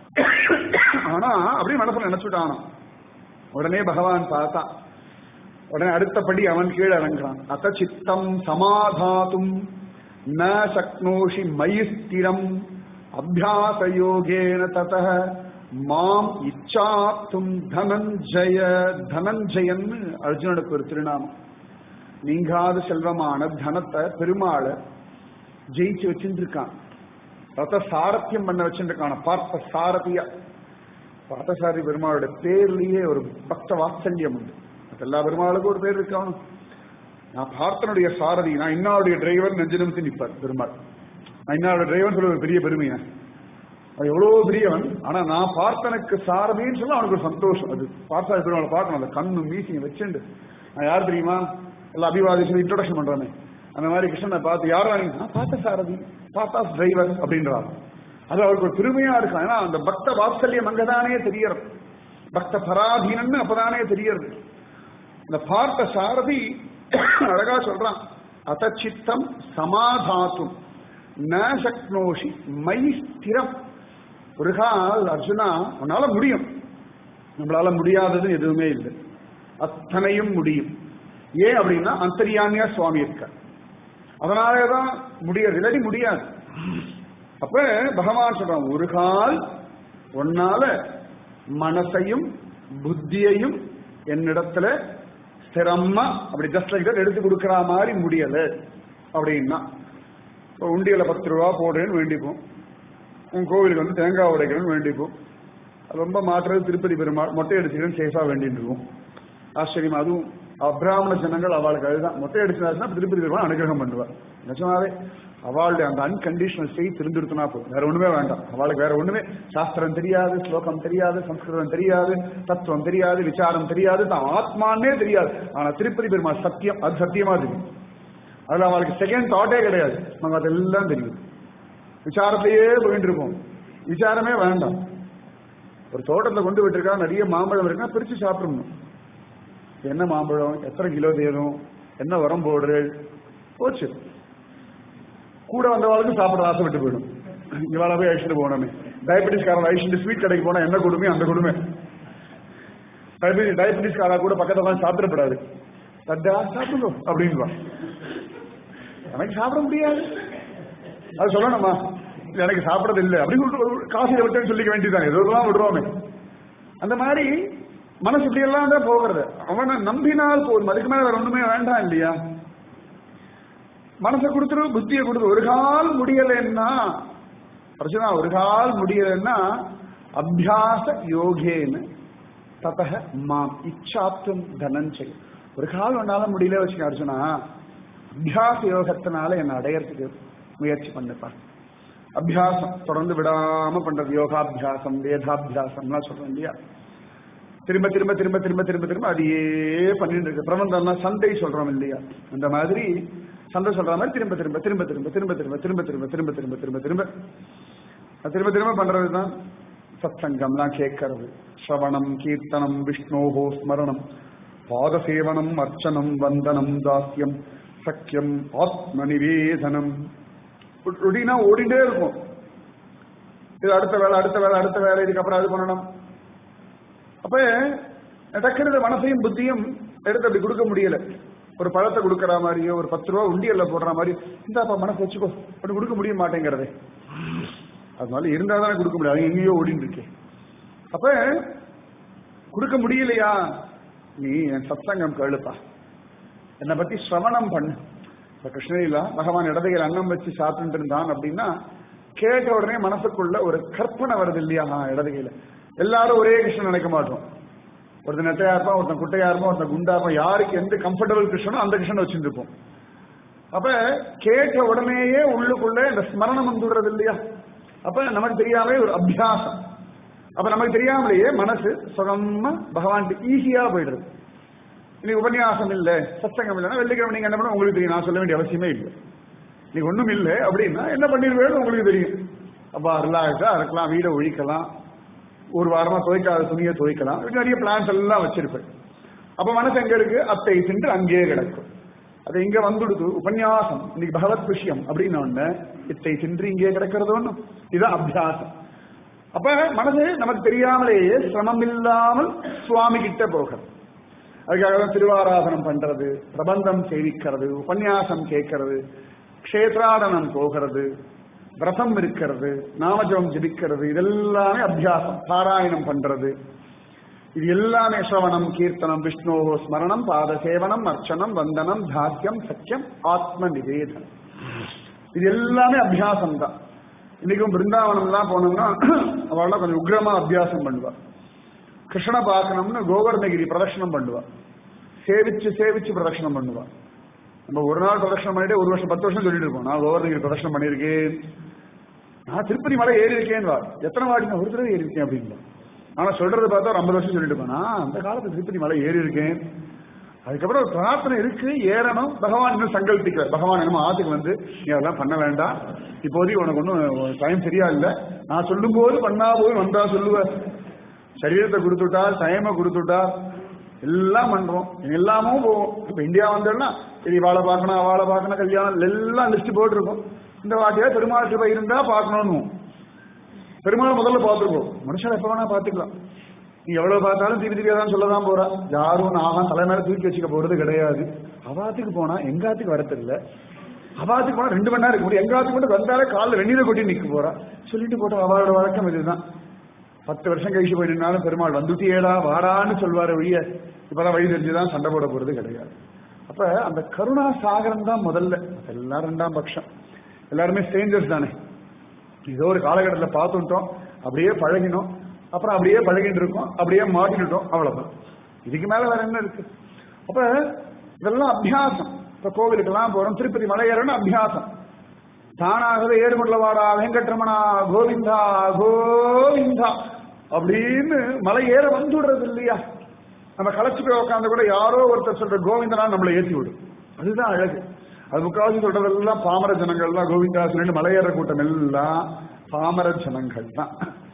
ஆனா அப்படி மனசுல நினைச்சுட்டானா உடனே பகவான் பார்த்தான் உடனே அடுத்தபடி அவன் கீழே இறங்குறான் அத சித்தம் சமாதாத்தும் ந சக்னோஷி மயி ஸ்திரம் அபியாச யோகேன தத மாம் இச்சாத்தும் தனஞ்சய தனஞ்சயன்னு அர்ஜுனனுக்கு ஒரு திருநாமம் நீங்காத செல்வமான தனத்தை பெருமாளை ஜெயிச்சு வச்சுட்டு இருக்கான் ரத்த சாரத்தியம் பண்ண வச்சுருக்கான பார்த்த சாரதியா பார்த்தசாரி பெருமாளோட பேர்லயே ஒரு பக்த வாத்சல்யம் உண்டு மத்த எல்லா பெருமாளுக்கும் ஒரு பேர் இருக்கணும் நான் பார்த்தனுடைய சாரதி நான் இன்னாவுடைய டிரைவர் நெஞ்சு நிமித்து நிற்பார் பெருமாள் நான் இன்னாவுடைய டிரைவர் சொல்ல ஒரு பெரிய பெருமையா அது எவ்வளவு பெரியவன் ஆனா நான் பார்த்தனுக்கு சாரதின்னு சொல்ல அவனுக்கு ஒரு சந்தோஷம் அது பார்த்தாரி பெருமாளை பார்க்கணும் அந்த கண்ணு மீசிங்க வச்சுண்டு நான் யார் தெரியுமா எல்லாம் அபிவாதிச்சு இன்ட்ரோடக்ஷன் பண்றானே அந்த மாதிரி கிருஷ்ணனை பார்த்து யாரா நீ நான் பார்த்த சாரதி பார்த்தா டிரைவர் அப்படின்றார் அது அவருக்கு ஒரு பெருமையா இருக்கும் ஏன்னா அந்த பக்த வாத்சல்யம் அங்கதானே தெரியறது பக்த பராதீனன்னு அப்பதானே தெரியறது இந்த பார்த்த சாரதி அழகா சொல்றான் அத்தச்சித்தம் சமாதாத்தும் ந சக்னோஷி மை ஸ்திரம் ஒரு கால் அர்ஜுனா உன்னால முடியும் நம்மளால முடியாதது எதுவுமே இல்லை அத்தனையும் முடியும் ஏன் அப்படின்னா அந்தரியாமியா சுவாமி இருக்க அதனாலதான் முடியாது இல்லாட்டி முடியாது அப்ப பகவான் சொல்றான் ஒரு கால் உன்னால மனசையும் புத்தியையும் என்னிடத்துல ஸ்திரமா அப்படி ஜஸ்ட் லைக் எடுத்து கொடுக்கிற மாதிரி முடியல அப்படின்னா இப்போ உண்டியல பத்து ரூபா போடுறேன்னு வேண்டிப்போம் உன் கோவிலுக்கு வந்து தேங்காய் உடைக்கிறேன்னு வேண்டிப்போம் ரொம்ப மாற்றுறது திருப்பதி பெருமாள் மொட்டை அடிச்சுக்கிறேன்னு சேஃபா வேண்டிட்டு இருக்கோம் ஆச்சரியம் அதுவும் அப்ராமண ஜனங்கள் அவளுக்கு அதுதான் மொட்டை அடிச்சாச்சுன்னா திருப்பதி பெருமாள் அனுகிரகம் பண்ணுவார் நிஜமாவே அவளுடைய அந்த அன்கண்டிஷனல் ஸ்டேட் திருந்திருத்துனா போதும் வேற ஒண்ணுமே வேண்டாம் அவளுக்கு வேற ஒண்ணுமே சாஸ்திரம் தெரியாது ஸ்லோகம் தெரியாது சம்ஸ்கிருதம் தெரியாது தத்துவம் தெரியாது விசாரம் தெரியாது தான் ஆத்மானே தெரியாது ஆனா திருப்பதி பெருமாள் சத்தியம் அது சத்தியமா தெரியும் அதுல அவளுக்கு செகண்ட் தாட்டே கிடையாது நமக்கு அதெல்லாம் தெரியும் விசாரத்திலேயே போயிட்டு இருப்போம் விசாரமே வேண்டாம் ஒரு தோட்டத்துல கொண்டு விட்டுருக்கா நிறைய மாம்பழம் இருக்குன்னா பிரிச்சு சாப்பிடணும் என்ன மாம்பழம் எத்தனை கிலோ தேரும் என்ன உரம் போடுற போச்சு கூட வந்தவாளுக்கு சாப்பிட ஆசை விட்டு போயிடும் இவாள போய் அழிச்சுட்டு போனோமே டயபெட்டிஸ் காரன் அழிச்சுட்டு ஸ்வீட் கடைக்கு போனா என்ன கொடுமை அந்த கொடுமை டயபெட்டிஸ் டயபெட்டிஸ் காரா கூட பக்கத்துல தான் சாப்பிடப்படாது தட்டா சாப்பிடுங்க அப்படின்பா எனக்கு சாப்பிட முடியாது அது சொல்லணுமா எனக்கு சாப்பிடறது இல்லை அப்படின்னு காசில விட்டேன்னு சொல்லிக்க வேண்டியதான் எதெல்லாம் விடுறோமே அந்த மாதிரி மனசு இப்படி எல்லாம் தான் போகிறது அவனை நம்பினால் போதும் அதுக்கு மேல வேற ஒண்ணுமே வேண்டாம் இல்லையா மனசை கொடுத்துரு புத்தியை கொடுத்து ஒரு கால் முடியலைன்னா அர்ஜுனா ஒரு கால் முடியலைன்னா அபியாச யோகேன்னு ததக மாம் இச்சாத்தும் தனஞ்செய் ஒரு கால் ஒன்னால முடியல வச்சுக்க அர்ஜுனா அபியாச யோகத்தினால என்னை அடையறதுக்கு முயற்சி பண்ணுப்பா அபியாசம் தொடர்ந்து விடாம பண்றது யோகாபியாசம் வேதாபியாசம்லாம் சொல்றோம் இல்லையா திரும்ப திரும்ப திரும்ப திரும்ப திரும்ப திரும்ப அதையே பண்ணிட்டு இருக்கு பிரபந்தம்னா சந்தை சொல்றோம் இல்லையா அந்த மாதிரி சந்தை சொல்ற மாதிரி திரும்ப திரும்ப திரும்ப திரும்ப திரும்ப திரும்ப திரும்ப திரும்ப திரும்ப திரும்ப திரும்ப திரும்ப திரும்ப திரும்ப பண்றது தான் சத் சங்கம்லாம் கேட்கறது ஸ்ரவணம் கீர்த்தனம் விஷ்ணோஹோ ஸ்மரணம் பாதசேவனம் அர்ச்சனம் வந்தனம் தாஸ்யம் சக்கியம் ஆத்ம நிவேதனம் ரொட்டீனா ஓடிட்டே இருக்கும் இது அடுத்த வேலை அடுத்த வேலை அடுத்த வேலை இதுக்கப்புறம் அது பண்ணணும் அப்ப டக்குனு மனசையும் புத்தியும் எடுத்து அப்படி கொடுக்க முடியல ஒரு பழத்தை கொடுக்கற மாதிரியோ ஒரு பத்து ரூபா உண்டியல்ல போடுற மாதிரி இந்தாப்பா மனசு வச்சுக்கோ அப்படி கொடுக்க முடிய மாட்டேங்கிறதே அதனால இருந்தா தானே கொடுக்க முடியாது அது எங்கேயோ ஓடிட்டு இருக்கே அப்ப கொடுக்க முடியலையா நீ என் சத்சங்கம் கேளுப்பா என்னை பத்தி சிரவணம் பண்ணு இப்ப கிருஷ்ணகிரியில பகவான் இடதையில் அன்னம் வச்சு சாப்பிட்டு இருந்தான் அப்படின்னா கேட்ட உடனே மனசுக்குள்ள ஒரு கற்பனை வருது இல்லையா இடதுகையில எல்லாரும் ஒரே கிருஷ்ணன் நினைக்க மாட்டோம் ஒருத்தன் நெட்டையா இருப்பான் ஒருத்தன் குட்டையா இருப்பான் ஒருத்தன் குண்டா இருப்பான் யாருக்கு எந்த கம்ஃபர்டபுள் கிருஷ்ணனோ அந்த கிருஷ்ணன் வச்சுட்டு இருப்போம் அப்ப கேட்ட உடனேயே உள்ளுக்குள்ள இந்த ஸ்மரணம் வந்துடுறது இல்லையா அப்ப நமக்கு தெரியாமலே ஒரு அபியாசம் அப்ப நமக்கு தெரியாமலேயே மனசு சுகமா பகவான் ஈஸியா போயிடுறது இன்னைக்கு உபன்யாசம் இல்ல சத்தங்கம் இல்லைன்னா வெள்ளிக்கிழமை நீங்க என்ன பண்ண உங்களுக்கு தெரியும் நான் சொல்ல வேண்டிய அவசியமே இல்லை நீ ஒண்ணும் இல்லை அப்படின்னா என்ன பண்ணிருவேன்னு உங்களுக்கு தெரியும் அப்ப ரிலாக்ஸா இருக்கலாம் வீடை ஒழிக்கலாம் ஒரு வாரமா துவைக்காத துணியை துவைக்கலாம் இப்படி நிறைய பிளான்ஸ் எல்லாம் வச்சிருப்பேன் அப்ப மனசு எங்க இருக்கு அத்தை சென்று அங்கேயே கிடக்கும் அது இங்க வந்துடுது உபன்யாசம் இன்னைக்கு பகவத் விஷயம் அப்படின்னு ஒண்ணு இத்தை சென்று இங்கே கிடக்கிறது ஒண்ணும் இதுதான் அபியாசம் அப்ப மனசு நமக்கு தெரியாமலேயே சிரமம் இல்லாமல் சுவாமி கிட்ட போகிறது அதுக்காக தான் திருவாராதனம் பண்றது பிரபந்தம் சேவிக்கிறது உபன்யாசம் கேட்கறது க்ஷேத்ராடனம் போகிறது விரதம் இருக்கிறது நாமஜபம் ஜபிக்கிறது இதெல்லாமே அபியாசம் பாராயணம் பண்றது இது எல்லாமே சிரவணம் கீர்த்தனம் விஷ்ணோகோ ஸ்மரணம் பாத சேவனம் அர்ச்சனம் வந்தனம் தாத்தியம் சக்கியம் ஆத்ம நிவேதனம் இது எல்லாமே அபியாசம் தான் இன்னைக்கும் பிருந்தாவனம் எல்லாம் போனோம்னா அவள்லாம் கொஞ்சம் உக்ரமா அபியாசம் பண்ணுவா கிருஷ்ண பார்க்கணும்னு கோவர்ணகிரி பிரதட்சணம் பண்ணுவா சேவிச்சு சேவிச்சு பிரதட்சணம் பண்ணுவா நம்ம ஒரு நாள் பிரதட்சணம் பண்ணிட்டு ஒரு வருஷம் பத்து வருஷம் சொல்லிட்டு இருப்போம் நான் கோவர்ணகிரி பிரதட்சணம் பண்ணியிருக்கேன் நான் திருப்பதி மலை ஏறி இருக்கேன் எத்தனை வாட்டி நான் ஒரு தடவை ஏறி இருக்கேன் அப்படின்னு ஆனா சொல்றது பார்த்தா ஒரு ஐம்பது வருஷம் சொல்லிட்டு இருப்பேன் நான் அந்த காலத்துல திருப்பதி மலை ஏறி இருக்கேன் அதுக்கப்புறம் ஒரு பிரார்த்தனை இருக்கு ஏறணும் பகவான் இன்னும் சங்கல்பிக்கிறார் பகவான் என்னமோ ஆத்துக்கு வந்து நீ அதெல்லாம் பண்ண வேண்டாம் இப்போதைக்கு உனக்கு ஒன்றும் டைம் சரியா இல்லை நான் சொல்லும் போது பண்ணா போது வந்தா சொல்லுவ சரீரத்தை கொடுத்துட்டா டைமை கொடுத்துட்டா எல்லாம் பண்றோம் எல்லாமும் போவோம் இப்ப இந்தியா வந்தோம்னா சரி வாழை பார்க்கணும் அவளை பார்க்கணும் கல்யாணம் எல்லாம் லிஸ்ட் போட்டிருக்கோம் இந்த வாட்டியா பெருமாள் கிருபை இருந்தா பார்க்கணும்னு பெருமாள் முதல்ல பார்த்துருக்கோம் மனுஷன் எப்ப வேணா பார்த்துக்கலாம் நீ எவ்வளவு பார்த்தாலும் திருப்பி திருப்பி தான் சொல்லதான் போறா யாரும் நாகம் தலை மேல தூக்கி வச்சுக்க போறது கிடையாது அவாத்துக்கு போனா எங்காத்துக்கு வரத்தில்ல அவாத்துக்கு போனா ரெண்டு மணி நேரம் இருக்க முடியும் எங்காத்துக்கு மட்டும் வந்தாலே காலில் வெந்நீரை கொட்டி நிக்க போறா சொல்லிட்டு போட்ட அவளோட வழக்கம் இதுதான் பத்து வருஷம் கழிச்சு போயிட்டாலும் பெருமாள் வந்துட்டியேடா வாடான்னு சொல்வாரு ஒழிய இப்பதான் வழி தெரிஞ்சுதான் சண்டை போட போறது கிடையாது அப்ப அந்த கருணா சாகரம் தான் முதல்ல எல்லாம் ரெண்டாம் பட்சம் எல்லாருமே ஸ்ட்ரேஞ்சர்ஸ் தானே ஏதோ ஒரு காலகட்டத்தில் பார்த்துட்டோம் அப்படியே பழகினோம் அப்புறம் அப்படியே பழகிட்டு இருக்கோம் அப்படியே மாட்டிக்கிட்டோம் அவ்வளவுதான் இதுக்கு மேல வேற என்ன இருக்கு அப்ப இதெல்லாம் அபியாசம் இப்ப கோவிலுக்கெல்லாம் போறோம் திருப்பதி மலை ஏறணும் அபியாசம் தானாகவே ஏறுமுள்ளவாடா வெங்கட்ரமணா கோவிந்தா கோவிந்தா அப்படின்னு மலை ஏற வந்துடுறது இல்லையா நம்ம களைச்சு போய் உட்காந்து கூட யாரோ ஒருத்தர் சொல்ற கோவிந்தனா நம்மளை ஏற்றி விடும் அதுதான் அழகு அது முக்காவாசி சொல்றதெல்லாம் பாமர ஜனங்கள் தான் கோவிந்தா சொல்லிட்டு மலையேற கூட்டம் எல்லாம் பாமர ஜனங்கள் தான்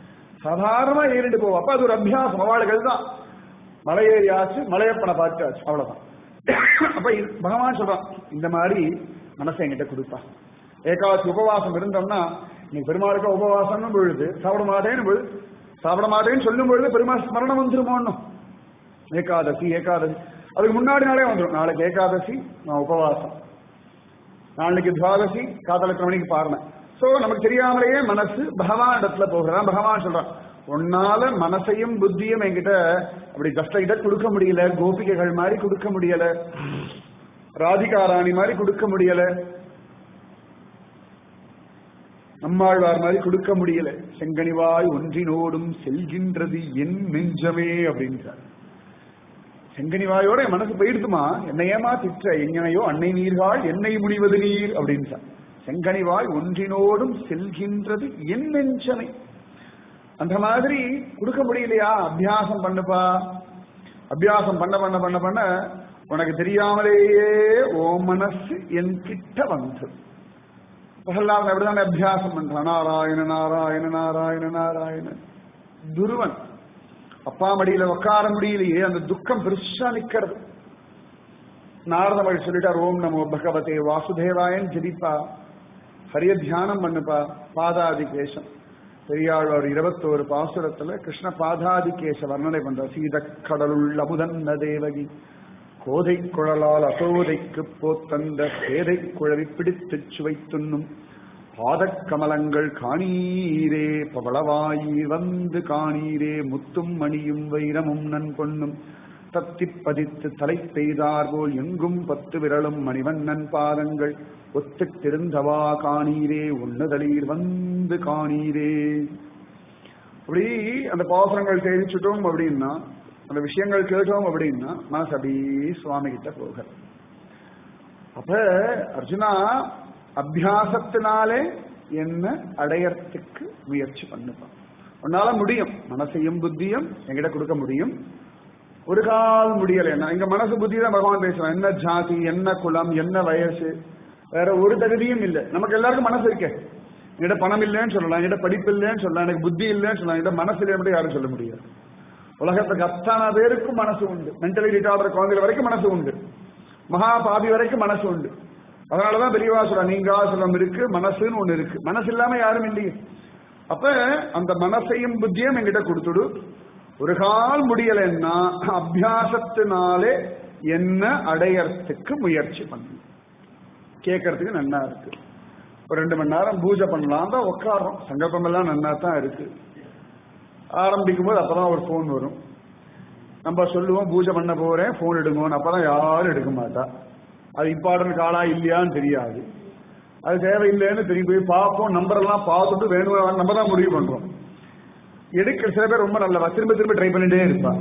சாதாரணமா ஏறிட்டு போவோம் அப்ப அது ஒரு அபியாசம் அவளுகள் தான் மலையேறியாச்சு மலையப்பனை பார்த்தாச்சு அவ்வளவுதான் அப்ப இது- பகவான் சொல்றான் இந்த மாதிரி மனசை என்கிட்ட கொடுப்பா ஏகாதசி உபவாசம் இருந்தோம்னா நீ பெருமாளுக்கு உபவாசம்னு பொழுது சாப்பிட மாட்டேன்னு பொழுது சாப்பிட மாட்டேன்னு சொல்லும் பொழுது பெருமாள் ஸ்மரணம் வந்துருமோன்னு ஏகாதசி ஏகாதசி அதுக்கு முன்னாடி நாளே வந்துடும் நாளைக்கு ஏகாதசி நான் உபவாசம் நாளைக்கு துவாதசி காதல எத்தனை மணிக்கு பாருனேன் சோ நமக்கு தெரியாமலேயே மனசு பகவான் இடத்துல போகிறதான் பகவான் சொல்றான் உன்னால மனசையும் புத்தியும் என்கிட்ட அப்படி கஷ்ட கொடுக்க முடியல கோபிகைகள் மாதிரி கொடுக்க முடியல ராதிகா ராணி மாதிரி கொடுக்க முடியல நம்மாழ்வார் மாதிரி கொடுக்க முடியல செங்கனிவாய் ஒன்றினோடும் செல்கின்றது என் நெஞ்சமே அப்படின்றார் செங்கனிவாயோட என் மனசு போயிடுதுமா என்னை ஏமா திட்ட எங்கனையோ அன்னை நீர்காள் என்னை முடிவது நீர் அப்படின்றார் செங்கனிவாய் ஒன்றினோடும் செல்கின்றது என் நெஞ்சமே அந்த மாதிரி கொடுக்க முடியலையா அபியாசம் பண்ணுப்பா அபியாசம் பண்ண பண்ண பண்ண பண்ண உனக்கு தெரியாமலேயே ஓ மனசு என் கிட்ட வந்து பிரகலாதன் அப்படிதானே அபியாசம் பண்றான் நாராயண நாராயண நாராயண நாராயண துருவன் அப்பா மடியில உட்கார முடியலையே அந்த துக்கம் பெருசா நிக்கிறது நாரத வழி சொல்லிட்டார் ஓம் நமோ பகவதே வாசுதேவாயன் ஜெபிப்பா ஹரிய தியானம் பண்ணுப்பா பாதாதிகேசம் பெரியாழ்வார் இருபத்தோரு பாசுரத்துல கிருஷ்ண பாதாதிகேச வர்ணனை பண்ற சீதக்கடலுள் அமுதன்ன தேவகி கோதை குழலால் அசோதைக்கு போத்தந்த சேதை குழவி பிடித்துச் சுவைத்துண்ணும் பாதக்கமலங்கள் காணீரே பவளவாயி வந்து காணீரே முத்தும் மணியும் வைரமும் நன்கொண்ணும் தத்திப் பதித்து தலை பெய்தார் போல் எங்கும் பத்து விரலும் மணிவண்ணன் பாதங்கள் ஒத்துட்டிருந்தவா காணீரே உன்னதலீர் வந்து காணீரே அப்படி அந்த பாசுரங்கள் தெரிவிச்சுட்டோம் அப்படின்னா அந்த விஷயங்கள் கேட்டோம் அப்படின்னா மனசு அப்படியே சுவாமி கிட்ட போகிறது அப்ப அர்ஜுனா அபியாசத்தினாலே என்ன அடையறதுக்கு முயற்சி பண்ணுப்பான் உன்னால முடியும் மனசையும் புத்தியும் என்கிட்ட கொடுக்க முடியும் ஒரு கால் முடியல என்ன இங்க மனசு புத்தி தான் பகவான் பேசுறான் என்ன ஜாதி என்ன குலம் என்ன வயசு வேற ஒரு தகுதியும் இல்லை நமக்கு எல்லாருக்கும் மனசு இருக்கே என்கிட்ட பணம் இல்லைன்னு சொல்லலாம் என்கிட்ட படிப்பு இல்லைன்னு சொல்லலாம் எனக்கு புத்தி இல்லைன்னு சொல்லலாம் என்கிட்ட மனசு இல்லைன்னு மட்டும் யாரும் சொல்ல முடியாது உலகத்துக்கு அத்தனை பேருக்கும் மனசு உண்டு மென்டலி ரிட்டார்டர் குழந்தைகள் வரைக்கும் மனசு உண்டு மகா பாபி வரைக்கும் மனசு உண்டு அதனாலதான் பெரியவா சொல்ற நீங்காசுரம் இருக்கு மனசுன்னு ஒண்ணு இருக்கு மனசு இல்லாம யாரும் இல்லையே அப்ப அந்த மனசையும் புத்தியும் என்கிட்ட கொடுத்துடு ஒரு கால் முடியலைன்னா அபியாசத்தினாலே என்ன அடையறதுக்கு முயற்சி பண்ணு கேட்கறதுக்கு நல்லா இருக்கு ஒரு ரெண்டு மணி நேரம் பூஜை பண்ணலாம் தான் உட்காரோம் சங்கல்பம் எல்லாம் நன்னா தான் இருக்கு ஆரம்பிக்கும் போது அப்பதான் ஒரு ஃபோன் வரும் நம்ம சொல்லுவோம் பூஜை பண்ண போறேன் ஃபோன் எடுங்கன்னு அப்பதான் யாரும் எடுக்க மாட்டா அது இம்பார்ட்டன்ட் காலா இல்லையான்னு தெரியாது அது தேவையில்லைன்னு திரும்பி போய் பார்ப்போம் நம்பர் எல்லாம் பார்த்துட்டு வேணும் நம்ம தான் முடிவு பண்றோம் எடுக்க சில பேர் ரொம்ப நல்லவா திரும்ப திரும்ப ட்ரை பண்ணிட்டே இருப்பா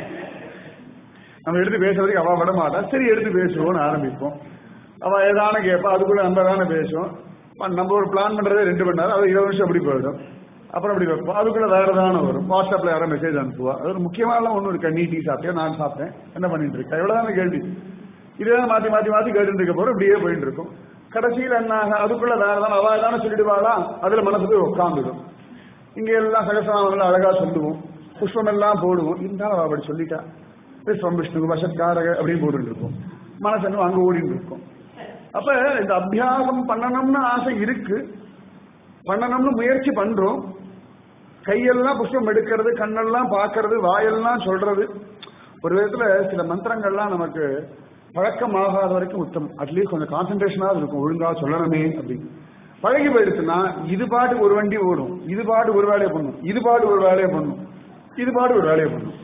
நம்ம எடுத்து பேசுறதுக்கு அவ விட மாட்டா சரி எடுத்து பேசுவோம்னு ஆரம்பிப்போம் அவ ஏதான கேட்பா அதுக்குள்ள நம்ம தானே பேசுவோம் அப்ப நம்ம ஒரு பிளான் பண்றதே ரெண்டு மணி நேரம் அது இருபது நிமிஷம் அப்படி போயிடும் அப்புறம் அப்படி வைப்போம் அதுக்குள்ள வேற ஏதான வரும் வாட்ஸ்அப்ல யாரும் மெசேஜ் அனுப்புவா அது ஒரு முக்கியமான ஒண்ணு இருக்கா நீ டீ சாப்பிட்டியா நான் சாப்பிட்டேன் என்ன பண்ணிட்டு இருக்கேன் எவ்வளவுதான கேள்வி இதுதான் மாத்தி மாத்தி மாத்தி கேட்டு இருக்க போறோம் இப்படியே போயிட்டு இருக்கும் கடைசியில் என்ன ஆகும்? அதுக்குள்ள வேற ஏதாவது அவ ஏதான சொல்லிடுவாளா அதுல மனசு போய் உட்காந்துடும் இங்க எல்லாம் சகசநாமங்கள் அழகா சொல்லுவோம் புஷ்பம் எல்லாம் போடுவோம் இருந்தாலும் அவ அப்படி சொல்லிட்டா விஸ்வம் விஷ்ணு வசத்காரக அப்படின்னு போட்டுட்டு இருப்போம் மனசு இன்னும் அங்க ஓடிட்டு இருக்கும் அப்ப இந்த அபியாசம் பண்ணணும்னு ஆசை இருக்கு பண்ணணும்னு முயற்சி பண்றோம் கையெல்லாம் புஷ்பம் எடுக்கிறது கண்ணெல்லாம் பார்க்கறது வாயெல்லாம் சொல்றது ஒரு விதத்துல சில மந்திரங்கள்லாம் நமக்கு பழக்கமாகாத வரைக்கும் உத்தமம் அட்லீஸ்ட் கொஞ்சம் கான்சென்ட்ரேஷனாக இருக்கும் ஒழுங்கா சொல்லணுமே அப்படின்னு பழகி போயிடுச்சுன்னா இது பாட்டுக்கு ஒரு வண்டி ஓடும் இது பாட்டு ஒரு வேலையை பண்ணும் இது பாட்டு ஒரு வேலையை பண்ணும் இது பாட்டு ஒரு வேலையை பண்ணும்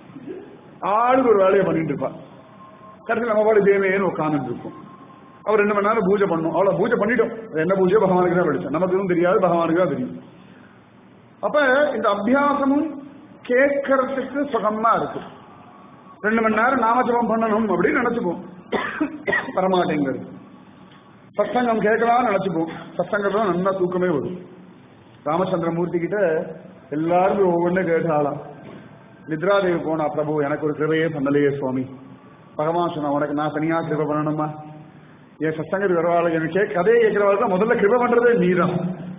ஆளுக்கு ஒரு வேலையை பண்ணிட்டு இருப்பா கடைசி நம்ம பாட்டு தேவையேன்னு உட்காந்துட்டு இருக்கும் அவர் ரெண்டு மணி நேரம் பூஜை பண்ணும் அவ்வளவு பூஜை பண்ணிட்டோம் அது என்ன பூஜை பகவானுக்கு தான் படிச்சோம் நமக்கு எதுவும் தெரியாது பகவானுக்கு தான் தெரியும் அப்ப இந்த அபியாசமும் கேட்கறதுக்கு சுகமா இருக்கு ரெண்டு மணி நேரம் நாமஜபம் பண்ணணும் அப்படின்னு நினைச்சுப்போம் வரமாட்டேங்கிறது சத்சங்கம் கேட்கலாம்னு நினைச்சுப்போம் சத்சங்கத்துல நல்லா தூக்கமே வரும் ராமச்சந்திர மூர்த்தி கிட்ட எல்லாரும் ஒவ்வொன்னு கேட்டாலாம் நித்ராதேவி போனா பிரபு எனக்கு ஒரு கிருபையே பண்ணலையே சுவாமி பகவான் சொன்னா உனக்கு நான் தனியா கிருபை பண்ணணுமா என் சத்சங்கத்துக்கு வரவாள் எனக்கு கேட்க கதையை கேட்கிறவாள் தான் முதல்ல கிருபை பண்றதே நீதான்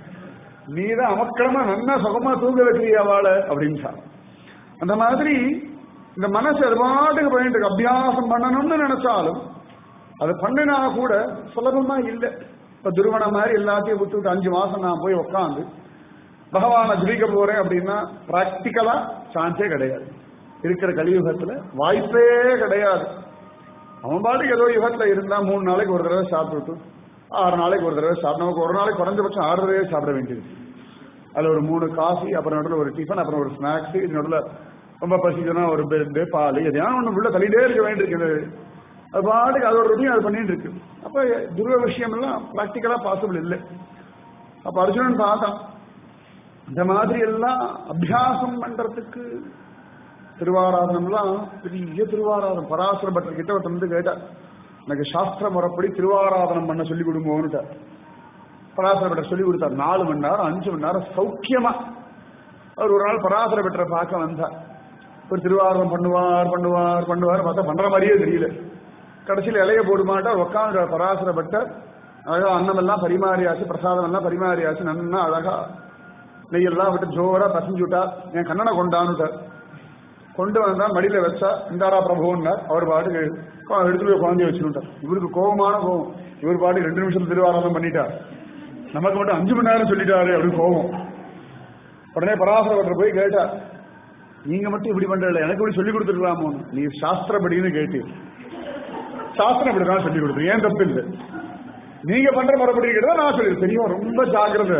நீதான் அமக்கிரமா நல்லா சுகமா தூங்க வைக்கிறிய அவளை அப்படின்னு சொன்னா. அந்த மாதிரி இந்த மனசு அது பாட்டுக்கு போயிட்டு இருக்கு. அபியாசம் பண்ணணும்னு நினைச்சாலும் அது பண்ணினா கூட சுலபமா இல்லை இப்ப துருவன மாதிரி எல்லாத்தையும் விட்டுவிட்டு அஞ்சு மாசம் நான் போய் உட்காந்து பகவானை ஜபிக்க போறேன் அப்படின்னா பிராக்டிக்கலா சான்ஸே கிடையாது இருக்கிற கலியுகத்துல வாய்ப்பே கிடையாது அவன் பாட்டுக்கு ஏதோ யுகத்துல இருந்தா மூணு நாளைக்கு ஒரு தடவை சாப்பிட்டுட்டு ஆறு நாளைக்கு ஒரு தடவை சாப்பிட்டு நமக்கு ஒரு நாளைக்கு குறைஞ்சபட்சம் ஆறு தடவை சாப்பிட வேண்டியது அதுல ஒரு மூணு காஃபி அப்புறம் நடுவில் ஒரு டிஃபன் அப்புறம் ஒரு ஸ்நாக்ஸ் இது நடுவில் ரொம்ப பசிச்சுன்னா ஒரு பெட் பால் எதையான ஒண்ணு உள்ள தள்ளிட்டே இருக்க வேண்டியிருக்குது அது பாட்டுக்கு அதோட ரொட்டீன் அது பண்ணிட்டு இருக்கு அப்ப துருவ விஷயம் எல்லாம் பிராக்டிக்கலா பாசிபிள் இல்லை அப்ப அர்ஜுனன் பார்த்தான் இந்த மாதிரி எல்லாம் அபியாசம் பண்றதுக்கு திருவாராதனம்லாம் பெரிய திருவாராதனம் பராசர பட்டர் கிட்ட ஒருத்தர் வந்து கேட்டார் எனக்கு சாஸ்திர முறைப்படி திருவாராதனம் பண்ண சொல்லி கொடுங்கோன்னுட்டார் பராசர பட்டர் சொல்லி கொடுத்தார் நாலு மணி நேரம் அஞ்சு மணி நேரம் சௌக்கியமா அவர் ஒரு நாள் பராசர பட்டரை பார்க்க வந்தார் ஒரு திருவாரூரம் பண்ணுவார் பண்ணுவார் பண்ணுவார் பார்த்தா பண்ற மாதிரியே தெரியல கடைசியில் இலைய போட மாட்டார் உட்காந்து பராசர பட்டர் அழகா அன்னம் எல்லாம் பரிமாறியாச்சு பிரசாதம் எல்லாம் பரிமாறியாச்சு நன்னா அழகா நெய்யெல்லாம் விட்டு ஜோரா பசஞ்சு விட்டா என் கண்ணனை கொண்டான்னுட்டார் கொண்டு வந்தா மடியில வச்சா இந்தாரா பிரபுன்னார் அவர் பாட்டுக்கு கோ- எடுத்துட்டு போய் குழந்தைய வச்சுட்டார் இவருக்கு கோபமான கோபம் இவர் பாட்டுக்கு ரெண்டு நிமிஷம் திருவாராதனம் பண்ணிட்டார் நமக்கு மட்டும் அஞ்சு மணி நேரம் சொல்லிட்டாரு அப்படின்னு கோபம் உடனே பராசரவற்றை போய் கேட்டார் நீங்க மட்டும் இப்படி பண்றல எனக்கு இப்படி சொல்லி கொடுத்துருக்கலாமோ நீ சாஸ்திரப்படின்னு கேட்டு சாஸ்திரம் இப்படிதான் சொல்லி கொடுத்துரு ஏன் தப்பு இல்லை நீங்க பண்ற முறைப்படி கேட்டா நான் சொல்லி தெரியும் ரொம்ப ஜாக்கிரதை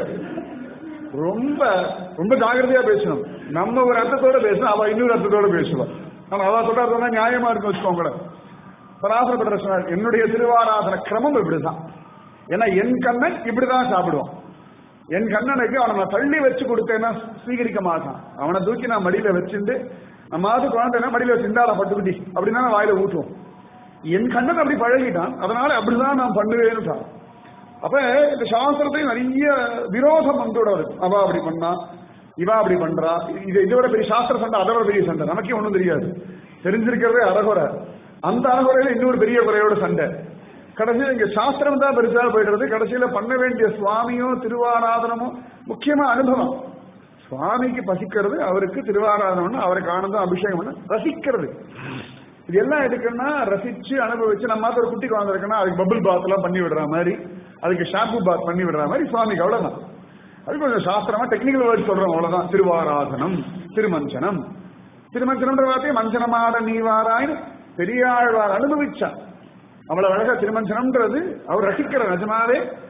ரொம்ப ரொம்ப ஜாக்கிரதையா பேசணும் நம்ம ஒரு அர்த்தத்தோட பேசணும் அவ இன்னொரு அர்த்தத்தோட பேசுவா நம்ம அவ சொல்றதுனா நியாயமா இருக்கும் வச்சுக்கோங்களேன் பராசரப்பட்ட சொன்னார் என்னுடைய திருவாராதன கிரமம் இப்படிதான் ஏன்னா என் கண்ணன் இப்படிதான் சாப்பிடுவான் என் கண்ணனுக்கு அவனை நான் தள்ளி வச்சு கொடுத்தேன்னா ஸ்வீகரிக்க மாட்டான் அவனை தூக்கி நான் மடியில வச்சுட்டு நம்ம அது குழந்தைனா மடியில வச்சு இந்தாடா பட்டுக்குட்டி அப்படின்னா நான் வாயில ஊட்டுவோம் என் கண்ணன் அப்படி பழகிட்டான் அதனால அப்படிதான் நான் பண்ணுவேன்னு அப்ப இந்த சாஸ்திரத்தையும் நிறைய விரோதம் வந்து வருது அவ அப்படி பண்ணா இவா அப்படி பண்றா இது இதை விட பெரிய சாஸ்திர சண்டை அதை விட பெரிய சண்டை நமக்கே ஒண்ணும் தெரியாது தெரிஞ்சிருக்கிறதே அறகுறை அந்த அறகுறையில இன்னொரு பெரிய குறையோட சண்டை கடைசியில் இங்க சாஸ்திரம் தான் பெருசா போயிடுறது கடைசியில பண்ண வேண்டிய சுவாமியும் திருவாராதனமும் முக்கியமா அனுபவம் சுவாமிக்கு பசிக்கிறது அவருக்கு திருவாராதனம் அவருக்கு ஆனந்தம் அபிஷேகம் பண்ண ரசிக்கிறது இது எல்லாம் எதுக்குன்னா ரசிச்சு அனுபவிச்சு நம்ம மாத்த ஒரு குட்டி குழந்தை இருக்குன்னா அதுக்கு பபிள் பாத் எல்லாம் பண்ணி விடுற மாதிரி அதுக்கு ஷாம்பு பாத் பண்ணி விடுற மாதிரி சுவாமிக்கு அவ்வளவுதான் அது கொஞ்சம் சாஸ்திரமா டெக்னிக்கல் வேர்ட் சொல்றோம் அவ்வளவுதான் திருவாராதனம் திருமஞ்சனம் திருமஞ்சனம்ன்ற வார்த்தையை மஞ்சனமாட நீவாராயின்னு பெரியாழ்வார் அனுபவிச்சார் அவ்வளவு அழகா திருமஞ்சனம்ன்றது அவர் ரசிக்கிற நிஜமாவே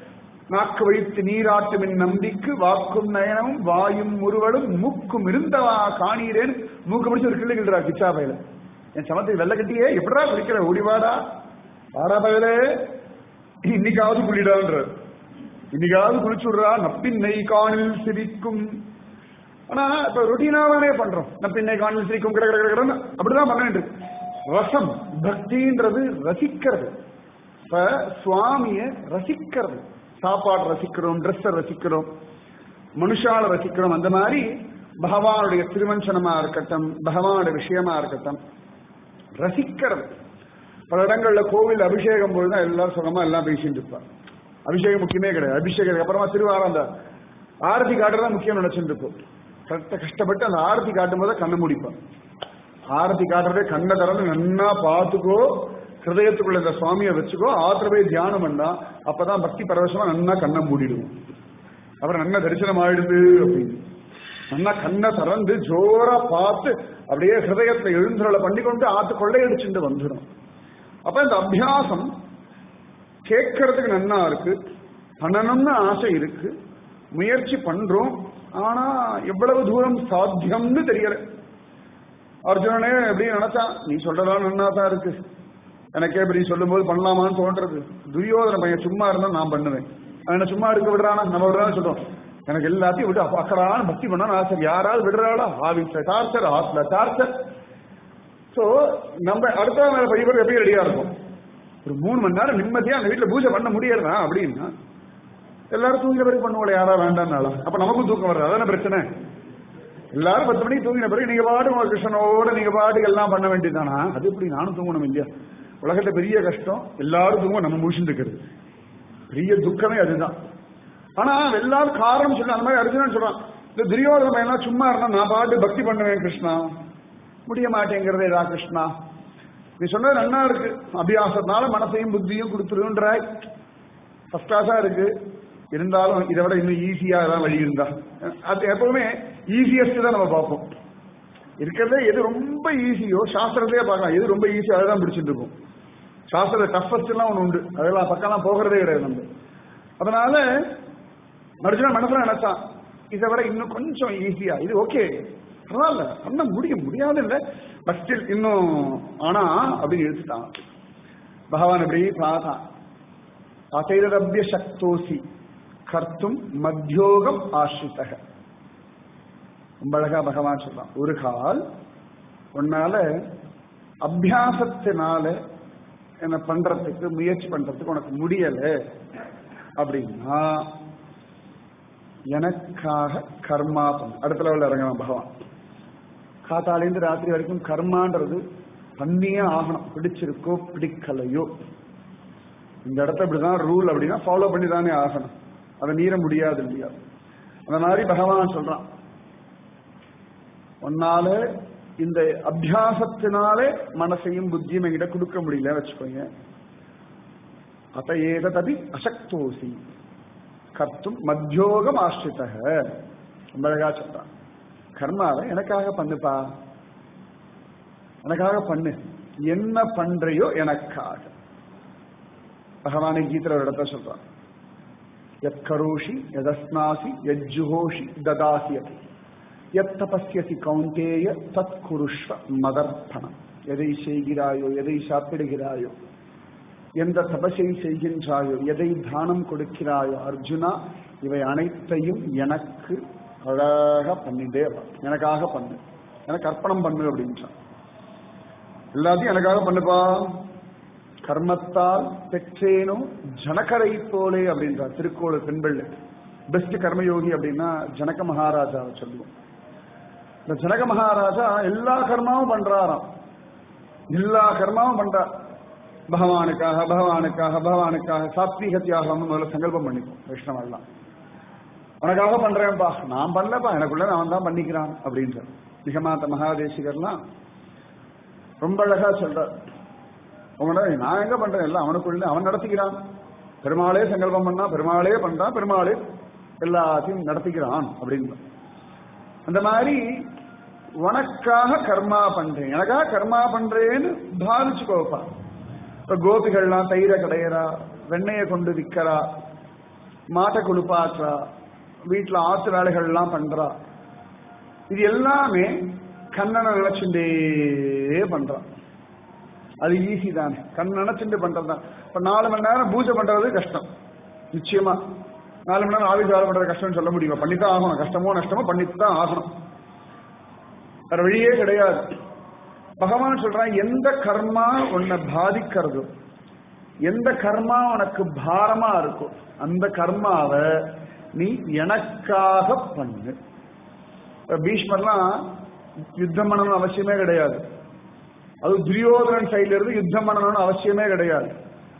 நாக்கு வைத்து நீராட்டும் என் நம்பிக்கு வாக்கும் நயனமும் வாயும் முறுவலும் மூக்கும் இருந்தவா காணீரேன் மூக்கு பிடிச்சு ஒரு கிள்ளு கிள்றா கிச்சா பயில என் சமத்தை வெள்ள கட்டியே எப்படா குளிக்கிற ஓடிவாடா வாடா பயலே இன்னைக்காவது குளிடான்ற இன்னைக்காவது குளிச்சு விடுறா நப்பின் நெய் காணில் சிரிக்கும் ஆனா இப்ப ரொட்டீனாவே பண்றோம் நப்பின் நெய் காணில் சிரிக்கும் கிட கிட கிடன்னு அப்படிதான் பண்ண வேண்டியது ரசம் பக்தின்றது ரசிக்கிறது இப்ப சுவாமிய ரசிக்கிறது சாப்பாடு ரசிக்கிறோம் ட்ரெஸ்ஸை ரசிக்கிறோம் மனுஷால ரசிக்கிறோம் அந்த மாதிரி பகவானுடைய திருவஞ்சனமா இருக்கட்டும் பகவானுடைய விஷயமா இருக்கட்டும் ரசிக்கிறது பல இடங்கள்ல கோவில் அபிஷேகம் போதுதான் எல்லாரும் சுகமா எல்லாம் பேசிட்டு இருப்பாங்க அபிஷேகம் முக்கியமே கிடையாது அபிஷேகத்துக்கு அப்புறமா திருவாரம் அந்த ஆரத்தி காட்டுறதா முக்கியம் நினைச்சுட்டு இருப்போம் கஷ்ட கஷ்டப்பட்டு அந்த ஆரத்தி காட்டும் போது கண்ணை முடிப்பான் ஆரத்தி காட்டுறதே கண்ணை திறந்து நன்னா பார்த்துக்கோ ஹிருதயத்துக்குள்ள இந்த சுவாமியை வச்சுக்கோ ஆத்திர போய் தியானம் பண்ணா அப்பதான் பக்தி பரவசமா நன்னா கண்ணை மூடிடுவோம் அப்புறம் நன்னா தரிசனம் ஆயிடுது அப்படின்னு நல்லா கண்ணை திறந்து ஜோரா பார்த்து அப்படியே ஹிருதயத்தை எழுந்துருளை பண்ணிக்கொண்டு ஆத்து கொள்ளையடிச்சுட்டு வந்துடும் அப்ப இந்த அபியாசம் கேட்கறதுக்கு நன்னா இருக்கு பண்ணணும்னு ஆசை இருக்கு முயற்சி பண்றோம் ஆனா எவ்வளவு தூரம் சாத்தியம்னு தெரியல அர்ஜுனனே எப்படி நினைச்சான் நீ சொல்றதா நன்னா தான் இருக்கு எனக்கே இப்படி சொல்லும் போது பண்ணலாமான்னு தோன்றது துரியோதன பையன் சும்மா இருந்தா நான் பண்ணுவேன் அவனை சும்மா இருக்க விடுறானா நம்ம விடுறான்னு சொல்றோம் எனக்கு எல்லாத்தையும் விட்டு அப்ப அக்கறான பக்தி பண்ணா ஆசை யாராவது விடுறாளா ஆபீஸ்ல டார்ச்சர் ஹாஸ்டல்ல டார்ச்சர் சோ நம்ம அடுத்த மேல பையன் எப்படி ரெடியா இருக்கும் ஒரு மூணு மணி நேரம் நிம்மதியா அந்த வீட்டுல பூஜை பண்ண முடியறதா அப்படின்னா எல்லாரும் தூங்கின பிறகு பண்ணுவோம் யாரா வேண்டாம்னால அப்ப நமக்கும் தூக்கம் வர்றது அதான பிரச்சனை எல்லாரும் பத்து மணிக்கு தூங்கின பிறகு நீங்க பாட்டு உங்க கிருஷ்ணனோட நீங்க பாட்டுக்கு எல்லாம் பண்ண வேண்டியதானா அது எப்படி நானும் தூங்கணும் இல்லையா உலகத்துல பெரிய கஷ்டம் எல்லாரும் தூங்கும் நம்ம முடிச்சுட்டு இருக்கிறது பெரிய துக்கமே அதுதான் ஆனா எல்லாரும் காரணம் சொல்லி அந்த மாதிரி அர்ஜுனன் சொல்றான் இந்த துரியோதன பையன்லாம் சும்மா இருந்தா நான் பாட்டு பக்தி பண்ணுவேன் கிருஷ்ணா முடிய மாட்டேங்கிறதே ரா கிருஷ்ணா நீ சொன்னது நன்னா இருக்கு அபியாசத்தினால மனசையும் புத்தியும் கொடுத்துருன்றாய் ஃபர்ஸ்ட் கிளாஸா இருக்கு இருந்தாலும் இதை விட இன்னும் ஈஸியா தான் வழி இருந்தா அது எப்பவுமே ஈஸியஸ்ட் தான் நம்ம பார்ப்போம் இருக்கிறதே எது ரொம்ப ஈஸியோ சாஸ்திரத்திலே பார்க்கலாம் எது ரொம்ப ஈஸியோ அதை தான் பிடிச்சிட்டு இருக்கும் சாஸ்திர டஃபஸ்ட் எல்லாம் ஒன்று உண்டு அதெல்லாம் பக்கம்லாம் போகிறதே கிடையாது நம்ம அதனால அர்ஜுனா மனசுல நினைச்சான் இதை விட இன்னும் கொஞ்சம் ஈஸியா இது ஓகே பரவாயில்ல பண்ண முடியும் முடியாது இல்ல பட் ஸ்டில் இன்னும் ஆனா அப்படின்னு எடுத்துட்டான் பகவான் இப்படி பார்த்தான் அசைரபிய சக்தோசி கர்த்தும் மத்தியோகம் ஆசிரித்தக ரொம்ப அழகா பகவான் சொல்றான் ஒரு கால் உன்னால அபியாசத்தினால என்ன பண்றதுக்கு முயற்சி பண்றதுக்கு உனக்கு முடியல அப்படின்னா எனக்காக கர்மா பண்ணு அடுத்த லெவலில் இறங்கணும் பகவான் காத்தாலேருந்து ராத்திரி வரைக்கும் கர்மான்றது பண்ணியே ஆகணும் பிடிச்சிருக்கோ பிடிக்கலையோ இந்த இடத்த இப்படிதான் ரூல் அப்படின்னா ஃபாலோ பண்ணி தானே ஆகணும் அதை மீற முடியாது இல்லையா அந்த மாதிரி பகவான் சொல்றான் உன்னால இந்த அபியாசத்தினாலே மனசையும் புத்தியும் என்கிட்ட கொடுக்க முடியல வச்சுக்கோங்க அத்த ஏததி அசக்தோசி கர்த்தும் மத்தியோகம் ஆசிரித்தக ரொம்ப அழகா சொல்றான் கர்மாவை எனக்காக பண்ணுப்பா எனக்காக பண்ணு என்ன பண்றையோ எனக்காக பகவானை கீதையில ஒரு இடத்த சொல்றான் எத் கரோஷி எதஸ்னாசி எஜ்ஜுஹோஷி ததாசி அபி எத் தபஸ்யசி கௌந்தேய தத் குருஷ்வ மதர்ப்பணம் எதை செய்கிறாயோ எதை சாப்பிடுகிறாயோ எந்த தபசை செய்கின்றாயோ எதை தானம் கொடுக்கிறாயோ அர்ஜுனா இவை அனைத்தையும் எனக்கு அழகாக பண்ணிட்டே வா. எனக்காக பண்ணு எனக்கு அர்ப்பணம் பண்ணு அப்படின்றான் எல்லாத்தையும் எனக்காக பண்ணுப்பா கர்மத்தால் பெற்றேனோ ஜனகரை போலே அப்படின்றார் திருக்கோளு பெண்பிள்ளை பெஸ்ட் கர்மயோகி அப்படின்னா ஜனக மகாராஜாவை சொல்லுவோம் இந்த ஜனக மகாராஜா எல்லா கர்மாவும் பண்றாராம் எல்லா கர்மாவும் பண்றார் பகவானுக்காக பகவானுக்காக பகவானுக்காக சாத்வீக தியாகம்னு முதல்ல சங்கல்பம் பண்ணிப்போம் வைஷ்ணவெல்லாம் உனக்காக பண்றேன்ப்பா நான் பண்ணலப்பா எனக்குள்ள அவன் தான் பண்ணிக்கிறான் அப்படின்ற நிகமாத்த மகாதேசிகர்லாம் ரொம்ப அழகா சொல்றார் உங்களோட நான் எங்க பண்றேன் எல்லாம் அவனுக்குள்ள அவன் நடத்திக்கிறான் பெருமாளே சங்கல்பம் பண்ணா பெருமாளே பண்றான் பெருமாளே எல்லாத்தையும் நடத்திக்கிறான் அப்படின்னு அந்த மாதிரி உனக்காக கர்மா பண்றேன் எனக்காக கர்மா பண்றேன்னு பாவிச்சுக்கோப்பா இப்ப கோபிகள்லாம் தயிரை கடையிறா வெண்ணெயை கொண்டு விற்கிறா மாட்டை குளிப்பாற்றா வீட்டுல ஆத்து வேலைகள் எல்லாம் பண்றா இது எல்லாமே கண்ணனை நினைச்சுட்டே பண்றான் அது ஈஸி தானே கண் நினைச்சுட்டு பண்றதுதான் இப்ப நாலு மணி நேரம் பூஜை பண்றது கஷ்டம் நிச்சயமா நாலு மணி நேரம் ஆவி வேலை பண்றது கஷ்டம்னு சொல்ல முடியுமா பண்ணித்தான் ஆகணும் கஷ்டமோ நஷ்டமோ பண்ணிட்டு தான் ஆகணும் வேற வழியே கிடையாது பகவான் சொல்றான் எந்த கர்மா உன்னை பாதிக்கிறதோ எந்த கர்மா உனக்கு பாரமா இருக்கோ அந்த கர்மாவை நீ எனக்காக பண்ணு இப்ப பீஷ்மர்லாம் யுத்தம் பண்ணணும்னு அவசியமே கிடையாது அது துரியோதனன் சைட்ல இருந்து யுத்தம் பண்ணணும்னு அவசியமே கிடையாது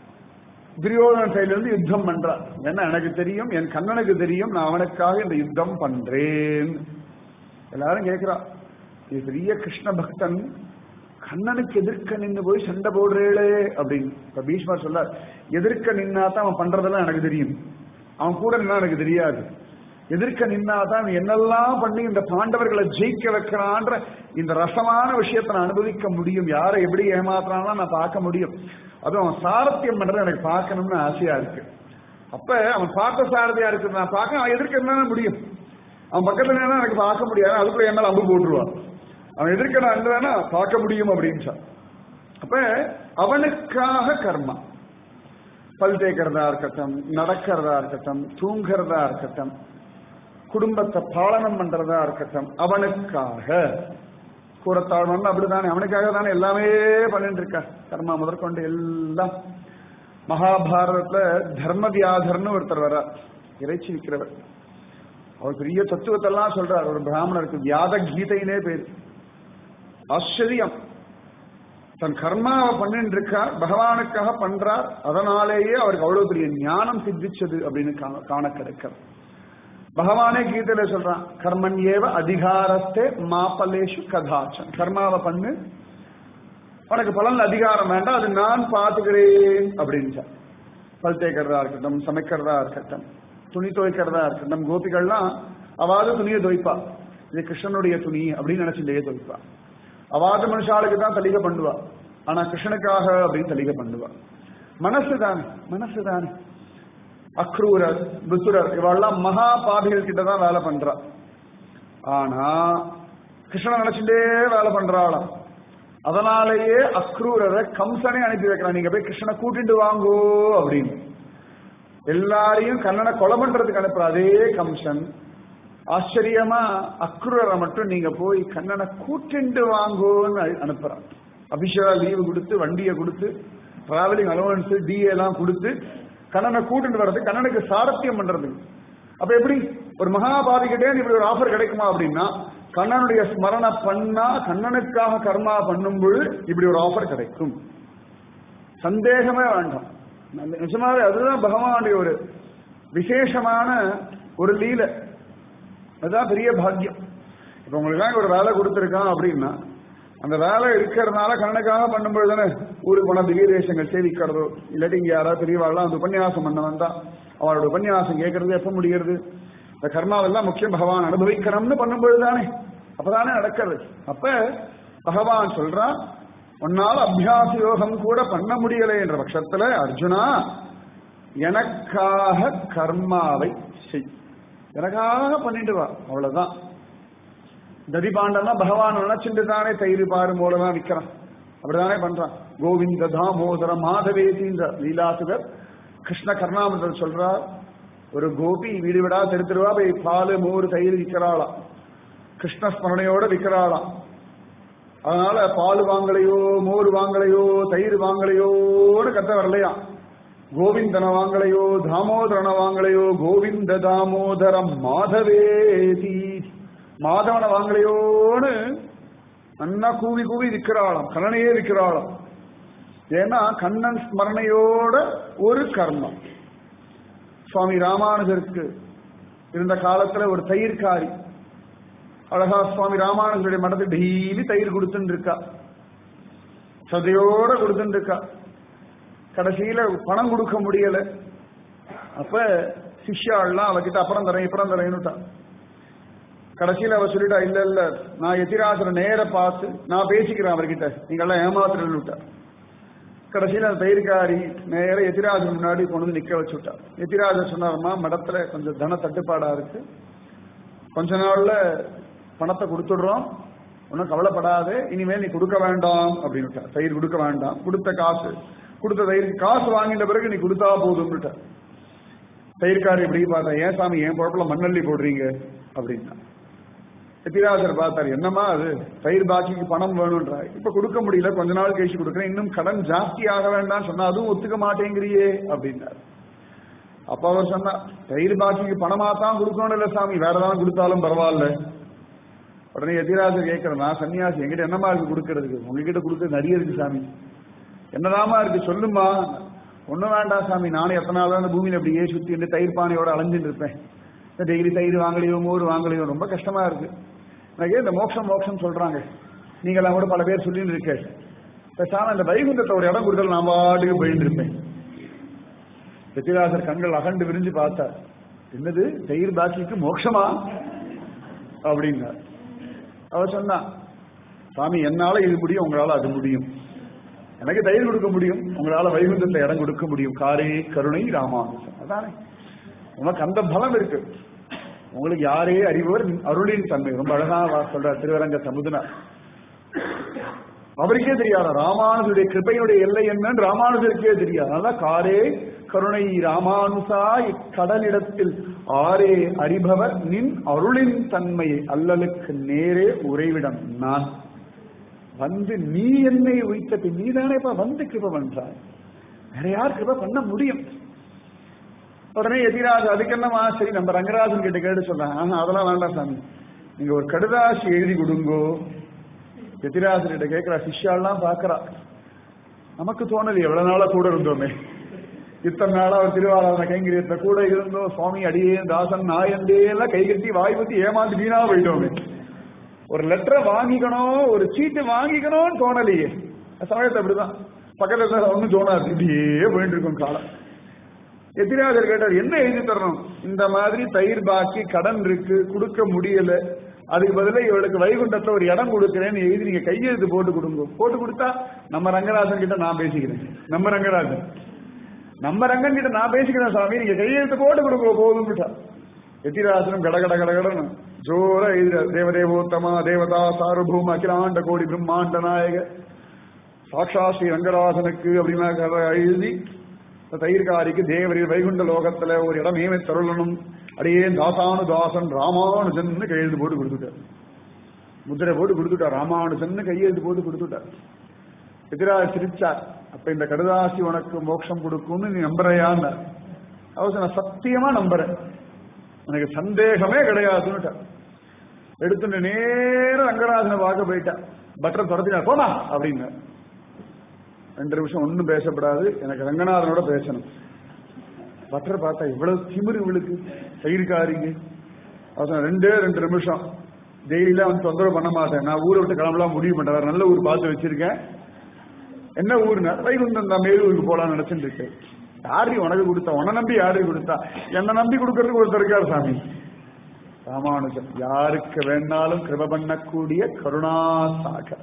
துரியோதனன் சைட்ல இருந்து யுத்தம் பண்றான் என்ன எனக்கு தெரியும் என் கண்ணனுக்கு தெரியும் நான் அவனுக்காக இந்த யுத்தம் பண்றேன் எல்லாரும் கேட்கிறா இது பெரிய கிருஷ்ண பக்தன் கண்ணனுக்கு எதிர்க்க நின்று போய் சண்டை போடுறேளே அப்படின்னு இப்ப பீஷ்மர் சொல்ல எதிர்க்க நின்னா தான் அவன் பண்றதெல்லாம் எனக்கு தெரியும் அவன் கூட நின்னா எனக்கு தெரியாது எதிர்க்க நின்னாதான் என்னெல்லாம் பண்ணி இந்த பாண்டவர்களை ஜெயிக்க வைக்கிறான்ற இந்த ரசமான விஷயத்தை நான் அனுபவிக்க முடியும் யாரை எப்படி ஏமாத்துறான்னா நான் பார்க்க முடியும் அதுவும் அவன் சாரத்தியம் பண்றதை எனக்கு பார்க்கணும்னு ஆசையா இருக்கு அப்ப அவன் பார்த்த சாரதியா இருக்கு நான் பார்க்க அவன் எதிர்க்க என்ன முடியும் அவன் பக்கத்துல நின்னா எனக்கு பார்க்க முடியாது அதுக்குள்ள என்னால அம்பு போட்டுருவான் அவன் எதிர்க்க நான் இருந்தேன்னா பார்க்க முடியும் அப்படின்னு சொல் அப்ப அவனுக்காக கர்மா பல் தேய்க்கிறதா இருக்கட்டும் நடக்கிறதா இருக்கட்டும் தூங்குறதா இருக்கட்டும் குடும்பத்தை பாலனம் பண்றதா இருக்கட்டும் அவனுக்காக கூறத்தாழ்வன் அப்படிதானே அவனுக்காக தானே எல்லாமே பண்ணிட்டு இருக்கா கர்மா முதற்கொண்டு எல்லாம் மகாபாரதத்துல தர்ம வியாதர்னு ஒருத்தர் வர இறைச்சி விற்கிறவர் அவர் பெரிய தத்துவத்தெல்லாம் சொல்றார் ஒரு பிராமணருக்கு வியாத கீதைனே பேர் ஆச்சரியம் தன் கர்மாவை பண்ணிட்டு இருக்கார் பகவானுக்காக பண்றார் அதனாலேயே அவருக்கு அவ்வளவு பெரிய ஞானம் சித்திச்சது அப்படின்னு காண- காண கிடைக்கிறது பகவானே கீதையில சொல்றான் கர்மன் ஏவ அதிகாரத்தே மாப்பலேஷு கதாச்சன் கர்மாவை பண்ணு உனக்கு பலன் அதிகாரம் வேண்டாம் அது நான் பாத்துக்கிறேன் அப்படின்னு பல் தேய்க்கிறதா இருக்கட்டும் சமைக்கிறதா இருக்கட்டும் துணி துவைக்கிறதா இருக்கட்டும் கோபிகள்லாம் அவாது துணியை துவைப்பா இது கிருஷ்ணனுடைய துணி அப்படின்னு நினைச்சுட்டே துவைப்பா அவாத மனுஷாளுக்கு தான் தலிகை பண்ணுவா ஆனா கிருஷ்ணனுக்காக அப்படின்னு தலிகை பண்ணுவா மனசு தானே மனசு தானே அக்ரூரர் புத்துரர் இவெல்லாம் மகா பாபிகள் கிட்ட தான் வேலை பண்றா ஆனா கிருஷ்ணன் நினைச்சுட்டே வேலை பண்றாளாம் அதனாலேயே அக்ரூரரை கம்சனே அனுப்பி வைக்கிறான் நீங்க போய் கிருஷ்ணனை கூட்டிட்டு வாங்கோ அப்படின்னு எல்லாரையும் கண்ணனை கொலை பண்றதுக்கு அனுப்புற அதே கம்சன் ஆச்சரியமா அக்ரூரரை மட்டும் நீங்க போய் கண்ணனை கூட்டிண்டு வாங்கோன்னு அ- அனுப்புறான் அபிஷேகா லீவு கொடுத்து வண்டியை கொடுத்து டிராவலிங் அலவன்ஸ் டிஏ எல்லாம் கொடுத்து கண்ணனை கூட்டிட்டு வர்றது கண்ணனுக்கு சாரத்தியம் பண்றது அப்ப எப்படி ஒரு மகாபாதிக்கிட்டே இப்படி ஒரு ஆஃபர் கிடைக்குமா அப்படின்னா கண்ணனுடைய ஸ்மரண பண்ணா கண்ணனுக்காக கர்மா பண்ணும்போது இப்படி ஒரு ஆஃபர் கிடைக்கும் சந்தேகமே வேண்டாம் நல்ல- நிஜமாவே அதுதான் பகவானுடைய ஒரு விசேஷமான ஒரு லீலை அதுதான் பெரிய பாக்கியம் இப்ப உங்களுக்கு ஒரு வேலை கொடுத்துருக்கான் அப்படின்னா அந்த வேலை இருக்கிறதுனால கண்ணனுக்காக பண்ணும்போது தானே ஊருக்கு போனா திவ்ய தேசங்கள் சேவிக்கிறதோ இல்லாட்டி இங்க யாராவது பெரியவாள்லாம் அந்த உபன்யாசம் பண்ண வந்தா அவளோட உபன்யாசம் கேட்கறது எப்ப முடிகிறது இந்த கர்மாவெல்லாம் முக்கியம் பகவான் அனுபவிக்கணும்னு பண்ணும்போது தானே அப்பதானே நடக்கிறது அப்ப பகவான் சொல்றான் உன்னால அபியாச யோகம் கூட பண்ண முடியலை என்ற பட்சத்துல அர்ஜுனா எனக்காக கர்மாவை செய் எனக்காக பண்ணிட்டு வா அவ்வளவுதான் ததிபாண்டெல்லாம் பகவான் நினைச்சுட்டு தானே தயிர் பாரு மூலமா விற்கிறான் அப்படிதானே பண்றான் கோவிந்த தாமோதர மாதவேதின்ற லீலாசுகர் கிருஷ்ண கர்ணாமிரதர் சொல்றார் ஒரு கோபி வீடு விடா தெரு தெருவா போய் பால் மோர் தயிர் விற்கிறாளாம் கிருஷ்ண ஸ்மரணையோட விற்கிறாளாம் அதனால பால் வாங்கலையோ மோர் வாங்கலையோ தயிர் வாங்கலையோன்னு கத்த வரலையா கோவிந்தன வாங்கலையோ தாமோதரன வாங்கலையோ கோவிந்த தாமோதரம் மாதவேதி மாதவனை வாங்கலையோன்னு நன்னா கூவி கூவி விற்கிறாளாம் கண்ணனையே விற்கிறாளாம் ஏன்னா கண்ணன் ஸ்மரணையோட ஒரு கர்மம் சுவாமி ராமானுஜருக்கு இருந்த காலத்துல ஒரு தயிர்காரி அழகா சுவாமி ராமானுஜருடைய மடத்துக்கு டெய்லி தயிர் கொடுத்துட்டு இருக்கா சதையோட கொடுத்துட்டு இருக்கா கடைசியில பணம் கொடுக்க முடியல அப்ப சிஷ்யாள்லாம் அவகிட்ட அப்புறம் தரேன் இப்புறம் தரேன்னுட்டா கடைசியில அவ சொல்லிட்டா இல்ல இல்ல நான் எதிராசரை நேர பார்த்து நான் பேசிக்கிறேன் அவர்கிட்ட நீங்க எல்லாம் ஏமாத்துறேன்னு விட்டா கடைசியில் அந்த தயிர்காரி நேர எதிராஜர் முன்னாடி கொண்டு வந்து நிக்க வச்சுட்டா எதிராஜர் சொன்னாரம்மா மடத்துல கொஞ்சம் தன தட்டுப்பாடா இருக்கு கொஞ்ச நாள்ல பணத்தை கொடுத்துடுறோம் ஒன்றும் கவலைப்படாது இனிமேல் நீ கொடுக்க வேண்டாம் அப்படின்னு தயிர் கொடுக்க வேண்டாம் கொடுத்த காசு கொடுத்த தயிருக்கு காசு வாங்கிட்ட பிறகு நீ கொடுத்தா போதும்னுட்ட தயிர்காரி எப்படி பார்த்தா ஏன் சாமி என் குழப்பல மண்ணள்ளி போடுறீங்க அப்படின்னா எத்திராஜர் பார்த்தார் என்னம்மா அது தயிர் பாக்கிக்கு பணம் வேணும்ன்றா இப்ப கொடுக்க முடியல கொஞ்ச நாள் கழிச்சு கொடுக்குறேன் இன்னும் கடன் ஜாஸ்தி ஆக வேண்டாம் சொன்னா அதுவும் ஒத்துக்க மாட்டேங்கிறியே அப்படின்னார் அப்ப அவர் சொன்னா தயிர் பாக்கிக்கு பணமா தான் கொடுக்கணும் இல்ல சாமி வேற ஏதாவது கொடுத்தாலும் பரவாயில்ல உடனே எதிராஜர் கேட்கிறேன் நான் சன்னியாசி எங்கிட்ட என்னமா இருக்கு கொடுக்கறதுக்கு உங்ககிட்ட கொடுக்க நிறைய இருக்கு சாமி என்னதாமா இருக்கு சொல்லுமா ஒண்ணும் வேண்டாம் சாமி நானும் எத்தனை நாள் அந்த பூமியில அப்படியே சுத்தி இந்த தயிர் பானையோட அலைஞ்சிட்டு இருப்பேன் இந்த டெய்லி தயிர் வாங்கலையோ மோர் வாங்கலையோ ரொம்ப கஷ்டமா இருக்கு எனக்கு இந்த மோட்சம் மோட்சம் சொல்றாங்க நீங்களாம் கூட பல பேர் சொல்லிட்டு இருக்க பேசாம இந்த வைகுந்தத்தை ஒரு இடம் கொடுத்தாலும் நான் பாட்டுக்கு போயிட்டு இருப்பேன் வெற்றிராசர் கண்கள் அகண்டு விரிஞ்சு பார்த்தார் என்னது தயிர் பாக்கிக்கு மோட்சமா அப்படின்னார் அவர் சொன்னா சாமி என்னால இது முடியும் உங்களால அது முடியும் எனக்கு தயிர் கொடுக்க முடியும் உங்களால வைகுந்தத்தை இடம் கொடுக்க முடியும் காரே கருணை ராமானுஜன் அதானே உனக்கு அந்த பலம் இருக்கு உங்களுக்கு யாரே அறிவர் அருளின் தன்மை ரொம்ப அழகா சொல்றார் திருவரங்க சமுதனா அவருக்கே தெரியாத ராமானுஜருடைய கிருப்பையினுடைய எல்லை என்னன்னு ராமானுஜருக்கே தெரியாது அதான் காரே கருணை ராமானுசா இக்கடலிடத்தில் ஆரே அறிபவர் நின் அருளின் தன்மையை அல்லலுக்கு நேரே உறைவிடம் நான் வந்து நீ என்னை உயித்த பின் நீ தானேப்பா வந்து கிருப பண்றாய் வேற யார் கிருப பண்ண முடியும் உடனே எதிராஜ் அதுக்கு என்னமா சரி நம்ம ரங்கராஜன் கிட்ட கேட்டு சொல்றாங்க ஆனா அதெல்லாம் வேண்டாம் சாமி நீங்க ஒரு கடுதாசி எழுதி கொடுங்கோ எதிராஜன் கிட்ட கேட்கிறா சிஷ்யாலாம் பாக்குறா நமக்கு தோணது எவ்வளவு நாளா கூட இருந்தோமே இத்தனை நாளா அவர் திருவாராதன கைங்கரியத்துல கூட இருந்தோம் சுவாமி அடியே தாசன் நாயண்டே எல்லாம் கை கட்டி வாய் பத்தி ஏமாந்து வீணா போயிட்டோமே ஒரு லெட்டரை வாங்கிக்கணும் ஒரு சீட்டு வாங்கிக்கணும்னு தோணலையே சமயத்தை அப்படிதான் பக்கத்துல ஒன்னும் தோணாது இப்படியே போயிட்டு இருக்கும் காலம் எதிராஜர் கேட்டார் என்ன எழுதி தரணும் இந்த மாதிரி தயிர் பாக்கி கடன் இருக்கு கொடுக்க முடியல அதுக்கு பதிலாக இவளுக்கு வைகுண்டத்துல ஒரு இடம் கொடுக்கிறேன்னு எழுதி நீங்க கையெழுத்து போட்டு கொடுங்க போட்டு கொடுத்தா நம்ம ரங்கராஜன் கிட்ட நான் பேசிக்கிறேன் நம்ம ரங்கராஜன் நம்ம ரங்கன் கிட்ட நான் பேசிக்கிறேன் சாமி நீங்க கையெழுத்து போட்டு கொடுங்க போதும் எத்திராசனம் கட கட கட கடன்னு ஜோர எழுதுறார் தேவதேவோத்தமா தேவதா சார்வபூம அகிலாண்ட கோடி பிரம்மாண்ட நாயக சாட்சா ஸ்ரீ ரங்கராசனுக்கு அப்படின்னா எழுதி தயிர்காரிக்கு தேவரில் வைகுண்ட லோகத்துல ஒரு இடம் ஏமே தருளணும் அடியே தாசானு தாசன் ராமானுஜன் கையெழுத்து போட்டு கொடுத்துட்டார் முத்திரை போட்டு கொடுத்துட்டார் ராமானுஜன் கையெழுத்து போட்டு கொடுத்துட்டார் எதிராக சிரிச்சார் அப்ப இந்த கடுதாசி உனக்கு மோட்சம் கொடுக்கும்னு நீ நம்புறையான்னு அவர் நான் சத்தியமா நம்புறேன் எனக்கு சந்தேகமே கிடையாதுன்னு எடுத்துட்டு நேரம் ரங்கராஜனை பார்க்க போயிட்டேன் பட்டர் துரத்தினா போமா அப்படின்னு ரெண்டு நிமிஷம் ஒன்றும் பேசப்படாது எனக்கு ரங்கநாதனோட பேசணும் பட்டர் பார்த்தா இவ்வளவு திமிரு இவளுக்கு சைடுக்காரிங்க அவசரம் ரெண்டே ரெண்டு நிமிஷம் டெய்லியில அவன் தொந்தரவு பண்ண மாட்டேன் நான் ஊரை விட்டு கிளம்பலாம் முடிவு பண்ண நல்ல ஊர் பார்த்து வச்சிருக்கேன் என்ன ஊருனா வைகுண்டம் தான் மேலூருக்கு போலாம்னு நினைச்சுட்டு இருக்கேன் யாரு உனக்கு கொடுத்தா உன நம்பி யாரு கொடுத்தா என்ன நம்பி கொடுக்கறதுக்கு ஒருத்தர் இருக்கார் சாமி ராமானுஜன் யாருக்கு வேணாலும் கிருப பண்ணக்கூடிய கருணாசாகர்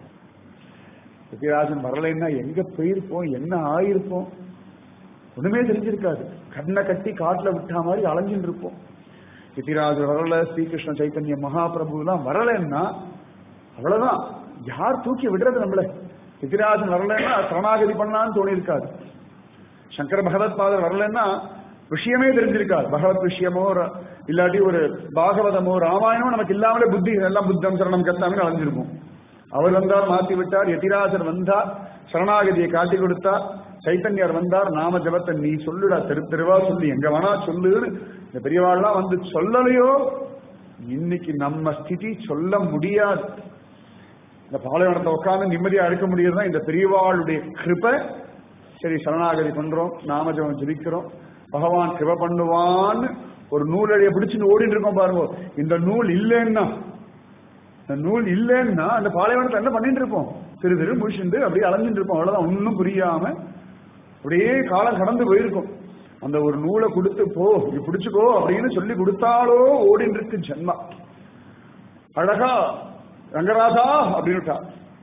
சத்யராஜன் வரலைன்னா எங்க போயிருப்போம் என்ன ஆயிருப்போம் ஒண்ணுமே தெரிஞ்சிருக்காது கண்ணை கட்டி காட்டுல விட்டா மாதிரி அலைஞ்சுட்டு இருப்போம் சித்திராஜர் வரல ஸ்ரீகிருஷ்ண சைத்தன்ய மகாபிரபு எல்லாம் வரலன்னா அவ்வளவுதான் யார் தூக்கி விடுறது நம்மள சித்திராஜன் வரலன்னா சரணாகதி பண்ணலான்னு தோணி இருக்காது சங்கர பகவத் பாதர் வரலன்னா விஷயமே தெரிஞ்சிருக்காது பகவத் விஷயமோ இல்லாட்டி ஒரு பாகவதமோ ராமாயணமோ நமக்கு இல்லாமலே புத்தி எல்லாம் புத்தம் சரணம் கத்தாமே அலைஞ்சிருக்கும் அவர் வந்தார் மாத்தி விட்டார் எதிராஜர் வந்தார் சரணாகதியை காட்டி கொடுத்தார் சைத்தன்யர் வந்தார் நாம ஜபத்தை நீ சொல்லுடா தெரு தெருவா சொல்லி எங்க வேணா சொல்லுன்னு இந்த பெரியவாள்லாம் வந்து சொல்லலையோ இன்னைக்கு நம்ம ஸ்திதி சொல்ல முடியாது இந்த பாலைவனத்தை உட்காந்து நிம்மதியா இருக்க முடியுதுன்னா இந்த பெரியவாளுடைய கிருபை சரி சரணாகதி பண்றோம் நாம ஜபம் ஜபிக்கிறோம் பகவான் கிருப பண்ணுவான்னு ஒரு நூலடியை பிடிச்சுன்னு ஓடிட்டு இருக்கோம் பாருங்க இந்த நூல் இல்லைன்னா இந்த நூல் இல்லைன்னா அந்த பாலைவனத்தை என்ன பண்ணிட்டு இருப்போம் திரு திரு முடிச்சுட்டு அப்படியே அலைஞ்சிட்டு இருப்போம் அவ்வளவுதான் ஒன்றும் புரியாம அப்படியே காலம் கடந்து போயிருக்கும் அந்த ஒரு நூலை கொடுத்து போ நீ பிடிச்சுக்கோ அப்படின்னு சொல்லி கொடுத்தாலோ ஓடிட்டு இருக்கு ஜென்மா அழகா ரங்கராஜா அப்படின்னுட்டா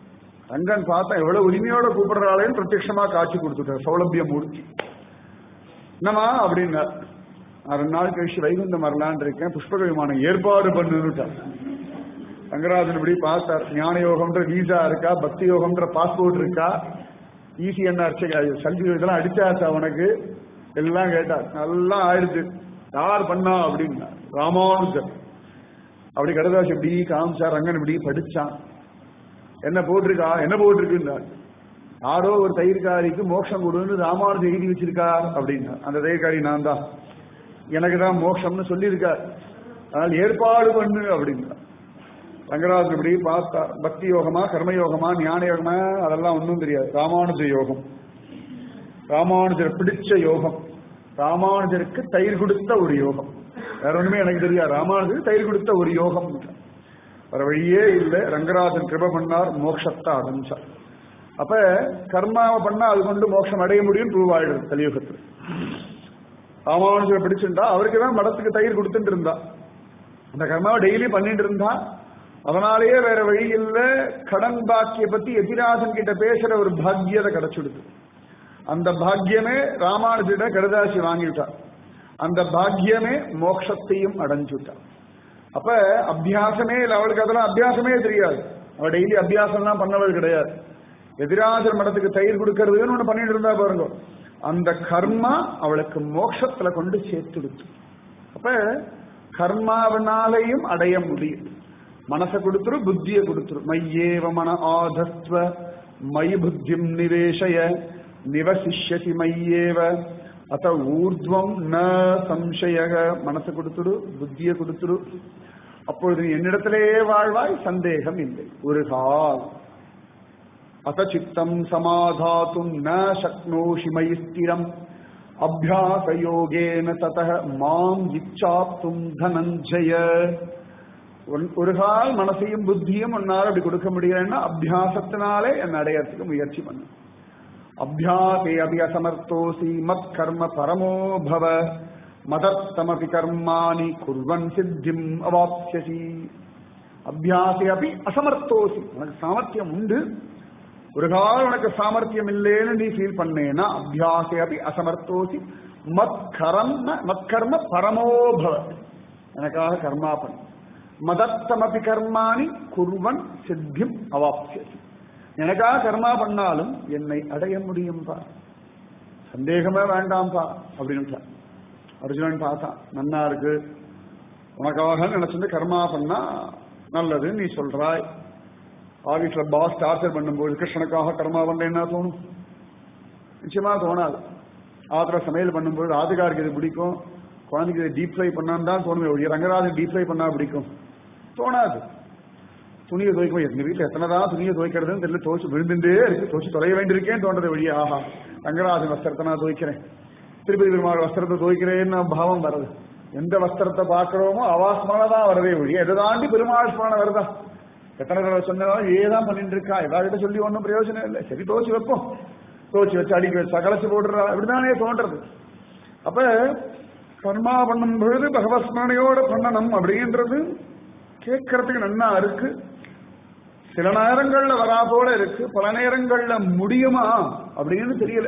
ரங்கன் பார்த்தா எவ்வளவு உரிமையோட கூப்பிடுறாளேன்னு பிரத்யட்சமா காட்சி கொடுத்துட்டார் சௌலபிய மூர்த்தி என்னமா அப்படின்னா நான் ரெண்டு நாள் கழிச்சு வைகுந்தம் வரலான் இருக்கேன் புஷ்பக விமானம் ஏற்பாடு பண்ணுட்டார் ரங்கராஜன் இப்படி பார்த்தார் ஞான யோகம்ன்ற வீசா இருக்கா பக்தி யோகம்ன்ற பாஸ்போர்ட் இருக்கா ஈஸி என்ன சல்வி இதெல்லாம் அடிச்சாச்சு அவனுக்கு எல்லாம் கேட்டார் நல்லா ஆயிடுச்சு யார் பண்ணா அப்படின்னா ராமானுஜர் அப்படி கடதாசி இப்படி காமிச்சார் ரங்கன் இப்படி படிச்சான் என்ன போட்டிருக்கா என்ன போட்டிருக்குன்னார் யாரோ ஒரு தயிர்காரிக்கு மோட்சம் கொடுன்னு ராமானுஜர் எழுதி வச்சிருக்கார் அப்படின்னா அந்த தயிர்காரி நான் தான் எனக்கு தான் மோட்சம்னு சொல்லியிருக்கார் அதனால் ஏற்பாடு பண்ணு அப்படின்னா ரங்கராஜன் இப்படி பார்த்தா பக்தி யோகமா கர்மயோகமா ஞான யோகமா அதெல்லாம் ஒன்றும் தெரியாது ராமானுஜ யோகம் ராமானுஜர் பிடிச்ச யோகம் ராமானுஜருக்கு தயிர் கொடுத்த ஒரு யோகம் வேற ஒண்ணுமே எனக்கு தெரியாது ராமானுஜருக்கு தயிர் கொடுத்த ஒரு யோகம் வேற வழியே இல்லை ரங்கராஜன் கிருப பண்ணார் மோட்சத்தை அடைஞ்சார் அப்ப கர்மாவை பண்ணா அது கொண்டு மோட்சம் அடைய முடியும் ப்ரூவ் ஆயிடுது கலியுகத்தில் ராமானுஜரை பிடிச்சிருந்தா அவருக்கு தான் மடத்துக்கு தயிர் கொடுத்துட்டு இருந்தா அந்த கர்மாவை டெய்லி பண்ணிட்டு இருந்தா அதனாலேயே வேற வழி இல்ல கடன் பாக்கிய பத்தி எதிராசன் கிட்ட பேசுற ஒரு பாக்கியத்தை கிடைச்சிடுது அந்த பாக்கியமே ராமானுஜிட கடுதாசி வாங்கிட்டார் அந்த பாக்கியமே மோட்சத்தையும் அடைஞ்சுட்டா அப்ப அபியாசமே இல்லை அவளுக்கு அதெல்லாம் அபியாசமே தெரியாது அவள் டெய்லி அபியாசம்லாம் பண்ணவள் கிடையாது எதிராஜர் மடத்துக்கு தயிர் கொடுக்கறதுன்னு ஒண்ணு பண்ணிட்டு இருந்தா பாருங்க அந்த கர்மா அவளுக்கு மோட்சத்துல கொண்டு சேர்த்துடுச்சு அப்ப கர்மாவினாலையும் அடைய முடியும் மனசை கொடுத்துரு புத்தியை கொடுத்துரு மையேவ மன ஆதஸ்வ மயி புத்திம் நிவேசய நிவசிஷ்யதி மையேவ அத்த ஊர்துவம் ந சம்சயக மனசை கொடுத்துடு புத்தியை கொடுத்துடு அப்பொழுது நீ என்னிடத்திலே வாழ்வாய் சந்தேகம் இல்லை ஒரு கால் அத சித்தம் சமாதாத்தும் ந சக்னோஷி மயி ஸ்திரம் அபியாசயோகேன தத மாம் இச்சாப்தும் தனஞ்சய ஒரு கால் மனசையும் புத்தியும் உன்னால அப்படி கொடுக்க முடியலன்னா அபியாசத்தினாலே என்ன அடையறதுக்கு முயற்சி பண்ணு அபியாசே அபி அசமர்த்தோசி மத் கர்ம பரமோ பவ மதத்தமபி கர்மாணி குர்வன் சித்திம் அவாப்யசி அபியாசே அபி அசமர்த்தோசி உனக்கு சாமர்த்தியம் உண்டு ஒரு காலம் உனக்கு சாமர்த்தியம் இல்லைன்னு நீ ஃபீல் பண்ணேன்னா அபியாசே அபி அசமர்த்தோசி மத் கர்ம மத் கர்ம பரமோபவ எனக்காக கர்மா பண்ணு மதத்தமபி கர்மாணி குர்வன் சித்திம் அவாப்யசி எனக்காக கர்மா பண்ணாலும் என்னை அடைய முடியும்பா சந்தேகமே வேண்டாம்பா அப்படின்னு அர்ஜுனன் பார்த்தான் நன்னா இருக்கு உனக்காக நினைச்சிருந்து கர்மா பண்ணா நல்லது நீ சொல்றாய் ஆபீஸ்ல பாஸ் டார்ச்சர் பண்ணும்போது கிருஷ்ணனுக்காக கர்மா பண்ண என்ன தோணும் நிச்சயமா தோணாது ஆத்திர சமையல் பண்ணும்போது ஆதிகாருக்கு இது பிடிக்கும் குழந்தைக்கு இதை டீப் ஃப்ரை பண்ணான்னு தான் தோணுமே ஒழிய ரங்கராஜன் டீப் ஃப்ரை பண்ணா பிடிக்கும் தோணாது துணியை துவைக்கும் எங்க வீட்டுல எத்தனைதான் துணியை துவைக்கிறதுன்னு தெரியல துவைச்சு விழுந்துட்டே இருக்கு துவைச்சு தொலைய வேண்டியிருக்கேன்னு தோன்றது வழியா ஆஹா ரங்கராஜன் வஸ்திரத்தை நான் துவைக்கிறேன் திருப்பதி பெருமாள் வஸ்திரத்தை துவைக்கிறேன்னு பாவம் வருது எந்த வஸ்திரத்தை பார்க்கிறோமோ அவாஸ்மரண தான் வரதே ஒழிய எதை தாண்டி பெருமாள் ஸ்மரணை வருதா எத்தனை தடவை சொன்னாலும் ஏதான் பண்ணிட்டு இருக்கா எல்லார்கிட்ட சொல்லி ஒன்றும் பிரயோஜனம் இல்லை சரி துவச்சு வைப்போம் துவச்சு வச்சு அடிக்க வச்சு கலைச்சு போடுறா இப்படிதானே தோன்றது அப்ப கர்மா பண்ணும் பொழுது பகவஸ்மரணையோட பண்ணணும் அப்படின்றது கேட்கறதுக்கு நன்னா இருக்கு சில நேரங்கள்ல வரா போல இருக்கு பல நேரங்கள்ல முடியுமா அப்படின்னு தெரியல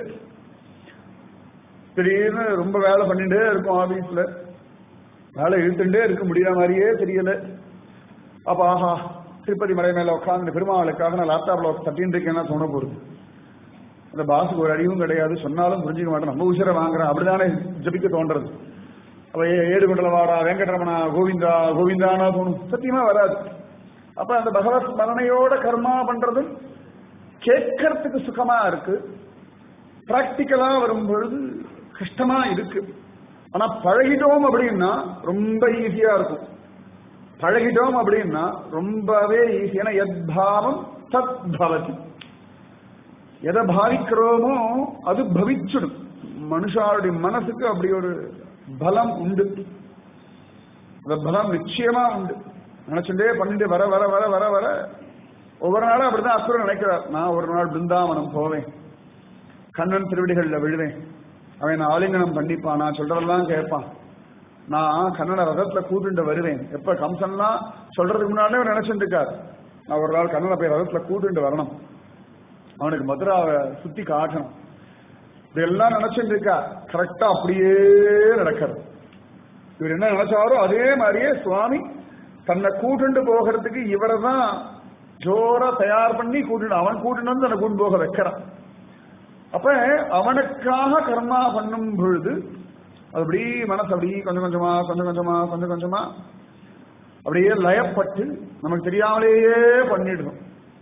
திடீர்னு ரொம்ப வேலை பண்ணிட்டே இருக்கும் ஆபீஸ்ல வேலை இழுத்துட்டே இருக்க முடியாத மாதிரியே தெரியல அப்ப ஆஹா திருப்பதி மலை மேல உட்காந்து பெருமாளுக்காக நான் லேப்டாப்ல தட்டின்னு இருக்கேன்னா தோண போகுது அந்த பாஸுக்கு ஒரு அடிவும் கிடையாது சொன்னாலும் புரிஞ்சுக்க மாட்டேன் நம்ம உசிர வாங்குறேன் அப்படிதானே ஜபிக்க தோன்றது அப்ப ஏடு குண்டலவாடா வெங்கடரமணா கோவிந்தா கோவிந்தானா தோணும் சத்தியமா வராது அப்ப அந்த பகவத் ஸ்மரணையோட கர்மா பண்றது கேட்கறதுக்கு சுகமா இருக்கு பிராக்டிக்கலா வரும் பொழுது கஷ்டமா இருக்கு ஆனா பழகிட்டோம் அப்படின்னா ரொம்ப ஈஸியா இருக்கும் பழகிட்டோம் அப்படின்னா ரொம்பவே ஈஸி ஏன்னா எத்பாவம் தத் பவதி எதை பாவிக்கிறோமோ அது பவிச்சிடும் மனுஷாருடைய மனசுக்கு அப்படி ஒரு பலம் உண்டு அந்த பலம் நிச்சயமா உண்டு நினைச்சுட்டே பண்ணிட்டு வர வர வர வர வர ஒவ்வொரு நாளும் அப்படிதான் அசுரன் நினைக்கிறார் நான் ஒரு நாள் பிருந்தாவனம் போவேன் கண்ணன் திருவடிகள்ல விழுவேன் அவன் நான் ஆலிங்கனம் பண்ணிப்பான் நான் சொல்றதெல்லாம் கேட்பான் நான் கண்ணனை ரதத்துல கூட்டுண்டு வருவேன் எப்ப கம்சன்லாம் சொல்றதுக்கு முன்னாலே அவர் நினைச்சுட்டு இருக்கார் நான் ஒரு நாள் கண்ணனை போய் ரதத்துல கூட்டுண்டு வரணும் அவனுக்கு மதுராவை சுத்தி காட்டணும் இதெல்லாம் நினைச்சுட்டு இருக்கா கரெக்டா அப்படியே நடக்கிறது இவர் என்ன நினைச்சாரோ அதே மாதிரியே சுவாமி தன்னை கூட்டுண்டு போகிறதுக்கு இவரை தான் ஜோரா தயார் பண்ணி கூட்டிட்டு அவன் கூட்டிட்டு வந்து தன்னை கூட்டு போக வைக்கிறான் அப்ப அவனுக்காக கர்மா பண்ணும் பொழுது அது அப்படி மனசு அப்படி கொஞ்சம் கொஞ்சமா கொஞ்சம் கொஞ்சமா கொஞ்சம் கொஞ்சமா அப்படியே லயப்பட்டு நமக்கு தெரியாமலேயே பண்ணிடுறோம்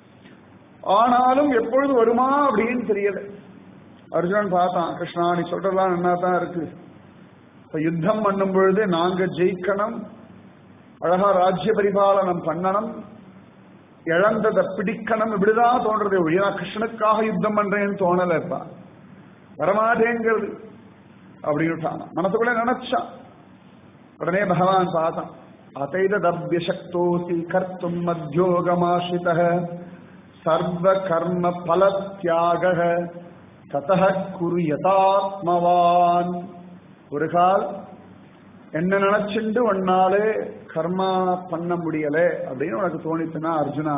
ஆனாலும் எப்பொழுது வருமா அப்படின்னு தெரியல அர்ஜுனன் பார்த்தான் கிருஷ்ணா நீ சொல்றதெல்லாம் என்ன தான் இருக்கு இப்ப யுத்தம் பண்ணும் பொழுது நாங்க ஜெயிக்கணும் அழகா ராஜ்ய பரிபாலனம் பண்ணணும் இழந்ததை பிடிக்கணும் இப்படிதான் தோன்றது ஒழியா கிருஷ்ணனுக்காக யுத்தம் பண்றேன்னு தோணல இப்ப வரமாட்டேங்கிறது அப்படின்னு மனசுக்குள்ள நினைச்சான் உடனே பகவான் பார்த்தான் அதைதபியசக்தோசி கர்த்தும் மத்தியோகமாசிரித சர்வ கர்ம பல தியாக தத குரு யதாத்மவான் ஒரு கால் என்ன நினைச்சுண்டு ஒன்னாலே கர்மா பண்ண முடியல அப்படின்னு உனக்கு தோணிச்சுன்னா அர்ஜுனா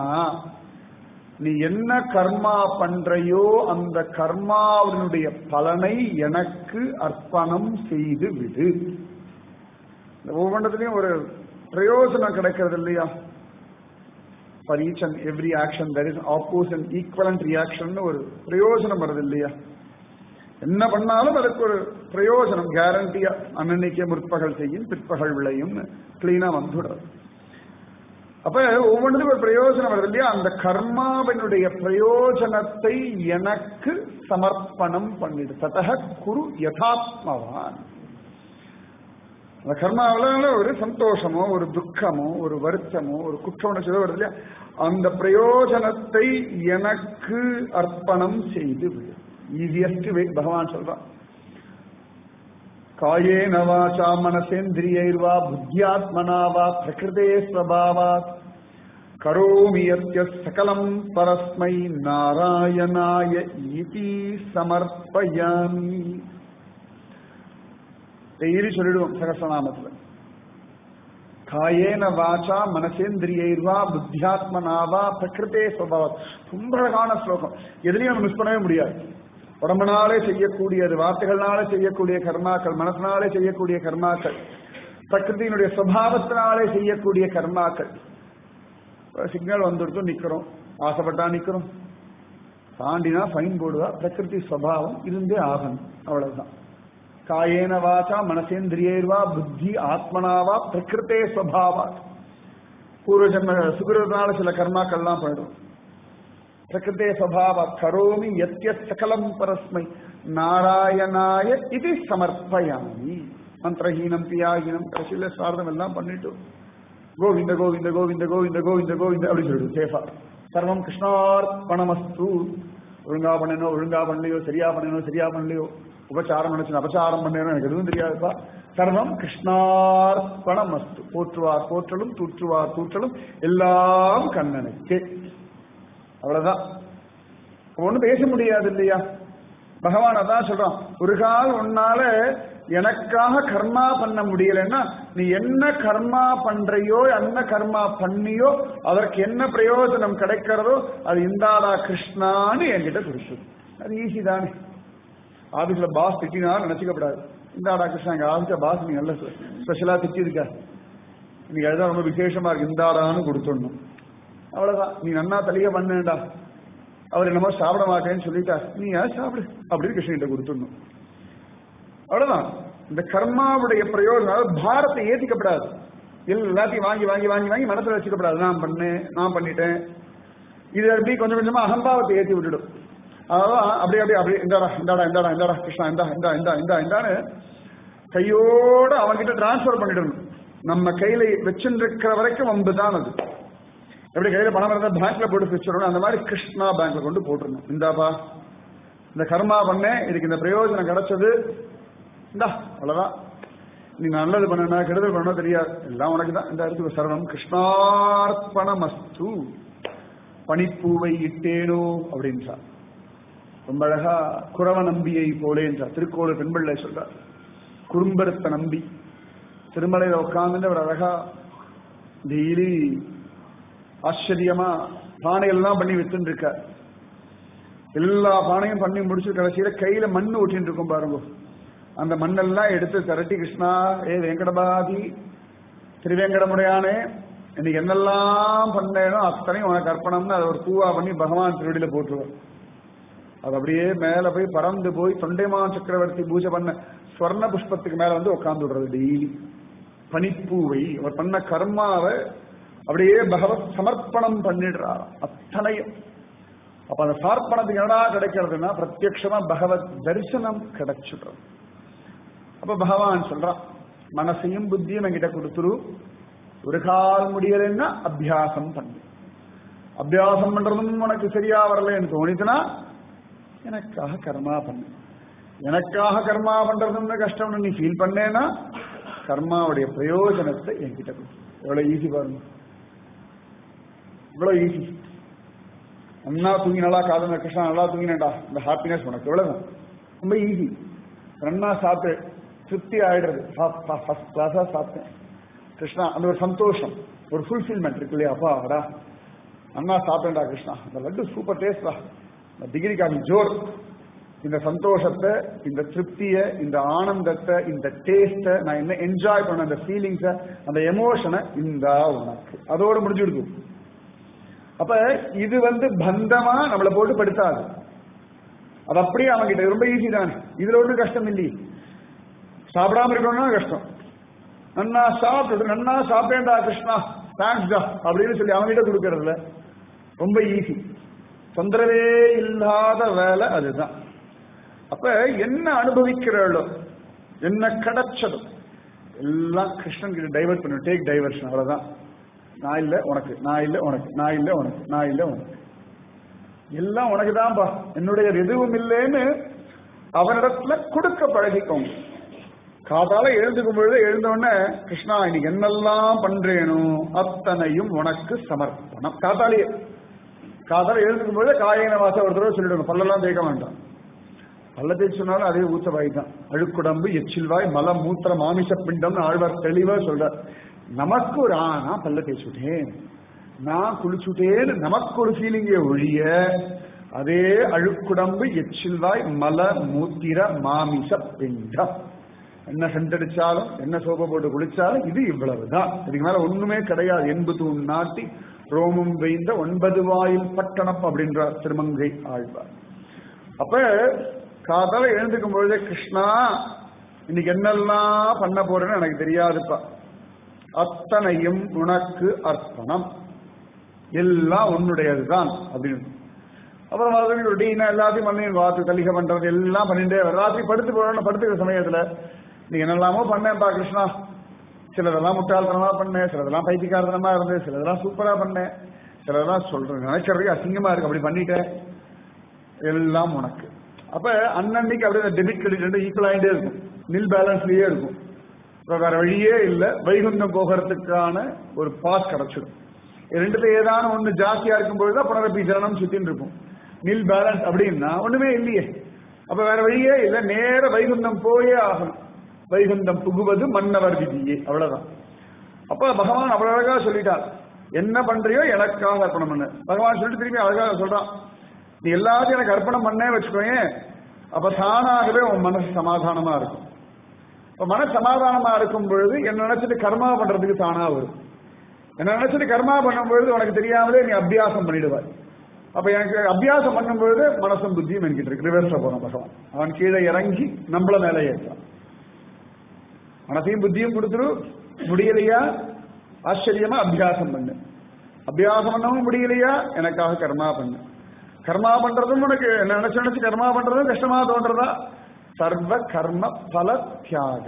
நீ என்ன கர்மா பண்றையோ அந்த கர்மாவினுடைய பலனை எனக்கு அர்ப்பணம் செய்து விடு இந்த ஒவ்வொன்றதுலயும் ஒரு பிரயோஜனம் கிடைக்கிறது இல்லையா for each and every action that is opposite and equivalent reaction ஒரு பிரயோஜனம் வருது இல்லையா என்ன பண்ணாலும் அதுக்கு ஒரு பிரயோஜனம் கேரண்டியா அன்னன்னைக்கே முற்பகல் செய்யும் பிற்பகல் விளையும் கிளீனா வந்துடுறது அப்ப ஒவ்வொன்றுக்கும் ஒரு பிரயோஜனம் வருது இல்லையா அந்த கர்மாவினுடைய பிரயோஜனத்தை எனக்கு சமர்ப்பணம் பண்ணிடு ததக குரு யதாத்மவான் அந்த கர்மாவில ஒரு சந்தோஷமோ ஒரு துக்கமோ ஒரு வருத்தமோ ஒரு குற்ற உணர்ச்சியோ வருது இல்லையா அந்த பிரயோஜனத்தை எனக்கு அர்ப்பணம் செய்து விடு ஈஸியஸ்ட் வே பகவான் சொல்றான் காயேன வாச்சா மனசேந்திரியைர்வா புத்தியாத்மனா வா பிரகிருதே ஸ்வபாவாத் கரோமி யத்ய சகலம் பரஸ்மை நாராயணாய இதி சமர்ப்பயாமி டெய்லி சொல்லிடுவோம் சகசநாமத்துல காயேன வாச்சா மனசேந்திரியைர்வா புத்தியாத்மனாவா பிரகிருதே ஸ்வபாவத் ரொம்ப அழகான ஸ்லோகம் எதுலையும் மிஸ் பண்ணவே முடியாது உடம்புனாலே செய்யக்கூடியது வார்த்தைகள்னாலே செய்யக்கூடிய கர்மாக்கள் மனசினாலே செய்யக்கூடிய கர்மாக்கள் பிரகிருதியினுடைய சுவாவத்தினாலே செய்யக்கூடிய கர்மாக்கள் சிக்னல் வந்துடுத்து நிக்கிறோம் ஆசைப்பட்டா நிக்கிறோம் தாண்டினா ஃபைன் போடுவா பிரகிருதி சுவாவம் இருந்தே ஆகணும் அவ்வளவுதான் காயேன வாச்சா மனசேந்திரியர்வா புத்தி ஆத்மனாவா பிரகிருத்தே ஸ்வபாவா பூர்வ ஜென்ம சுகிருதனால சில கர்மாக்கள்லாம் பண்ணிடும் பிரகிருத்தே ஸ்வபாவ கரோமி எத்திய சகலம் பரஸ்மை நாராயணாய இது சமர்ப்பயாமி மந்திரஹீனம் பியாஹீனம் கடைசியில சாரதம் எல்லாம் பண்ணிட்டு கோவிந்த கோவிந்த கோவிந்த கோவிந்த கோவிந்த கோவிந்த அப்படி சொல்லிடு சேஃபா சர்வம் கிருஷ்ணார்ப்பணமஸ்து ஒழுங்கா பண்ணணும் ஒழுங்கா பண்ணலையோ சரியா பண்ணணும் சரியா பண்ணலையோ உபச்சாரம் நினைச்சு அபச்சாரம் பண்ணேன்னு எனக்கு எதுவும் தெரியாதுப்பா சர்வம் கிருஷ்ணார்ப்பணம் அஸ்து போற்றுவார் போற்றலும் தூற்றுவார் தூற்றலும் எல்லாம் கண்ணனுக்கு அவ்வளவுதான் ஒண்ணும் பேச முடியாது இல்லையா பகவான் அதான் சொல்றான் ஒரு கால் உன்னால எனக்காக கர்மா பண்ண முடியலன்னா நீ என்ன கர்மா பண்றையோ என்ன கர்மா பண்ணியோ அதற்கு என்ன பிரயோஜனம் கிடைக்கிறதோ அது இந்தாடா கிருஷ்ணான்னு என்கிட்ட கொடுத்து அது ஈஸி தானே ஆபீஸ்ல பாஸ் திட்டினா நினைச்சுக்கப்படாது இந்தாடா கிருஷ்ணா எங்க ஆபீஸ்ல பாஸ் நீ நல்ல ஸ்பெஷலா திட்டிருக்க இன்னைக்கு அதுதான் ரொம்ப விசேஷமா இருக்கு இந்தாடான்னு கொடுத்துடணும் அவ்வளவுதான் நீ நன்னா தலிய பண்ணுடா அவர் என்னமோ சாப்பிட மாட்டேன்னு சொல்லிட்டா நீ ஏன் சாப்பிடு அப்படின்னு கிருஷ்ணகிட்ட கொடுத்துடணும் அவ்வளவுதான் இந்த கர்மாவுடைய பிரயோஜனம் அதாவது பாரத்தை ஏத்திக்கப்படாது எல்லாத்தையும் வாங்கி வாங்கி வாங்கி வாங்கி மனசுல வச்சுக்கப்படாது நான் பண்ணேன் நான் பண்ணிட்டேன் இது அப்படி கொஞ்சம் கொஞ்சமா அகம்பாவத்தை ஏத்தி விட்டுடும் அதான் அப்படி அப்படி அப்படி இந்தாடா இந்தாடா இந்தாடா இந்தாடா கிருஷ்ணா இந்தா இந்தா இந்தா இந்தா இந்தான்னு கையோட அவன்கிட்ட டிரான்ஸ்பர் பண்ணிடணும் நம்ம கையில வச்சுருக்கிற வரைக்கும் வம்பு தான் அது எப்படி கையில பணம் இருந்தா பேங்க்ல போட்டு வச்சிடணும் அந்த மாதிரி கிருஷ்ணா பேங்க்ல கொண்டு போட்டுருணும் இந்தாப்பா இந்த கர்மா பண்ணேன் இதுக்கு இந்த பிரயோஜனம் கிடைச்சது இந்தா அவ்வளவுதான் நீ நல்லது பண்ணனா கெடுதல் பண்ணா தெரியாது எல்லாம் உனக்கு தான் இந்த இடத்துக்கு சரணம் கிருஷ்ணார்ப்பணமஸ்து பனிப்பூவை இட்டேனோ அப்படின்னு ரொம்ப அழகா குறவ நம்பியை போலேன்றார் திருக்கோளூர் பெண்பிள்ளை சொல்றார் குறும்பருத்த நம்பி திருமலையில உட்கார்ந்து ஒரு அழகா டெய்லி ஆச்சரியமா பானையெல்லாம் பண்ணி வித்துன்னு இருக்க எல்லா பானையும் பண்ணி முடிச்சு கடைசியில கையில மண்ணு ஒட்டின்னு இருக்கும் பாருங்க அந்த மண்ணெல்லாம் எடுத்து திரட்டி கிருஷ்ணா ஏ வெங்கடபாதி திருவேங்கடமுடையானே இன்னைக்கு என்னெல்லாம் பண்ணேனோ அத்தனையும் உனக்கு அர்ப்பணம்னு அதை ஒரு பூவா பண்ணி பகவான் திருவடியில போட்டுருவார் அது அப்படியே மேல போய் பறந்து போய் தொண்டைமான் சக்கரவர்த்தி பூஜை பண்ண ஸ்வர்ண புஷ்பத்துக்கு மேல வந்து உட்கார்ந்து விடுறது டெய்லி பனிப்பூவை அவர் பண்ண கர்மாவை அப்படியே பகவத் சமர்ப்பணம் பண்ணிடுறார் அத்தனையும் அப்ப அந்த சமர்ப்பணத்துக்கு என்னடா கிடைக்கிறதுனா பிரத்யட்சமா பகவத் தரிசனம் கிடைச்சிடுறது அப்ப பகவான் சொல்றான் மனசையும் புத்தியும் என்கிட்ட கொடுத்துரு ஒரு கால் முடியலைன்னா அபியாசம் பண்ணு அபியாசம் பண்றதும் உனக்கு சரியா வரலன்னு தோணிச்சுன்னா எனக்காக கர்மா பண்ணு எனக்காக கர்மா பண்றதுன்னு கஷ்டம்னு நீ ஃபீல் பண்ணேன்னா கர்மாவுடைய பிரயோஜனத்தை என்கிட்ட கொடு எவ்வளவு ஈஸி பாருங்க இவ்வளவு ஈஸி நல்லா தூங்கி நல்லா காதல் கிருஷ்ணா நல்லா தூங்கினேன்டா இந்த ஹாப்பினஸ் உனக்கு எவ்வளவுதான் ரொம்ப ஈஸி நன்னா சாப்பிட்டு திருப்தி ஆயிடுறது ஃபர்ஸ்ட் கிளாஸா சாப்பிட்டேன் கிருஷ்ணா அந்த ஒரு சந்தோஷம் ஒரு ஃபுல்ஃபில்மெண்ட் இருக்கு இல்லையா அப்பா அடா அண்ணா சாப்பிட்டேன்டா கிருஷ்ணா இந்த லட்டு சூப்பர் டேஸ்டா இந்த டிகிரி காமி ஜோர் இந்த சந்தோஷத்தை இந்த திருப்தியை இந்த ஆனந்தத்தை இந்த டேஸ்ட்டை நான் என்ன என்ஜாய் பண்ண அந்த ஃபீலிங்ஸை அந்த எமோஷனை இந்தா உனக்கு அதோட முடிஞ்சுடுது அப்ப இது வந்து பந்தமா நம்மளை போட்டு படுத்தாது அது அப்படியே அவன்கிட்ட ரொம்ப ஈஸி தானே இதுல ஒன்றும் கஷ்டம் இல்லையே சாப்பிடாம இருக்கணும்னா கஷ்டம் நன்னா சாப்பிட்டு நன்னா சாப்பிட்டேன்டா கிருஷ்ணா தேங்க்ஸ்டா அப்படின்னு சொல்லி அவன்கிட்ட கொடுக்கறதுல ரொம்ப ஈஸி தொந்தரவே இல்லாத வேலை அதுதான் அப்ப என்ன அனுபவிக்கிறாளோ என்ன கிடைச்சதோ எல்லாம் கிருஷ்ணன் கிட்ட டைவர்ட் பண்ணு டேக் டைவர்ஷன் அவ்வளவுதான் நான் இல்ல உனக்கு நான் இல்ல உனக்கு நான் இல்ல உனக்கு நான் இல்ல உனக்கு எல்லாம் உனக்கு தான்பா என்னுடைய எதுவும் இல்லைன்னு அவனிடத்துல கொடுக்க பழகிக்கோங்க காதால எழுந்துக்கும் பொழுது எழுந்த உடனே கிருஷ்ணா இன்னைக்கு என்னெல்லாம் பண்றேனோ அத்தனையும் உனக்கு சமர்ப்பணம் காத்தாலேயே காதால எழுந்துக்கும் பொழுது காயின வாசம் ஒரு தடவை சொல்லிடணும் பல்லெல்லாம் தேய்க்க வேண்டாம் பல்ல தேய்ச்சி சொன்னாலும் அதே ஊத்தவாய் தான் அழுக்குடம்பு எச்சில்வாய் மலம் மூத்திர மாமிச பிண்டம்னு ஆழ்வார் தெளிவா சொல்றார் நமக்கு ஒரு ஆனா பல்ல தேய்ச்சுட்டேன் நான் குளிச்சுட்டேன்னு நமக்கு ஒரு ஃபீலிங்கே ஒழிய அதே அழுக்குடம்பு எச்சில்வாய் மல மூத்திர மாமிச பிண்டம் என்ன சென்ட் அடிச்சாலும் என்ன சோப்பை போட்டு குளிச்சாலும் இது இவ்வளவுதான் இதுக்கு மேல ஒண்ணுமே கிடையாது என்பது தூண் நாட்டி ரோமம் வைந்த ஒன்பது வாயில் பட்டணம் அப்படின்றார் திருமங்கை ஆழ்வார் அப்ப காதால எழுந்துக்கும் பொழுதே கிருஷ்ணா இன்னைக்கு என்னெல்லாம் பண்ண போறேன்னு எனக்கு தெரியாதுப்பா அத்தனையும் உனக்கு அர்ப்பணம் எல்லாம் உன்னுடையதுதான் அப்படின்னு அப்புறம் மாதிரி ரொட்டீனா எல்லாத்தையும் பண்ணி வாத்து தலிக பண்றது எல்லாம் பண்ணிட்டே வர ராத்திரி படுத்து போறோம் படுத்துக்கிற சமயத்துல நீ என்னெல்லாமோ பண்ணேன்ப்பா கிருஷ்ணா சிலதெல்லாம் முட்டாள்தனமா பண்ணேன் சிலதெல்லாம் பைத்தியக்காரத்தனமா இருந்தது சிலதெல்லாம் சூப்பரா பண்ணேன் சிலதெல்லாம் சொல்றேன் நினைக்கிறதுக்கு அசிங்கமா இருக்கு அப்படி பண்ணிட்டேன் எல்லாம் உனக்கு அப்ப அன்னன்னைக்கு அப்படியே டெபிட் கிரெடிட் ரெண்டு ஈக்குவல் ஆகிட்டே இருக்கும் நில் பேலன்ஸ்லயே இருக்கும் இப்ப வேற வழியே இல்லை வைகுண்டம் போகிறதுக்கான ஒரு பாஸ் கிடைச்சிடும் ரெண்டுல ஏதான ஒண்ணு ஜாஸ்தியா இருக்கும் பொழுது புனரப்பி ஜனனம் சுத்தின்னு இருக்கும் நில் பேலன்ஸ் அப்படின்னா ஒண்ணுமே இல்லையே அப்ப வேற வழியே இல்லை நேர வைகுண்டம் போயே ஆகணும் வைகுண்டம் புகுவது மன்னவர் விதியே அவ்வளவுதான் அப்ப பகவான் அவ்வளவு அழகா சொல்லிட்டார் என்ன பண்றியோ எனக்காக அர்ப்பணம் பண்ணு பகவான் சொல்லிட்டு திரும்பி அழகாக சொல்றான் நீ எல்லாத்தையும் எனக்கு அர்ப்பணம் பண்ணே வச்சுக்கோயேன் அப்ப தானாகவே உன் மனசு சமாதானமா இருக்கும் இப்ப மன சமாதானமா இருக்கும் பொழுது என்ன நினைச்சிட்டு கர்மா பண்றதுக்கு தானா வரும் என்ன நினைச்சிட்டு கர்மா பண்ணும் பொழுது உனக்கு தெரியாமலே நீ அபியாசம் பண்ணிடுவாய் அப்ப எனக்கு அபியாசம் பண்ணும் பொழுது மனசும் புத்தியும் என்கிட்ட இருக்கு ரிவர்ஸ்ல போறான் பகவான் அவன் கீழே இறங்கி நம்மள மேலே ஏற்றான் மனசையும் புத்தியும் கொடுத்துரு முடியலையா ஆச்சரியமா அபியாசம் பண்ணு அபியாசம் பண்ணவும் முடியலையா எனக்காக கர்மா பண்ணு கர்மா பண்றதும் உனக்கு என்ன நினைச்சு நினைச்சு கர்மா பண்றதும் கஷ்டமா தோன்றதா சர்வ கர்ம பல தியாக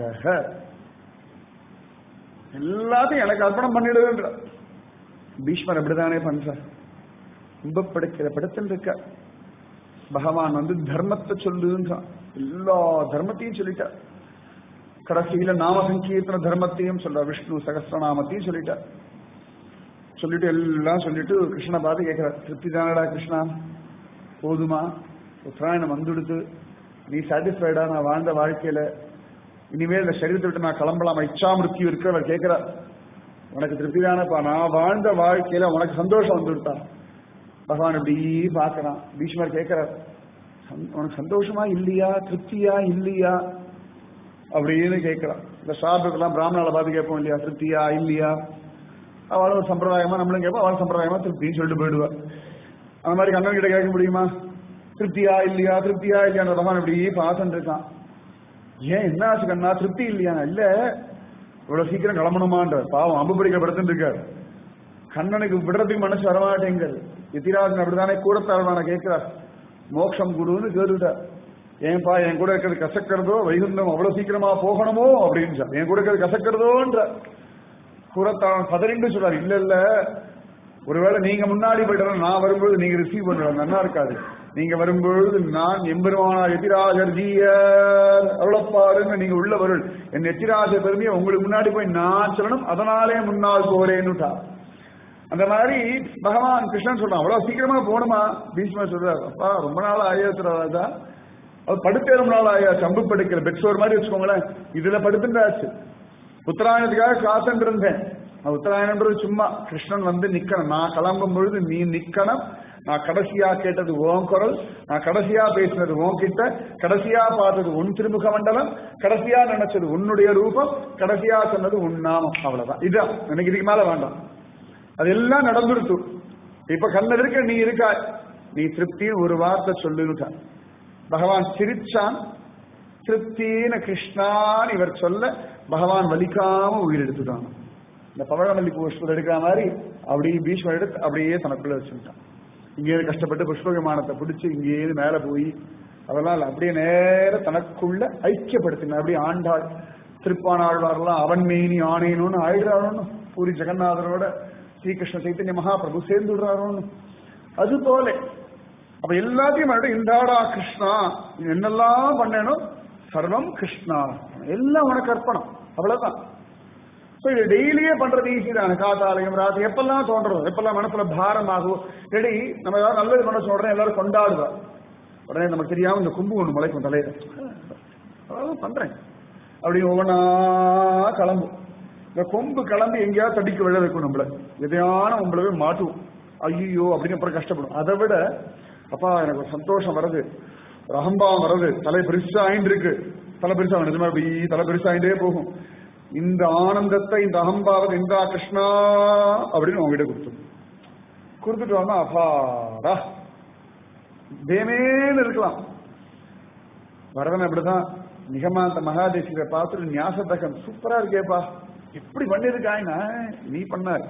எல்லாத்தையும் எனக்கு அர்ப்பணம் பண்ணிடுதுன்ற பீஷ்மர் அப்படித்தானே பண்றார் ரொம்ப படுக்கிற படுத்துன்னு இருக்க பகவான் வந்து தர்மத்தை சொல்லுன்றான் எல்லா தர்மத்தையும் சொல்லிட்டார் கடைசியில நாம சங்கீர்த்தன தர்மத்தையும் சொல்ற விஷ்ணு சகசிரநாமத்தையும் சொல்லிட்டார் சொல்லிட்டு எல்லாம் சொல்லிட்டு கிருஷ்ணனை பார்த்து கேட்கிறார் திருப்தி தானடா கிருஷ்ணா போதுமா உத்தராயணம் வந்துடுத்து நீ சாட்டிஸ்ஃபைடா நான் வாழ்ந்த வாழ்க்கையில இனிமேல் இந்த சரீரத்தை விட்டு நான் கிளம்பலாம் இச்சா மிருத்தியும் இருக்கிறவர் கேட்கிறார் உனக்கு திருப்தி தானப்பா நான் வாழ்ந்த வாழ்க்கையில உனக்கு சந்தோஷம் வந்துடுத்தா பகவான் இப்படி பார்க்கறான் பீஷ்மர் கேட்கிறார் சந்- உனக்கு சந்தோஷமா இல்லையா திருப்தியா இல்லையா அப்படின்னு கேட்கலாம் இந்த சாப்பிட்டுலாம் பிராமணால பார்த்து கேட்போம் இல்லையா திருப்தியா இல்லையா அவளும் ஒரு சம்பிரதாயமா நம்மளும் கேட்போம் அவளும் சம்பிரதாயமா திருப்தின்னு சொல்லிட்டு போயிடுவா அந்த மாதிரி கண்ணன் கிட்ட கேட்க முடியுமா திருப்தியா இல்லையா திருப்தியா இல்லையா பகவான் இப்படி பாசன் இருக்கான் ஏன் என்ன ஆச்சு கண்ணா திருப்தி இல்லையா இல்ல இவ்வளவு சீக்கிரம் கிளம்பணுமான்ற பாவம் அம்பு பிடிக்க படுத்துட்டு இருக்காரு கண்ணனுக்கு விடுறதுக்கு மனசு வரமாட்டேங்குது எதிராஜன் அப்படித்தானே கூட தரவான கேட்கிறார் மோட்சம் குடுன்னு கேட்டுட்டார் ஏன்பா என் கூட இருக்கிறது கசக்கிறதோ வைகுண்டம் அவ்வளவு சீக்கிரமா போகணுமோ அப்படின்னு சொன்னார். என் கூட இருக்கிறது கசக்கிறதோன்ற கூறத்தான் பதறிண்டு சொல்றாரு இல்ல இல்ல ஒருவேளை நீங்க முன்னாடி போயிட்டு நான் வரும்பொழுது நீங்க ரிசீவ் பண்றது நல்லா இருக்காது நீங்க வரும்பொழுது நான் எம்பெருமானார் எதிராஜர் ஜீயர் அருளப்பாருங்க நீங்க உள்ள வருள் என் எத்திராஜ பெருமையை உங்களுக்கு முன்னாடி போய் நான் சொல்லணும் அதனாலே முன்னால் போறேன்னுட்டா அந்த மாதிரி பகவான் கிருஷ்ணன் சொல்றான் அவ்வளவு சீக்கிரமா போகணுமா பீஷ்மர் சொல்றாரு அப்பா ரொம்ப நாள் ஆயிரத்து ராஜா அது படுத்தே ரொம்ப நாள் ஆயா சம்பு படுக்கிற பெட்சோர் மாதிரி வச்சுக்கோங்களேன் இதுல படுத்துட்டாச்சு உத்தராயணத்துக்காக காத்துட்டு இருந்தேன் நான் உத்தராயணம்ன்றது சும்மா கிருஷ்ணன் வந்து நிக்கணும் நான் கிளம்பும் பொழுது நீ நிக்கணும் நான் கடைசியா கேட்டது உன் குரல் நான் கடைசியா பேசினது உன் கிட்ட கடைசியா பார்த்தது உன் திருமுக மண்டலம் கடைசியா நினைச்சது உன்னுடைய ரூபம் கடைசியா சொன்னது உன் நாமம் அவ்வளவுதான் இதுதான் எனக்கு இதுக்கு மேல வேண்டாம் அதெல்லாம் நடந்துருத்து இப்ப கண்ண இருக்க நீ இருக்கா நீ திருப்தின்னு ஒரு வார்த்தை சொல்லுனுட்ட பகவான் சிரிச்சான் திருப்தின்னு கிருஷ்ணான் இவர் சொல்ல பகவான் வலிக்காம உயிர் எடுத்துட்டான் இந்த பவழமல்லி புஷ்பம் எடுக்கிற மாதிரி அப்படியே பீஷ்மர் எடுத்து அப்படியே தனக்குள்ள வச்சுட்டான் இங்கே கஷ்டப்பட்டு புஷ்ப விமானத்தை பிடிச்சி இங்கேயே மேல போய் அதெல்லாம் இல்ல, அப்படியே நேர தனக்குள்ள ஐக்கியப்படுத்தின அப்படியே ஆண்டாள் திருப்பானாழ்வாரெல்லாம் அவன் மேனி ஆனேனுன்னு ஆயிடுறாரோன்னு பூரி ஜெகநாதரோட ஸ்ரீகிருஷ்ண சைத்தன்ய மகாபிரபு சேர்ந்து விடுறாரோன்னு அது போல அப்ப எல்லாத்தையும் மறுபடியும் இந்தாடா கிருஷ்ணா நீ என்னெல்லாம் பண்ணேனோ சர்வம் கிருஷ்ணா எல்லாம் உனக்கு அர்ப்பணம் அவ்வளவுதான் So, இது டெய்லியே பண்றது ஈஸி தான் காத்தாலயம் ராத்திரி எப்பெல்லாம் தோன்றது எப்பெல்லாம் மனசுல பாரம் ஆகும் ரெடி நம்ம ஏதாவது நல்லது பண்ண சொல்றேன் எல்லாரும் கொண்டாடுவா உடனே நமக்கு தெரியாம இந்த கும்பு ஒண்ணு முளைக்கும் தலையில அதான் பண்றேன் அப்படி ஒவ்வொன்றா கிளம்பும் இந்த கொம்பு கிளம்பி எங்கேயாவது தடிக்க விழ வைக்கும் நம்மள எதையான உங்களை மாட்டுவோம் ஐயோ அப்படின்னு அப்புறம் கஷ்டப்படும் அதை விட அப்பா எனக்கு ஒரு சந்தோஷம் வருது ஒரு அகம்பாவம் வருது தலை பெருசா ஆயிட்டு இருக்கு தலை பெருசா நிஜமா அப்படி தலை பெருசா ஆயிட்டே போகும் இந்த ஆனந்தத்தை இந்த அகம்பாவத்தை இந்தா கிருஷ்ணா அப்படின்னு உங்ககிட்ட கொடுத்தோம் கொடுத்துட்டு வந்தா அப்பாடா தேமேன்னு இருக்கலாம் வரதன் அப்படிதான் நிகமாந்த மகாதேசிகரை பார்த்துட்டு ஞாசத்தகம் சூப்பரா இருக்கேப்பா எப்படி பண்ணிருக்காய்னா நீ பண்ணார்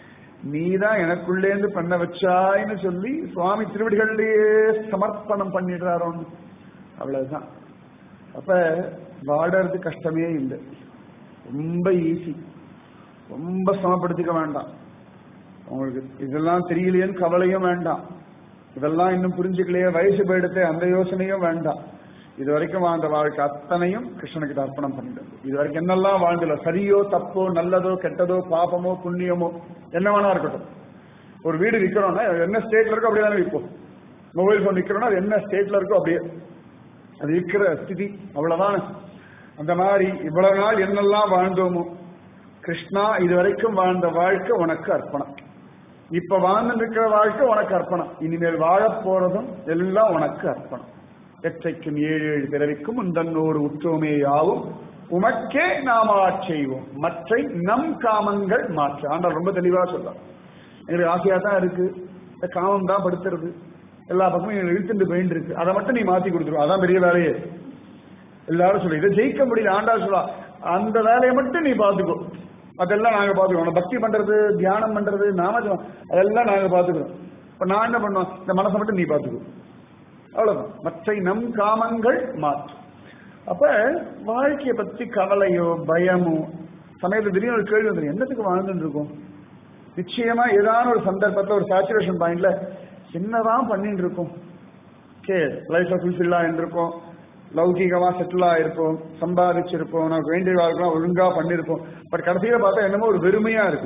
நீதான் எனக்குள்ளேந்து பண்ண வச்சாய்ன்னு சொல்லி சுவாமி திருவடிகளிலேயே சமர்ப்பணம் பண்ணிடுறாரோன்னு அவ்வளவுதான் அப்ப வாடுறது கஷ்டமே இல்லை ரொம்ப ஈஸி ரொம்ப சிரமப்படுத்திக்க வேண்டாம் உங்களுக்கு இதெல்லாம் தெரியலையேன்னு கவலையும் வேண்டாம் இதெல்லாம் இன்னும் புரிஞ்சுக்கலையே வயசு போயிடுத்து அந்த யோசனையும் வேண்டாம் இது வரைக்கும் வாழ்ந்த வாழ்க்கை அத்தனையும் கிருஷ்ணனுக்கு அர்ப்பணம் பண்ணிடுது இது வரைக்கும் என்னெல்லாம் வாழ்ந்துல சரியோ தப்போ நல்லதோ கெட்டதோ பாபமோ புண்ணியமோ என்ன வேணா இருக்கட்டும் ஒரு வீடு விற்கிறோம்னா என்ன ஸ்டேட்ல இருக்கோ அப்படியே தானே விற்போம் மொபைல் போன் விற்கிறோம்னா அது என்ன ஸ்டேட்ல இருக்கோ அப்படியே அது விற்கிற ஸ்திதி அவ்வளவுதான் அந்த மாதிரி இவ்வளவு நாள் என்னெல்லாம் வாழ்ந்தோமோ கிருஷ்ணா இது வரைக்கும் வாழ்ந்த வாழ்க்கை உனக்கு அர்ப்பணம் இப்ப வாழ்ந்து இருக்கிற வாழ்க்கை உனக்கு அர்ப்பணம் இனிமேல் வாழப் போறதும் எல்லாம் உனக்கு அர்ப்பணம் எச்சைக்கும் ஏழு ஏழு பிறவிக்கும் உந்தன்னோடு உற்றோமே யாவும் உமக்கே நாம செய்வோம் மற்றை நம் காமங்கள் மாற்று ஆண்டாள் ரொம்ப தெளிவா சொல்ல எங்களுக்கு ஆசையா தான் இருக்கு இந்த காமம் தான் படுத்துறது எல்லா பக்கமும் எங்களுக்கு இழுத்துட்டு போயிட்டு இருக்கு அதை மட்டும் நீ மாத்தி கொடுத்துருவோம் அதான் பெரிய வேலையே எல்லாரும் சொல்லு இதை ஜெயிக்க முடியல ஆண்டாள் சொல்லா அந்த வேலையை மட்டும் நீ பாத்துக்கோ அதெல்லாம் நாங்க பாத்துக்கிறோம் பக்தி பண்றது தியானம் பண்றது நாம ஜெபம், அதெல்லாம் நாங்க பாத்துக்கிறோம் இப்ப நான் என்ன பண்ணுவோம் இந்த மனசை மட்டும் நீ பாத்துக்கோ அவ்வளவுதான் மற்ற நம் காமங்கள் மாற்று அப்ப வாழ்க்கையை பத்தி கவலையோ பயமோ சமயத்துல திடீர்னு ஒரு கேள்வி வந்துடும் என்னத்துக்கு வாழ்ந்துட்டு இருக்கோம் நிச்சயமா ஏதான ஒரு சந்தர்ப்பத்துல ஒரு சேச்சுரேஷன் பாயிண்ட்ல என்னதான் பண்ணிட்டு இருக்கோம் கே லைஃப்ல ஃபுல்ஃபில்லா இருந்திருக்கோம் லௌகீகமா செட்டில் ஆயிருப்போம் சம்பாதிச்சிருப்போம் நமக்கு வேண்டிய வாழ்க்கைலாம் ஒழுங்கா பண்ணிருப்போம் பட் கடைசியில பார்த்தா என்னமோ ஒரு வெறுமையா இருக்கு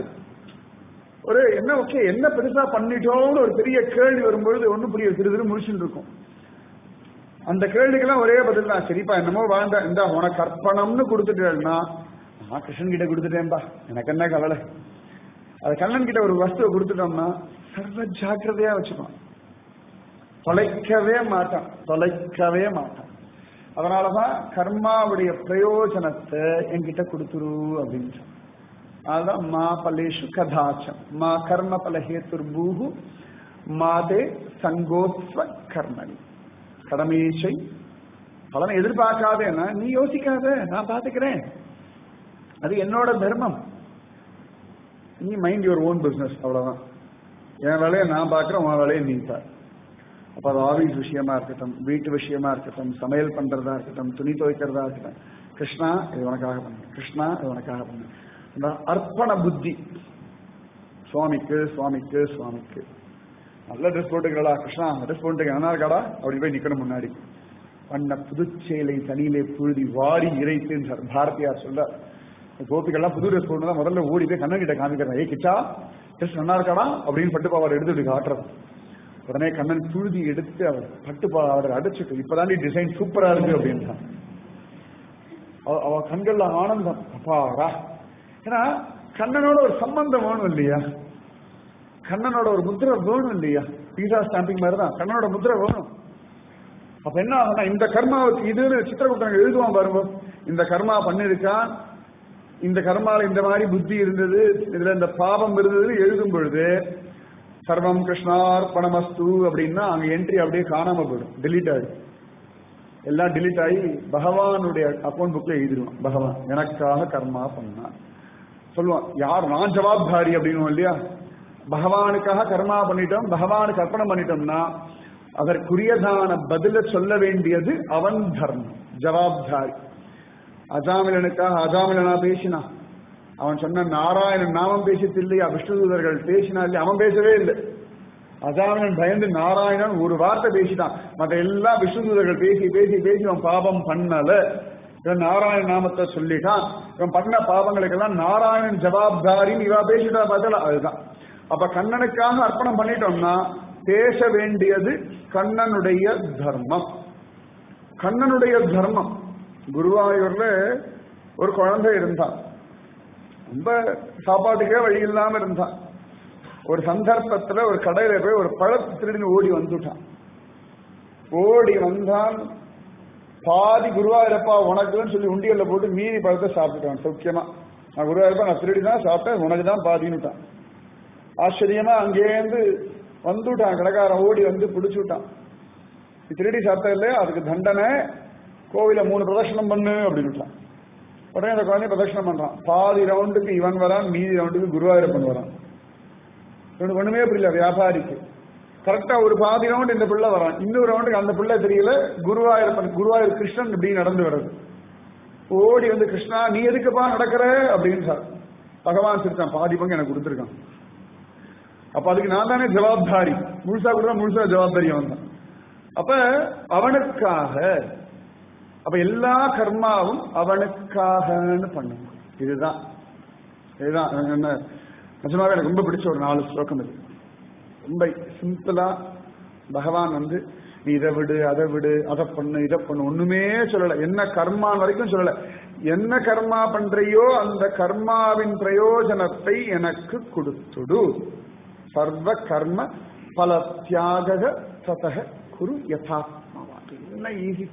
ஒரு என்ன ஓகே என்ன பெருசா பண்ணிட்டோம்னு ஒரு பெரிய கேள்வி வரும்பொழுது ஒன்றும் புரியாது சிறு சிறு முடிச்சுட்டு இருக்கும் அந்த கேள்விக்கெல்லாம் ஒரே பதில் தான் சரிப்பா என்னமோ வாழ்ந்தா இந்த உனக்கு அர்ப்பணம்னு கொடுத்துட்டேன்னா நான் கிருஷ்ணன் கிட்ட கொடுத்துட்டேன்பா எனக்கு என்ன கவலை அது கண்ணன் கிட்ட ஒரு வஸ்துவை கொடுத்துட்டோம்னா சர்வ ஜாக்கிரதையா வச்சுப்பான் தொலைக்கவே மாட்டான் தொலைக்கவே மாட்டான் அதனாலதான் கர்மாவுடைய பிரயோஜனத்தை என்கிட்ட கொடுத்துரு அப்படின்னு அதுதான் மா பலேஷு கதாச்சம் மா கர்ம பல ஹேத்துர்பூஹு மாதே சங்கோஸ்வ கர்மணி கடமையை பலனை எதிர்பார்க்காதேன்னா நீ யோசிக்காத நான் பாத்துக்கிறேன் அது என்னோட தர்மம் நீ மைண்ட் யுவர் ஓன் பிசினஸ் அவ்வளவுதான் என் வேலையை நான் பார்க்கிறேன் உன் வேலையை நீ பார் அப்ப அது ஆபீஸ் விஷயமா இருக்கட்டும் வீட்டு விஷயமா இருக்கட்டும் சமையல் பண்றதா இருக்கட்டும் துணி துவைக்கிறதா இருக்கட்டும் கிருஷ்ணா இது உனக்காக பண்ணு கிருஷ்ணா இது உனக்காக பண்ணு இந்த அர்ப்பண புத்தி சுவாமிக்கு சுவாமிக்கு சுவாமிக்கு நல்ல ட்ரெஸ் போட்டுக்கிறடா கிருஷ்ணா ட்ரெஸ் போட்டுக்க என்ன இருக்காடா அப்படி போய் நிக்கணும் முன்னாடி பண்ண புதுச்சேலை தனியிலே புழுதி வாரி இறைத்து பாரதியார் சொல்ல கோபிகள்லாம் புது ட்ரெஸ் போட்டு முதல்ல ஓடி போய் கண்ணன் கிட்ட காமிக்கிறேன் ஏய் கிச்சா ட்ரெஸ் நல்லா இருக்காடா அப்படின்னு பட்டு பாவாடை எடுத்து இப்படி காட்டுறது உடனே கண்ணன் புழுதி எடுத்து அவர் பட்டு பாவாடை அடைச்சிட்டு இப்பதாண்டி டிசைன் சூப்பரா இருக்கு அப்படின்றான் அவ அவ கண்கள்ல ஆனந்தம் அப்பாடா ஏன்னா கண்ணனோட ஒரு சம்பந்தம் வேணும் இல்லையா கண்ணனோட ஒரு முத்திரை வேணும் இல்லையா பீசா ஸ்டாம்பிங் மாதிரி தான் கண்ணனோட முத்திரை வேணும் அப்ப என்ன ஆகும்னா இந்த கர்மாவுக்கு இதுன்னு சித்திரகுப்தன் எழுதுவான் பாருங்க இந்த கர்மா பண்ணிருக்கான் இந்த கர்மால இந்த மாதிரி புத்தி இருந்தது இதுல இந்த பாபம் இருந்ததுன்னு எழுதும் பொழுது சர்வம் கிருஷ்ணார்ப்பணமஸ்து அப்படின்னா அங்க என்ட்ரி அப்படியே காணாம போயிடும் டெலீட் ஆயிடும் எல்லாம் டெலீட் ஆகி பகவானுடைய அக்கௌண்ட் புக்ல எழுதிடுவான் பகவான் எனக்காக கர்மா பண்ணான் சொல்லுவான் யார் நான் ஜவாப்தாரி அப்படின்னு இல்லையா பகவானுக்காக கர்மா பண்ணிட்டோம் பகவானுக்கு அர்ப்பணம் பண்ணிட்டோம்னா அதற்குரியதான பதில சொல்ல வேண்டியது அவன் தர்மம் ஜவாப்தாரி அஜாமிலனுக்காக அஜாமிலனா பேசினான் அவன் சொன்ன நாராயணன் நாமம் பேசிட்டு இல்லையா விஷ்ணுதூதர்கள் பேசினா இல்லையா அவன் பேசவே இல்லை அஜாமிலன் பயந்து நாராயணன் ஒரு வார்த்தை பேசிட்டான் மற்ற எல்லாம் விஷ்ணுதூதர்கள் பேசி பேசி பேசி அவன் பாபம் பண்ணல இவன் நாராயண நாமத்தை சொல்லிட்டான் இவன் பண்ண பாவங்களுக்கெல்லாம் நாராயணன் ஜவாப்தாரின்னு இவா பேசிட்டா பார்த்தல அதுதான் அப்ப கண்ணனுக்காக அர்ப்பணம் பண்ணிட்டோம்னா பேச வேண்டியது கண்ணனுடைய தர்மம் கண்ணனுடைய தர்மம் குருவாயூர்ல ஒரு குழந்தை இருந்தான் ரொம்ப சாப்பாட்டுக்கே வழி இல்லாம இருந்தான் ஒரு சந்தர்ப்பத்துல ஒரு கடையில போய் ஒரு பழத்தை திருடின்னு ஓடி வந்துட்டான் ஓடி வந்தான் பாதி குருவாயூரப்பா உனக்குன்னு சொல்லி உண்டியல்ல போட்டு மீதி பழத்தை சாப்பிட்டுட்டான் சௌக்கியமா நான் குருவாயூரப்பா நான் திருடி தான் சாப்பிட்டேன் உனக்கு தான் பாதின்னுட்டான் ஆச்சரியமா அங்கேருந்து வந்துட்டான் கடைக்காரன் ஓடி வந்து பிடிச்சு விட்டான் நீ திருடி சாப்பிட்ட இல்லையா அதுக்கு தண்டனை கோவில மூணு பிரதட்சணம் பண்ணு அப்படின்னு உடனே அந்த குழந்தை பிரதட்சணம் பண்றான் பாதி ரவுண்டுக்கு இவன் வரான் மீதி ரவுண்டுக்கு குருவாயூரப்பன் வரான் இவனுக்கு ஒண்ணுமே புரியல வியாபாரிக்கு கரெக்டா ஒரு பாதி ரவுண்டு இந்த பிள்ளை வரான் இன்னொரு ரவுண்டுக்கு அந்த பிள்ளை தெரியல குருவாயூரப்பன் குருவாயூர் கிருஷ்ணன் இப்படி நடந்து வருது ஓடி வந்து கிருஷ்ணா நீ எதுக்குப்பா நடக்கிற அப்படின்னு சார் பகவான் சிரிச்சான் பாதி பங்கு எனக்கு கொடுத்துருக்கான் அப்ப அதுக்கு நான் தானே ஜவாப்தாரி முழுசா கூட முழுசா ஜவாப்தாரி அவன் தான் அப்ப அவனுக்காக அப்ப எல்லா கர்மாவும் அவனுக்காகன்னு பண்ணணும் இதுதான் இதுதான் என்ன நிஜமாவே எனக்கு ரொம்ப பிடிச்ச ஒரு நாலு ஸ்லோகம் இது ரொம்ப சிம்பிளா பகவான் வந்து நீ இதை விடு அதை விடு அதை பண்ணு இதை பண்ணு ஒண்ணுமே சொல்லல என்ன கர்மா வரைக்கும் சொல்லல என்ன கர்மா பண்றையோ அந்த கர்மாவின் பிரயோஜனத்தை எனக்கு கொடுத்துடு சர்வ கர்ம பல தியாக ததக குரு யதாத்மாவா என்ன ஈஸி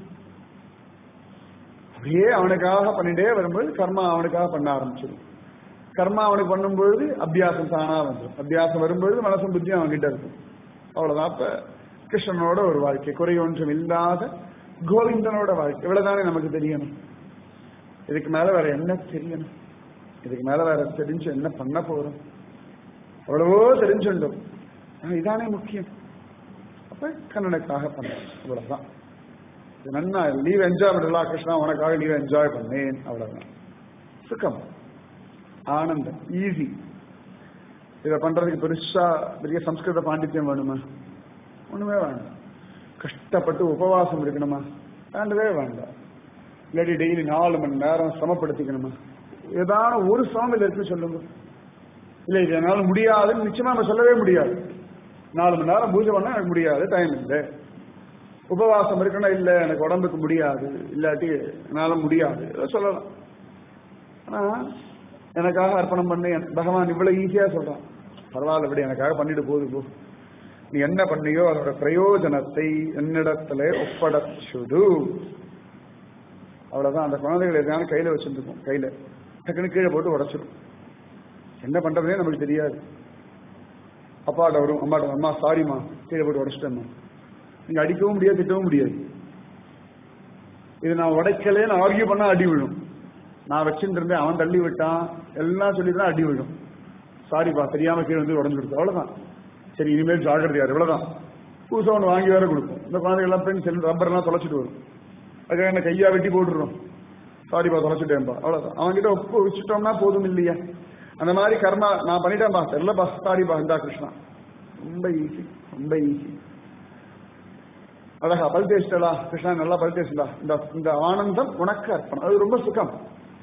அப்படியே அவனுக்காக பண்ணிட்டே வரும்போது கர்மா அவனுக்காக பண்ண ஆரம்பிச்சிடும் கர்மா அவனுக்கு பண்ணும்பொழுது அபியாசம் தானா வந்துடும் அபியாசம் வரும்பொழுது மனசும் புத்தியும் அவன்கிட்ட இருக்கும் அவ்வளவுதான் அப்ப கிருஷ்ணனோட ஒரு வாழ்க்கை குறை ஒன்றும் இல்லாத கோவிந்தனோட வாழ்க்கை இவ்வளவுதானே நமக்கு தெரியணும் இதுக்கு மேல வேற என்ன தெரியணும் இதுக்கு மேல வேற தெரிஞ்சு என்ன பண்ண போறோம் எவ்வளவோ தெரிஞ்சுண்டோம் ஆனா இதானே முக்கியம் அப்ப கண்ணனுக்காக பண்ண அவ்வளவுதான் இது நன்னா லீவ் என்ஜாய் பண்ணலாம் கிருஷ்ணா உனக்காக லீவ் என்ஜாய் பண்ணேன் அவ்வளவுதான் சுகம் ஆனந்தம் ஈஸி இதை பண்றதுக்கு பெருசா பெரிய சம்ஸ்கிருத பாண்டித்யம் வேணுமா ஒண்ணுமே வேண்டாம் கஷ்டப்பட்டு உபவாசம் இருக்கணுமா வேண்டவே வேண்டாம் இல்லாட்டி டெய்லி நாலு மணி நேரம் சமப்படுத்திக்கணுமா ஏதான ஒரு சாமியில் இருக்கு சொல்லுங்க இல்ல இது என்னால முடியாதுன்னு நிச்சயமா நம்ம சொல்லவே முடியாது நாலு மணி நேரம் பூஜை பண்ணா எனக்கு முடியாது டைம் இல்லை உபவாசம் இருக்கணும் இல்ல எனக்கு உடம்புக்கு முடியாது இல்லாட்டி என்னால முடியாது ஏதோ சொல்லலாம் ஆனா எனக்காக அர்ப்பணம் பண்ணி பகவான் இவ்வளவு ஈஸியா சொல்றான் பரவாயில்ல விட எனக்காக பண்ணிட்டு போகுது போ நீ என்ன பண்ணியோ அதோட பிரயோஜனத்தை என்னிடத்துல ஒப்படைச்சுடு அவ்வளவுதான் அந்த குழந்தைகள் எதாவது கையில வச்சிருந்துக்கும் கையில டக்குன்னு கீழே போட்டு உடைச்சிடும் என்ன பண்றதுனே நமக்கு தெரியாது அப்பாட்ட வரும் அம்மாட்ட அம்மா சாரிம்மா கீழே போட்டு உடைச்சிட்டேம்மா நீங்க அடிக்கவும் முடியாது திட்டவும் முடியாது இது நான் உடைக்கலேன்னு ஆர்கியூ பண்ணா அடி விழும் நான் வச்சுட்டு இருந்தேன் அவன் தள்ளி விட்டான் எல்லாம் சொல்லி தான் அடி விழும் சாரிப்பா தெரியாம கீழே வந்து உடஞ்சு கொடுத்து அவ்வளவுதான் சரி இனிமேல் ஜாகிரதையார் இவ்வளவுதான் புதுசா ஒன்று வாங்கி வேற கொடுப்போம் இந்த குழந்தைகள் எல்லாம் பென்சில் ரப்பர் எல்லாம் தொலைச்சிட்டு வரும் அதுக்காக என்ன கையா வெட்டி போட்டுடுறோம் சாரிப்பா தொலைச்சிட்டேன்பா அவ்வளவுதான் அவன்கிட்ட ஒப்பு வச்சுட்டோம்னா போதும் இல்லையா அந்த மாதிரி கர்மா நான் பண்ணிட்டேன்பா தெரியலப்பா சாரிப்பா இந்தா கிருஷ்ணா ரொம்ப ஈஸி ரொம்ப ஈஸி அழகா பல் தேசிட்டலா கிருஷ்ணா நல்லா பல் தேசிட்டா இந்த இந்த ஆனந்தம் உனக்கு அர்ப்பணம் அது ரொம்ப சுகம்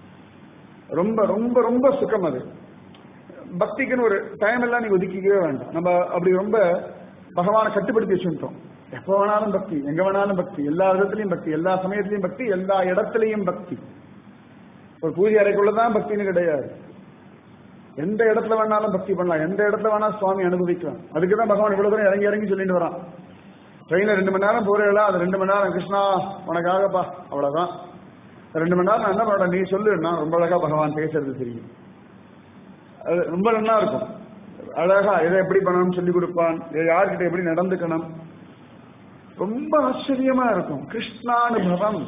ரொம்ப ரொம்ப ரொம்ப சுகம் அது பக்திக்குன்னு ஒரு டைம் எல்லாம் நீங்க ஒதுக்கிக்கவே வேண்டாம் நம்ம அப்படி ரொம்ப பகவானை கட்டுப்படுத்தி வச்சுட்டோம் எப்போ வேணாலும் பக்தி எங்க வேணாலும் பக்தி எல்லா விதத்திலையும் பக்தி எல்லா சமயத்திலையும் பக்தி எல்லா இடத்துலையும் பக்தி ஒரு பூஜை அறைக்குள்ளதான் பக்தின்னு கிடையாது எந்த இடத்துல வேணாலும் பக்தி பண்ணலாம் எந்த இடத்துல வேணா சுவாமி அனுபவிக்கலாம் அதுக்கு தான் பகவான் இவ்வளவு தூரம் இறங்கி இறங்கி சொல்லிட்டு வரான் ட்ரெயின்ல ரெண்டு மணி நேரம் போறீங்களா அது ரெண்டு மணி நேரம் கிருஷ்ணா உனக்காகப்பா அவ்வளவுதான் ரெண்டு மணி நேரம் நான் என்ன பண்ண நீ சொல்லு நான் ரொம்ப அழகா பகவான் பேசுறது தெரியும் அது ரொம்ப நல்லா இருக்கும் அழகா இதை எப்படி பண்ணணும்னு சொல்லி கொடுப்பான் இதை யார்கிட்ட எப்படி நடந்துக்கணும் ரொம்ப ஆச்சரியமா இருக்கும் கிருஷ்ணானுபவம்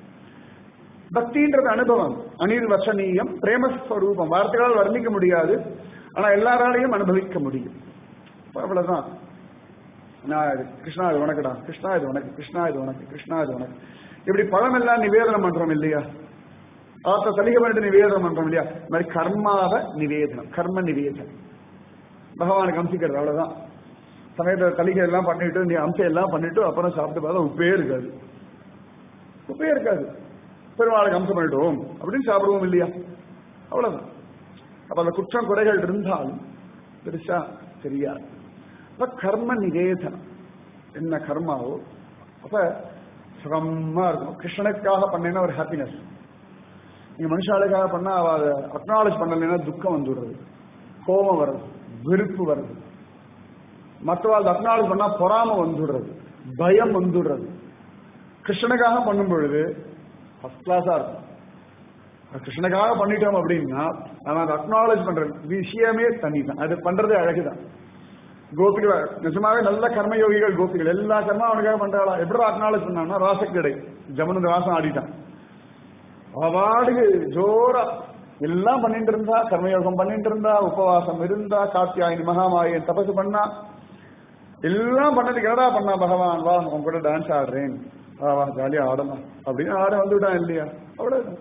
பக்தின்றது அனுபவம் அனிர்வசனீயம் பிரேமஸ்வரூபம் வார்த்தைகளால் வர்ணிக்க முடியாது ஆனா எல்லாராலையும் அனுபவிக்க முடியும் அவ்வளவுதான் நான் இது கிருஷ்ணா இது உனக்குடா கிருஷ்ணா இது உனக்கு கிருஷ்ணா இது உனக்கு கிருஷ்ணா இது உனக்கு இப்படி பழம் எல்லாம் நிவேதனம் பண்றோம் இல்லையா ஆத்த சலிக பண்ணிட்டு நிவேதனம் பண்றோம் இல்லையா இந்த மாதிரி கர்மாவ நிவேதனம் கர்ம நிவேதனம் பகவானுக்கு அம்சிக்கிறது அவ்வளவுதான் சமயத்தை தலிகை எல்லாம் பண்ணிட்டு நீ அம்சம் எல்லாம் பண்ணிட்டு அப்புறம் சாப்பிட்டு பார்த்தா உப்பே இருக்காது உப்பே இருக்காது பெருமாளுக்கு அம்சம் பண்ணிட்டோம் அப்படின்னு சாப்பிடுவோம் இல்லையா அவ்வளவுதான் அப்ப அந்த குற்றம் குறைகள் இருந்தாலும் பெருசா தெரியாது அப்ப கர்ம நிவேதனம் என்ன கர்மாவோ அப்ப சுகமா இருக்கும் கிருஷ்ணனுக்காக பண்ணேன்னா ஒரு ஹாப்பினஸ் நீங்க மனுஷாளுக்காக பண்ணா அவ அதை அக்னாலேஜ் பண்ணலைன்னா துக்கம் வந்துடுறது கோபம் வருது வெறுப்பு வருது மற்றவாள் அக்னாலேஜ் பண்ணா பொறாம வந்துடுறது பயம் வந்துடுறது கிருஷ்ணனுக்காக பண்ணும் பொழுது ஃபர்ஸ்ட் கிளாஸா இருக்கும் கிருஷ்ணனுக்காக பண்ணிட்டோம் அப்படின்னா அவன் அதை அக்னாலேஜ் பண்ற விஷயமே தனி தான் அது பண்றதே அழகுதான் கோபிகள் நிஜமாவே நல்ல கர்மயோகிகள் கோபிகள் எல்லா கர்மா அவனுக்காக பண்றாளா எப்படி அக்னாலேஜ் பண்ணான்னா ராசக்கிடை ஜமனு ராசம் ஆடிட்டான் அவாடுக்கு ஜோரா எல்லாம் பண்ணிட்டு இருந்தா கர்மயோகம் பண்ணிட்டு இருந்தா உபவாசம் இருந்தா காத்தியாயினி மகாமாயன் தபசு பண்ணா எல்லாம் பண்ணதுக்கு என்னடா பண்ணா பகவான் வா உன் கூட டான்ஸ் ஆடுறேன் வா வா ஜாலியா ஆடலாம் அப்படின்னு ஆட வந்துவிட்டான் இல்லையா அவ்வளவுதான்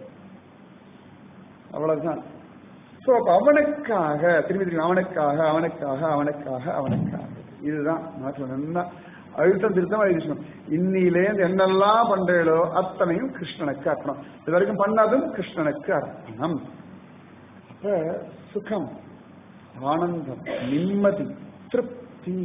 அவ்வளவுதான் சோ அப்ப அவனுக்காக திரும்பி திரும்பி அவனுக்காக அவனுக்காக அவனுக்காக அவனுக்காக இதுதான் நான் சொன்ன அழுத்தம் திருத்தம் எழுதிக்கணும் இன்னிலேருந்து என்னெல்லாம் பண்றீங்களோ அத்தனையும் கிருஷ்ணனுக்கு அர்ப்பணம் இது வரைக்கும் பண்ணதும் கிருஷ்ணனுக்கு அர்ப்பணம் அப்ப சுகம் ஆனந்தம் நிம்மதி திருப்தி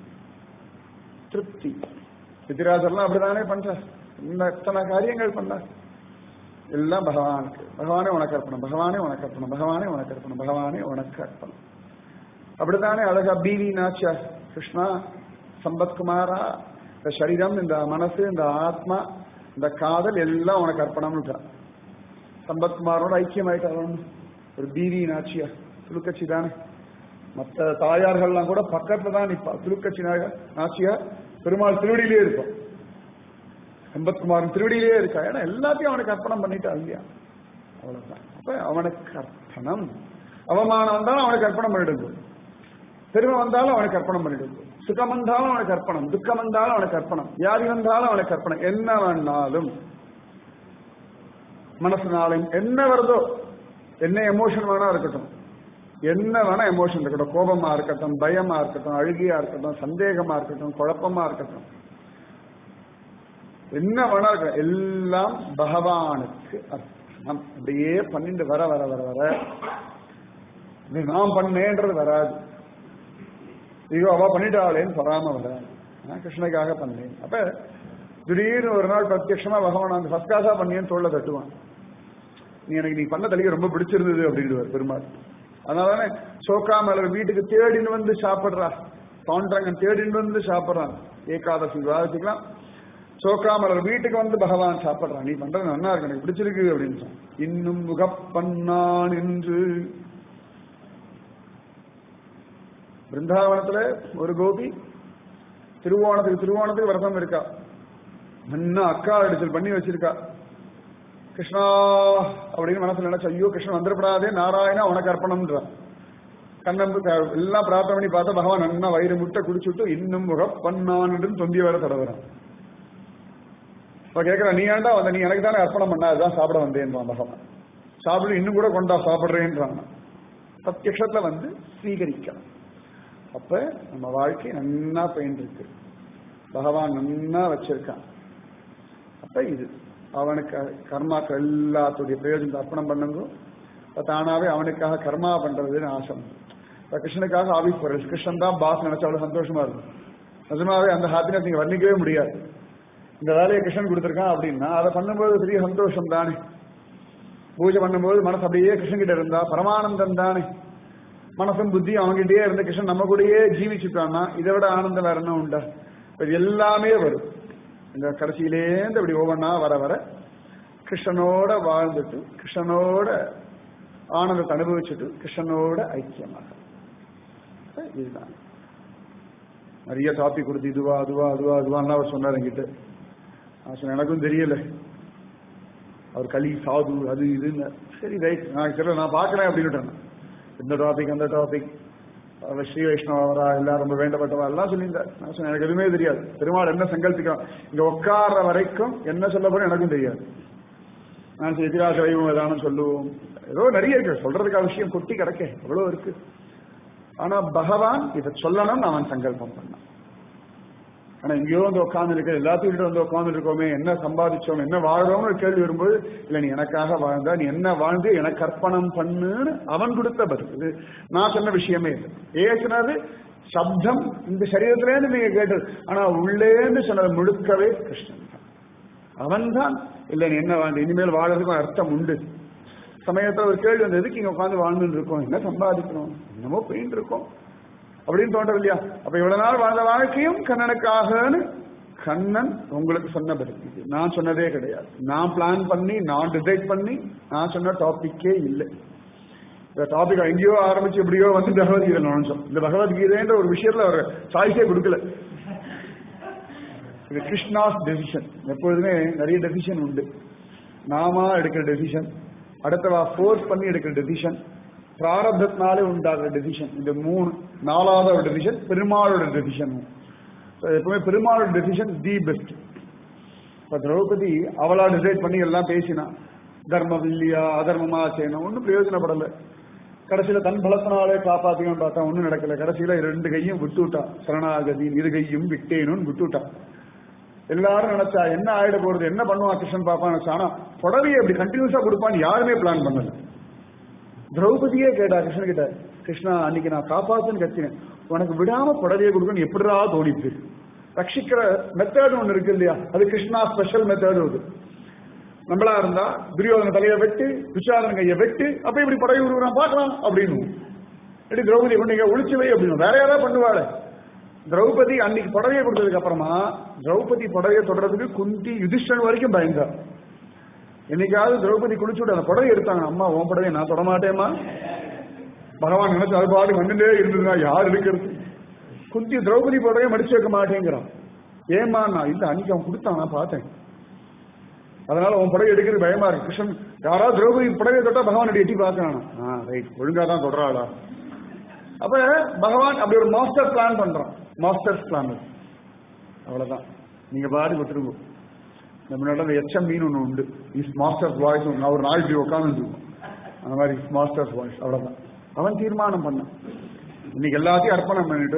திருப்தி சித்திராசர்லாம் அப்படிதானே பண்றார் இந்த எத்தனை காரியங்கள் பண்ணார் எல்லாம் பகவானுக்கு பகவானே உனக்கு அர்ப்பணம் பகவானே உனக்கு அர்ப்பணம் பகவானே உனக்கு அர்ப்பணம் பகவானே உனக்கு அர்ப்பணம் அப்படித்தானே அழகா பீவி நாச்சியா கிருஷ்ணா சம்பத்குமாரா இந்த சரீரம் இந்த மனசு இந்த ஆத்மா இந்த காதல் எல்லாம் உனக்கு அர்ப்பணம்னு சம்பத்குமாரோட ஐக்கியமாயிட்டாலும் ஒரு பீவி நாச்சியா துலுக்கச்சி தானே மற்ற தாயார்கள்லாம் கூட பக்கத்துல தான் நிப்பா துலுக்கச்சி நாச்சியா பெருமாள் திருவடியிலே இருப்பான் சம்பத்குமாரன் திருவடியிலே இருக்கா ஏன்னா எல்லாத்தையும் அவனுக்கு அர்ப்பணம் பண்ணிட்டா இல்லையா அவ்வளவுதான் அப்ப அவனுக்கு அர்ப்பணம் அவமானம் வந்தாலும் அவனுக்கு அர்ப்பணம் பண்ணிடுங்க பெருமை வந்தாலும் அவனுக்கு அர்ப்பணம் பண்ணிடுங்க சுகம் வந்தாலும் அவனுக்கு அர்ப்பணம் துக்கம் வந்தாலும் அவனுக்கு அர்ப்பணம் வியாதி வந்தாலும் அவனுக்கு அர்ப்பணம் என்ன வேணாலும் மனசுனாலும் என்ன வருதோ என்ன எமோஷன் வேணா இருக்கட்டும் என்ன வேணா எமோஷன் இருக்கட்டும் கோபமா இருக்கட்டும் பயமா இருக்கட்டும் அழுகியா இருக்கட்டும் சந்தேகமா இருக்கட்டும் குழப்பமா இருக்கட்டும் என்ன வேணா இருக்கட்டும் எல்லாம் பகவானுக்கு அர்ப்பணம் அப்படியே பண்ணிட்டு வர வர வர வர இது நான் பண்ணேன்றது வராது ஐயோ அவ பண்ணிட்டாளேன்னு சொல்லாம வராது நான் கிருஷ்ணனுக்காக பண்ணேன் அப்ப திடீர்னு ஒரு நாள் பிரத்யட்சமா பகவான் அந்த ஃபர்ஸ்ட் கிளாஸா பண்ணியேன்னு தோல்ல தட்டுவான் நீ எனக்கு நீ பண்ண தலைக்கு ரொம்ப பிடிச்சிருந்தது அப்படின்டுவார் பெருமாள் அதனாலதானே சோக்கா மேல வீட்டுக்கு தேடின்னு வந்து சாப்பிடுறா பாண்டரங்கன் தேடிட்டு வந்து சாப்பிடுறான் ஏகாதசி துவாதசிக்கலாம் சோக்காமலர் வீட்டுக்கு வந்து பகவான் சாப்பிடுறான் நீ பண்றது நல்லா இருக்கு எனக்கு பிடிச்சிருக்கு அப்படின்னு சொன்னான். இன்னும் முகப்பண்ணான் என்று பிருந்தாவனத்துல ஒரு கோபி திருவோணத்துக்கு திருவோணத்துக்கு விரதம் இருக்கா நல்லா அக்கா அடிச்சல் பண்ணி வச்சிருக்கா கிருஷ்ணா அப்படின்னு மனசுல நினைச்சு ஐயோ கிருஷ்ணன் வந்துடப்படாதே நாராயணா உனக்கு அர்ப்பணம்ன்றான் கண்ணம்பு எல்லாம் பிரார்த்தனை பண்ணி பார்த்தா பகவான் நன்னா வயிறு முட்டை குடிச்சுட்டு இன்னும் முகப்பண்ணான்னு தொந்தி வர தடவுறான் இப்ப கேட்கிறேன் நீ ஏன்டா வந்த நீ எனக்கு தானே அர்ப்பணம் பண்ண அதுதான் சாப்பிட வந்தேன்றான் பகவான் சாப்பிடு இன்னும் கூட கொண்டா சாப்பிடுறேன்றான் பிரத்யக்ஷத்துல வந்து ஸ்வீகரிக்கணும் அப்ப நம்ம வாழ்க்கை நன்னா பெயின் இருக்கு பகவான் நன்னா வச்சிருக்கான் அப்ப இது அவனுக்கு கர்மாக்கள் எல்லாத்துடைய பிரயோஜனத்தை அர்ப்பணம் பண்ணுங்க இப்ப தானாவே அவனுக்காக கர்மா பண்றதுன்னு ஆசை இப்ப கிருஷ்ணனுக்காக ஆபீஸ் போறது கிருஷ்ணன் தான் பாஸ் நினைச்சா அவ்வளவு சந்தோஷமா இருக்கும் நிஜமாவே அந்த ஹாப்பினஸ் நீங்க வர்ணிக்கவே முடியாது இந்த வேலையை கிருஷ்ணன் கொடுத்துருக்கான் அப்படின்னா அதை பண்ணும்போது பெரிய சந்தோஷம் தானே பூஜை பண்ணும்போது மனசு அப்படியே கிருஷ்ணன் கிட்ட இருந்தா பரமானந்தம் தானே மனசும் புத்தி அவங்ககிட்டயே இருந்து கிருஷ்ணன் நம்ம கூடயே ஜீவிச்சுட்டான்னா இதை விட ஆனந்தம் வேற என்ன உண்டா இப்ப இது எல்லாமே வரும் இந்த கடைசியிலேருந்து அப்படி ஒவ்வொன்றா வர வர கிருஷ்ணனோட வாழ்ந்துட்டு கிருஷ்ணனோட ஆனந்தத்தை அனுபவிச்சுட்டு கிருஷ்ணனோட ஐக்கியமாக இப்ப இதுதான் நிறைய டாபிக் கொடுத்து இதுவா அதுவா அதுவா அதுவான்லாம் அவர் சொன்னார் என்கிட்ட நான் சொன்னேன் எனக்கும் தெரியல அவர் களி சாது அது இதுன்னு சரி ரைட் நான் தெரியல நான் பார்க்கறேன் அப்படின்னு இந்த டாபிக் அந்த டாபிக் அவர் ஸ்ரீ வைஷ்ணவரா எல்லாம் ரொம்ப வேண்டப்பட்டவா எல்லாம் சொல்லியிருந்தார் நான் சொன்னேன் எனக்கு எதுவுமே தெரியாது பெருமாள் என்ன சங்கல்பிக்கிறான் இங்க உட்கார்ற வரைக்கும் என்ன சொல்ல போறேன் எனக்கும் தெரியாது நான் சரி எதிராக வைவம் ஏதானும் சொல்லுவோம் ஏதோ நிறைய இருக்கு சொல்றதுக்கு விஷயம் கொட்டி கிடக்க எவ்வளவு இருக்கு ஆனா பகவான் இதை சொல்லணும்னு அவன் சங்கல்பம் பண்ணான் ஆனா எங்கேயோ வந்து உட்கார்ந்து இருக்க எல்லாத்தையும் விட்டு வந்து உட்கார்ந்து இருக்கோமே என்ன சம்பாதிச்சோம் என்ன வாழ்றோம்னு ஒரு கேள்வி வரும்போது இல்ல நீ எனக்காக வாழ்ந்தா நீ என்ன வாழ்ந்து எனக்கு அர்ப்பணம் பண்ணுன்னு அவன் கொடுத்த பதில் இது நான் சொன்ன விஷயமே இல்லை ஏசுனது சப்தம் இந்த சரீரத்திலேருந்து நீங்க கேட்டது ஆனா உள்ளேந்து சொன்னது முழுக்கவே கிருஷ்ணன் தான் அவன் தான் இல்ல நீ என்ன வாழ்ந்து இனிமேல் வாழறதுக்கும் அர்த்தம் உண்டு சமயத்துல ஒரு கேள்வி வந்து எதுக்கு இங்க உட்காந்து வாழ்ந்துட்டு இருக்கோம் என்ன சம்பாதிக்கணும் என்னமோ போயிட்டு இருக்கோம் அப்படின்னு தோன்றது இல்லையா அப்ப இவ்வளவு நாள் வாழ்ந்த வாழ்க்கையும் கண்ணனுக்காகன்னு கண்ணன் உங்களுக்கு சொன்ன பதில் இது நான் சொன்னதே கிடையாது நான் பிளான் பண்ணி நான் டிசைட் பண்ணி நான் சொன்ன டாபிக்கே இல்லை இந்த டாபிக் எங்கேயோ ஆரம்பிச்சு எப்படியோ வந்து பகவத்கீதை நுழைஞ்சோம் இந்த பகவத்கீதைன்ற ஒரு விஷயத்துல அவர் சாய்ஸே கொடுக்கல இது கிருஷ்ணாஸ் டெசிஷன் எப்பொழுதுமே நிறைய டெசிஷன் உண்டு நாம எடுக்கிற டெசிஷன் அடுத்தவா ஃபோர்ஸ் பண்ணி எடுக்கிற டெசிஷன் பிராரப்தத்தினாலே உண்டாகிற டெசிஷன் இந்த மூணு நாலாவது ஒரு டெசிஷன் பெருமாளோட டெசிஷன் எப்பவுமே பெருமாளோட டெசிஷன் தி பெஸ்ட் இப்ப திரௌபதி அவளா டிசைட் பண்ணி எல்லாம் பேசினா தர்மம் இல்லையா அதர்மமா செய்யணும் ஒன்றும் பிரயோஜனப்படல கடைசியில தன் பலத்தினாலே காப்பாத்திக்கணும்னு பார்த்தா ஒன்றும் நடக்கல கடைசியில ரெண்டு கையும் விட்டுவிட்டா சரணாகதி இரு கையும் விட்டேனும் விட்டுவிட்டா எல்லாரும் நினைச்சா என்ன ஆயிட போறது என்ன பண்ணுவான் கிருஷ்ணன் பாப்பான்னு நினைச்சா ஆனா புடவையை அப்படி கண்டினியூஸா கொடுப்பான்னு யாருமே பிளான் பண்ணல திரௌபதியே கேட்டா கிருஷ்ணன் கிட்ட கிருஷ்ணா அன்னைக்கு நான் காப்பாத்துன்னு கத்தினேன் உனக்கு விடாம புடவையை கொடுக்கணும் எப்படிடா தோணிச்சு ரட்சிக்கிற மெத்தட் ஒண்ணு இருக்கு இல்லையா அது கிருஷ்ணா ஸ்பெஷல் மெத்தட் அது நம்மளா இருந்தா துரியோதன தலையை வெட்டு துஷாதன கையை வெட்டு அப்ப இப்படி புடவை கொடுக்குறான் பார்க்கலாம் அப்படின்னு எப்படி திரௌபதி கொண்டு ஒளிச்சு வை அப்படின்னு வேற யாராவது பண்ணுவாள் திரௌபதி அன்னைக்கு புடவையை கொடுத்ததுக்கு அப்புறமா திரௌபதி புடவையை தொடர்றதுக்கு குந்தி யுதிஷ்டன் வரைக்கும் பயந்தார் என்னைக்காவது திரௌபதி குளிச்சுட்டு அந்த புடவை எடுத்தாங்க அம்மா உன் புடவை நான் தொட மாட்டேம்மா பகவான் நினைச்சு அது பாடு வந்துட்டே இருந்ததுன்னா யார் இருக்கிறது குந்தி திரௌபதி புடவையை மடிச்சு வைக்க மாட்டேங்கிறான் ஏமா நான் இல்ல அன்னைக்கு அவன் கொடுத்தான் நான் பார்த்தேன் அதனால உன் புடவை எடுக்கிறது பயமா இருக்கு கிருஷ்ணன் யாராவது திரௌபதி புடவை தொட்டா பகவான் எட்டி பார்க்கறானா ஆ ரைட் ஒழுங்கா தான் தொடராளா அப்ப பகவான் அப்படி ஒரு மாஸ்டர் பிளான் பண்றான் மாஸ்டர்ஸ் பிளான் அவ்வளவுதான் நீங்க பாடி விட்டுருங்க நம்ம நடந்த எச்எம் மீன் ஒன்று உண்டு இஸ் மாஸ்டர்ஸ் வாய்ஸ் நான் ஒரு நாள் இப்படி உட்காந்து அந்த மாதிரி இஸ் மாஸ்டர்ஸ் வாய்ஸ் அவ்வளவுதான் அவன் தீர்மானம் பண்ணான் இன்னைக்கு எல்லாத்தையும் அர்ப்பணம் பண்ணிட்டு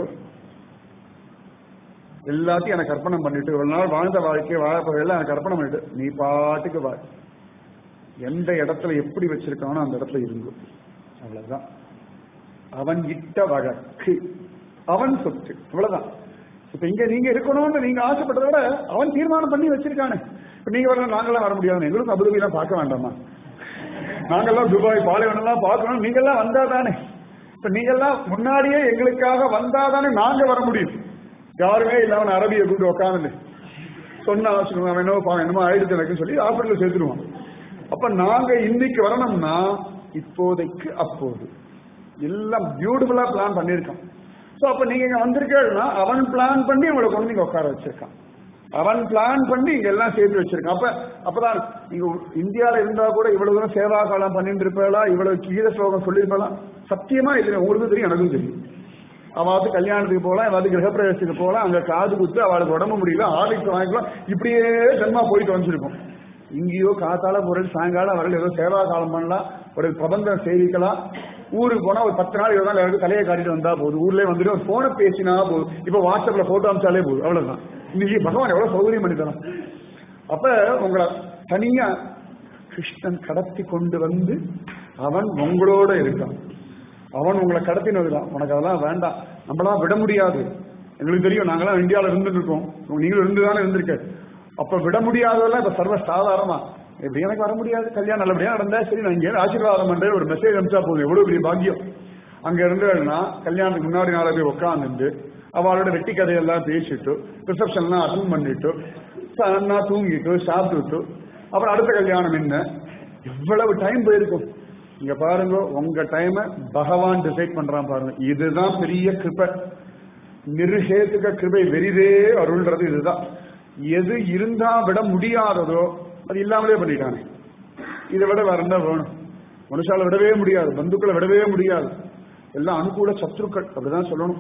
எல்லாத்தையும் எனக்கு அர்ப்பணம் பண்ணிட்டு இவ்வளவு நாள் வாழ்ந்த வாழ்க்கை வாழப்போகலாம் எனக்கு அர்ப்பணம் பண்ணிட்டு நீ பாட்டுக்கு வாழ் எந்த இடத்துல எப்படி வச்சிருக்கானோ அந்த இடத்துல இருங்கு அவ்வளவுதான் அவன் இட்ட வழக்கு அவன் சொத்து அவ்வளவுதான் இப்ப இங்க நீங்க இருக்கணும்னு நீங்க ஆசைப்பட்டதை விட அவன் தீர்மானம் பண்ணி வச்சிருக்கானே இப்ப நீங்க வரலாம் நாங்களாம் வர முடியாது எங்களுக்கும் அபுதாபிலாம் பார்க்க வேண்டாமா நாங்கெல்லாம் துபாய் பாலைவனம்லாம் பார்க்கணும் நீங்கெல்லாம் வந்தா தானே இப்ப நீங்க எல்லாம் முன்னாடியே எங்களுக்காக வந்தாதானே நாங்க வர முடியும் யாருமே இல்லாம நான் அரபியை கூப்பிட்டு உட்காந்து சொன்னா வச்சுக்கோங்க அவன் என்னமோ பாவம் என்னமோ ஆயிடுச்சு எனக்கு சொல்லி ஹாஸ்பிட்டல் சேர்த்துருவான் அப்ப நாங்க இன்னைக்கு வரணும்னா இப்போதைக்கு அப்போது எல்லாம் பியூட்டிஃபுல்லா பிளான் பண்ணியிருக்கான் சோ அப்ப நீங்க இங்க வந்திருக்கீங்கன்னா அவன் பிளான் பண்ணி உங்களை கொண்டு இங்க உட்கார வச்சிருக்கான் அவன் பிளான் பண்ணி இங்க எல்லாம் சேர்த்து வச்சிருக்கான் அப்ப அப்பதான் நீங்க இந்தியால இருந்தா கூட இவ்வளவு தூரம் சேவா காலம் பண்ணிட்டு இருப்பா இவ்வளவு கீத ஸ்லோகம் சொல்லியிருப்பலாம் சத்தியமா இது உங்களுக்கு தெரியும் எனக்கும் தெரியும் அவாவது கல்யாணத்துக்கு போகலாம் அவாவது கிரகப்பிரவேசத்துக்கு போகலாம் அங்க காது குத்து அவளுக்கு உடம்பு முடியல ஆதிக்கு வாங்கிக்கலாம் இப்படியே ஜென்மா போயிட்டு வந்துருக்கும் இங்கேயோ காத்தால பொருள் சாயங்காலம் வரல ஏதோ சேவா காலம் பண்ணலாம் ஒரு பிரபந்தம் சேவிக்கலாம் ஊருக்கு போனா ஒரு பத்து நாள் இருபது நாள் யாருக்கு தலையை காட்டிட்டு வந்தா போதும் ஊர்லயே வந்துட்டு ஒரு போனை பேசினா போதும் இப்ப வாட்ஸ்அப்ல போட்டோ அமிச்சாலே போதும் அவ்வளவுதான் இன்னைக்கு பகவான் எவ்வளவு சௌகரியம் பண்ணி தரான் அப்ப உங்களை தனியா கிருஷ்ணன் கடத்தி கொண்டு வந்து அவன் உங்களோட இருக்கான் அவன் உங்களை கடத்தினதுதான் உனக்கு அதெல்லாம் வேண்டாம் நம்மளாம் விட முடியாது எங்களுக்கு தெரியும் நாங்களாம் இந்தியாவில இருந்துட்டு இருக்கோம் நீங்களும் இருந்து தானே இருந்திருக்க அப்ப விட முடியாததெல்லாம் இப்ப சர்வ சாதாரணமா எப்படி எனக்கு வர முடியாது கல்யாணம் நல்லபடியா நடந்தா சரி நான் இங்கே ஆசீர்வாதம் பண்றேன் ஒரு மெசேஜ் அனுப்பிச்சா போதும் எவ்வளவு பெரிய பாக்கியம் அங்க இருந்தேன்னா கல்யாணத்துக்கு முன்னாடி நாளை போய் உட்காந்துட்டு அவளோட வெட்டி கதையெல்லாம் பேசிட்டு ரிசப்ஷன்லாம் அட்டன் பண்ணிட்டு அண்ணா தூங்கிட்டு சாப்பிட்டுட்டு அப்புறம் அடுத்த கல்யாணம் என்ன எவ்வளவு டைம் போயிருக்கும் இங்க பாருங்க உங்க டைம பகவான் டிசைட் பண்றான் பாருங்க இதுதான் பெரிய கிருபை நிருஷேத்துக்க கிருபை வெறிதே அருள்ன்றது இதுதான் எது இருந்தா விட முடியாததோ அது இல்லாமலே பண்ணிட்டானே இதை விட வேற என்ன வேணும் மனுஷால விடவே முடியாது பந்துக்களை விடவே முடியாது எல்லாம் அனுகூல சத்ருக்கள் அப்படிதான் சொல்லணும்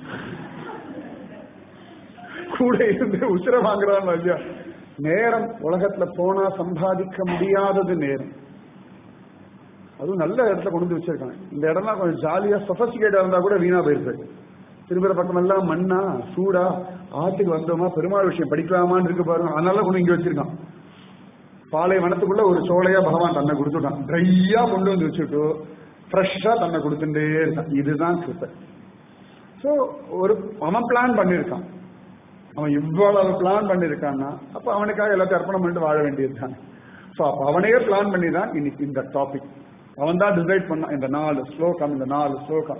கூட இருந்து உசிர வாங்குறான் ஐயா நேரம் உலகத்துல போனா சம்பாதிக்க முடியாதது நேரம் அதுவும் நல்ல இடத்துல கொண்டு வந்து வச்சிருக்காங்க இந்த இடம்லாம் கொஞ்சம் ஜாலியா சொபஸ்டிகேட்டா இருந்தா கூட வீணா போயிருக்கு திரும்புற பக்கம் எல்லாம் மண்ணா சூடா ஆத்துக்கு வந்தோமா பெருமாள் விஷயம் படிக்கலாமான்னு இருக்கு பாருங்க அதனால கொண்டு இங்க வச்சிருக்கான் பாலை வனத்துக்குள்ள ஒரு சோலையா பகவான் தன்னை கொடுத்துட்டான் ட்ரையா கொண்டு வந்து வச்சுட்டு ஃப்ரெஷ்ஷா தன்னை கொடுத்துட்டே இருக்கான் இதுதான் கிருப்பை ஸோ ஒரு அவன் பிளான் பண்ணியிருக்கான் அவன் இவ்வளவு பிளான் பண்ணியிருக்கான்னா அப்ப அவனுக்காக எல்லாத்தையும் அர்ப்பணம் பண்ணிட்டு வாழ வேண்டியதுதான் ஸோ அப்ப அவனையே பிளான் பண்ணி தான் இன்னைக்கு இந்த டாபிக் அவன் தான் டிசைட் பண்ணான் இந்த நாலு ஸ்லோகம் இந்த நாலு ஸ்லோகம்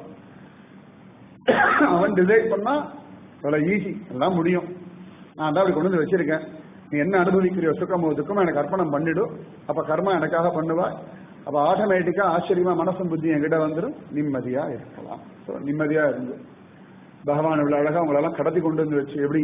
அவன் டிசைட் பண்ணா இவ்வளவு ஈஸி எல்லாம் முடியும் நான் தான் அப்படி கொண்டு வந்து வச்சிருக்கேன் நீ என்ன அனுபவிக்கிறியோ சுக்கமோ துக்கமோ எனக்கு அர்ப்பணம் பண்ணிடும் அப்ப கர்மா எனக்காக பண்ணுவா அப்ப ஆட்டோமேட்டிக்கா ஆச்சரியமா மனசும் புத்தி என்கிட்ட வந்துடும் நிம்மதியா இருக்கலாம் ஸோ நிம்மதியா இருந்து பகவான் இவ்வளவு அழகா உங்களெல்லாம் கடத்தி கொண்டு வந்து வச்சு எப்படி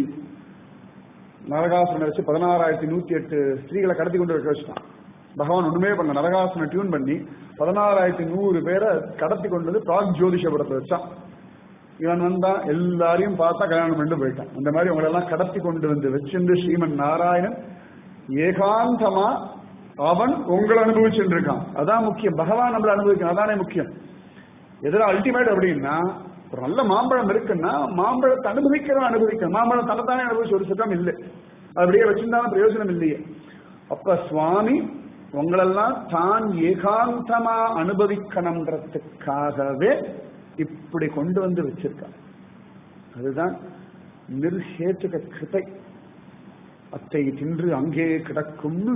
நரகாசுரனை வச்சு பதினாறாயிரத்தி நூத்தி எட்டு ஸ்திரீகளை கடத்தி கொண்டு வைக்க வச்சுட்டான் பகவான் ஒண்ணுமே பண்ண நரகாசுரனை டியூன் பண்ணி பதினாறாயிரத்தி நூறு பேரை கடத்தி கொண்டு வந்து பிராக் ஜோதிஷபுரத்தை வச்சான் இவன் வந்தான் எல்லாரையும் பார்த்தா கல்யாணம் பண்ணிட்டு போயிட்டான் அந்த மாதிரி உங்களெல்லாம் கடத்தி கொண்டு வந்து வச்சிருந்து ஸ்ரீமன் நாராயணன் ஏகாந்தமா அவன் உங்களை அனுபவிச்சுட்டு இருக்கான் அதான் முக்கியம் பகவான் நம்மளை அனுபவிக்கணும் அதானே முக்கியம் எதிர அல்டிமேட் அப்படின்னா ஒரு நல்ல மாம்பழம் இருக்குன்னா மாம்பழத்தை அனுபவிக்கிறவன் அனுபவிக்கணும் மாம்பழம் தன்னைத்தானே அனுபவிச்சு ஒரு சுத்தம் இல்லை அப்படியே வச்சிருந்தாலும் பிரயோஜனம் இல்லையே அப்ப சுவாமி உங்களெல்லாம் தான் ஏகாந்தமா அனுபவிக்கணுன்றதுக்காகவே இப்படி கொண்டு வந்து வச்சிருக்கார் அதுதான் நிர்ஹேத்துக கிருபை அத்தை தின்று அங்கே கிடக்கும்னு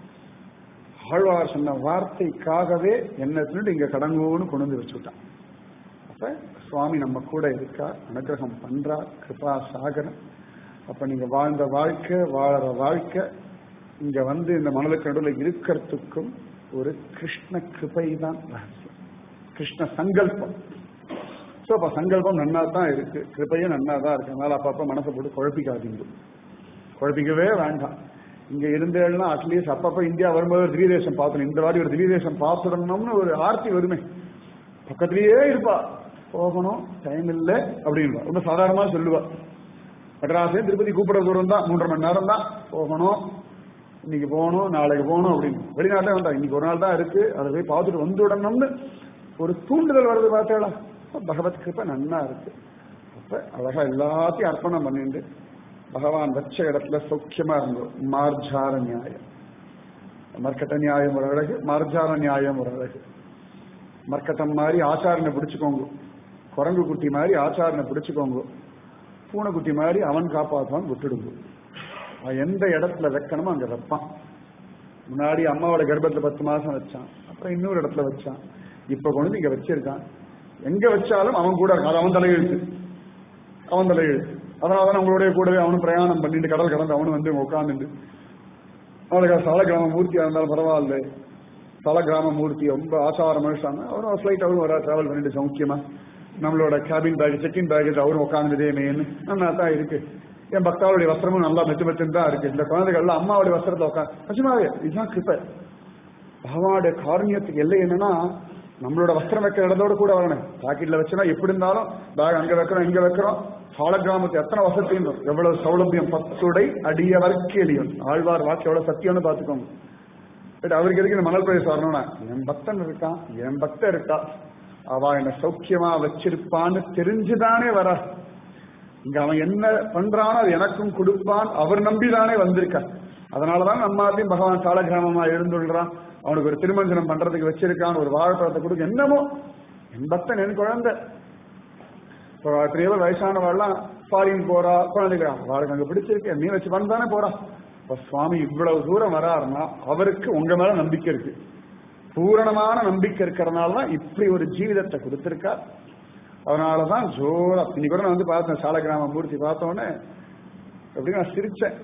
ஆழ்வார் சொன்ன வார்த்தைக்காகவே என்ன தின்னு இங்க கடங்கோன்னு கொண்டு வந்து வச்சுட்டான் அப்ப சுவாமி நம்ம கூட இருக்கார் அனுகிரகம் பண்றார் கிருபா சாகரம் அப்ப நீங்க வாழ்ந்த வாழ்க்கை வாழற வாழ்க்கை இங்க வந்து இந்த மனதுக்கு நடுவில் இருக்கிறதுக்கும் ஒரு கிருஷ்ண கிருபை தான் ரகசியம் கிருஷ்ண சங்கல்பம் ஸோ அப்ப சங்கல்பம் நன்னா தான் இருக்கு கிருப்பையும் நன்னா தான் இருக்கு அதனால அப்பப்ப மனசை போட்டு குழப்பிக்காதீங்க குழப்பிக்கவே வேண்டாம் இங்க இருந்தேன்னா அட்லீஸ்ட் அப்பப்ப இந்தியா வரும்போது திவ்ய தேசம் பார்க்கணும் இந்த வாரி ஒரு திவ்ய தேசம் பார்த்துடணும்னு ஒரு ஆர்த்தி வருமே பக்கத்திலேயே இருப்பா போகணும் டைம் இல்லை அப்படின்பா ரொம்ப சாதாரணமா சொல்லுவா மெட்ராஸே திருப்பதி கூப்பிட தூரம் தான் மூன்றரை மணி நேரம் தான் போகணும் இன்னைக்கு போகணும் நாளைக்கு போகணும் அப்படின்னு வெளிநாட்டிலே வந்தா இன்னைக்கு ஒரு நாள் தான் இருக்கு அதை போய் பார்த்துட்டு வந்து விடணும்னு ஒரு தூண்டுதல் வருது பார்த்தேடா பகவத் கிருப்பை நன்னா இருக்கு அப்ப அழகா எல்லாத்தையும் அர்ப்பணம் பண்ணிட்டு பகவான் வச்ச இடத்துல சௌக்கியமா இருந்தோம் மார்ஜார நியாயம் மர்க்கட்ட நியாயம் ஒரு அழகு மார்ஜார நியாயம் ஒரு அழகு மர்க்கட்டம் மாதிரி ஆச்சாரனை பிடிச்சுக்கோங்க குரங்கு குட்டி மாதிரி ஆச்சாரனை பிடிச்சுக்கோங்க பூனைக்குட்டி மாதிரி அவன் காப்பாற்றுவான் விட்டுடுங்க அவன் எந்த இடத்துல வைக்கணுமோ அங்க வைப்பான் முன்னாடி அம்மாவோட கர்ப்பத்துல பத்து மாசம் வச்சான் அப்புறம் இன்னொரு இடத்துல வச்சான் இப்ப கொண்டு வந்து இங்க வச்சிருக்கான் எங்க வச்சாலும் அவன் கூட இருக்கான் அது அவன் தலையெழுத்து அவன் தலையெழுத்து அதனால தான் அவங்களுடைய கூடவே அவனும் பிரயாணம் பண்ணிட்டு கடல் கடந்து அவனும் வந்து உட்காந்துட்டு அவனுக்கு சால கிராம மூர்த்தியா இருந்தாலும் பரவாயில்ல சால கிராம மூர்த்தி ரொம்ப ஆசார மனுஷாங்க அவரும் ஃபிளைட் அவரும் வர டிராவல் பண்ணிட்டு சௌக்கியமா நம்மளோட கேபின் பேக் செக்கின் பேக்கேஜ் அவரும் உட்காந்துதே மேன்னு நல்லா தான் இருக்கு என் பக்தாவுடைய வஸ்திரமும் நல்லா மெத்து மெத்துன்னு தான் இருக்கு இந்த குழந்தைகள்லாம் அம்மாவுடைய வஸ்திரத்தை உட்காந்து நிஜமாவே இதுதான் கிருப்பை பகவானுடைய காரணியத்துக்கு எல்லை என்னன்னா நம்மளோட வஸ்திரம் வைக்கிற இடத்தோட கூட வரணும் பாக்கெட்ல வச்சோன்னா எப்படி இருந்தாலும் பேக் அங்க வைக்கிறோம் இங்க வைக்கிறோம் சால கிராமத்து எத்தனை வசதியும் எவ்வளவு சௌலபியம் பத்துடை அடியவர்க்கு எளியும் ஆழ்வார் வாக்கு எவ்வளவு சத்தியம்னு பாத்துக்கோங்க பட் அவருக்கு எதுக்கு இந்த மணல் பிரதேசம் வரணும்னா என் பக்தன் இருக்கான் என் பக்தன் இருக்கா அவ என்ன சௌக்கியமா வச்சிருப்பான்னு தெரிஞ்சுதானே வர இங்க அவன் என்ன பண்றானோ அது எனக்கும் கொடுப்பான் அவர் நம்பிதானே வந்திருக்கான் அதனாலதான் நம்மாத்தையும் பகவான் காலகிராமமா எழுந்துள்ளான் அவனுக்கு ஒரு திருமஞ்சனம் பண்றதுக்கு வச்சிருக்கான் ஒரு வாழைப்பழத்தை கொடுக்க என்னமோ என் பக்தன் என் குழந்தை இப்போ எத்தனையோ பேர் வயசானவாள்லாம் ஃபாரின் போறா குழந்தைங்க அவளுக்கு அங்க பிடிச்சிருக்கு நீ வச்சு பண்ணானே போறா இப்ப சுவாமி இவ்வளவு தூரம் வராருன்னா அவருக்கு உங்க மேல நம்பிக்கை இருக்கு பூரணமான நம்பிக்கை இருக்கிறதுனால தான் இப்படி ஒரு ஜீவிதத்தை கொடுத்திருக்கார் அதனாலதான் ஜோரா இன்னைக்கு கூட நான் வந்து பார்த்தேன் சாலகிராம மூர்த்தி பார்த்தோன்னே எப்படி நான் சிரிச்சேன்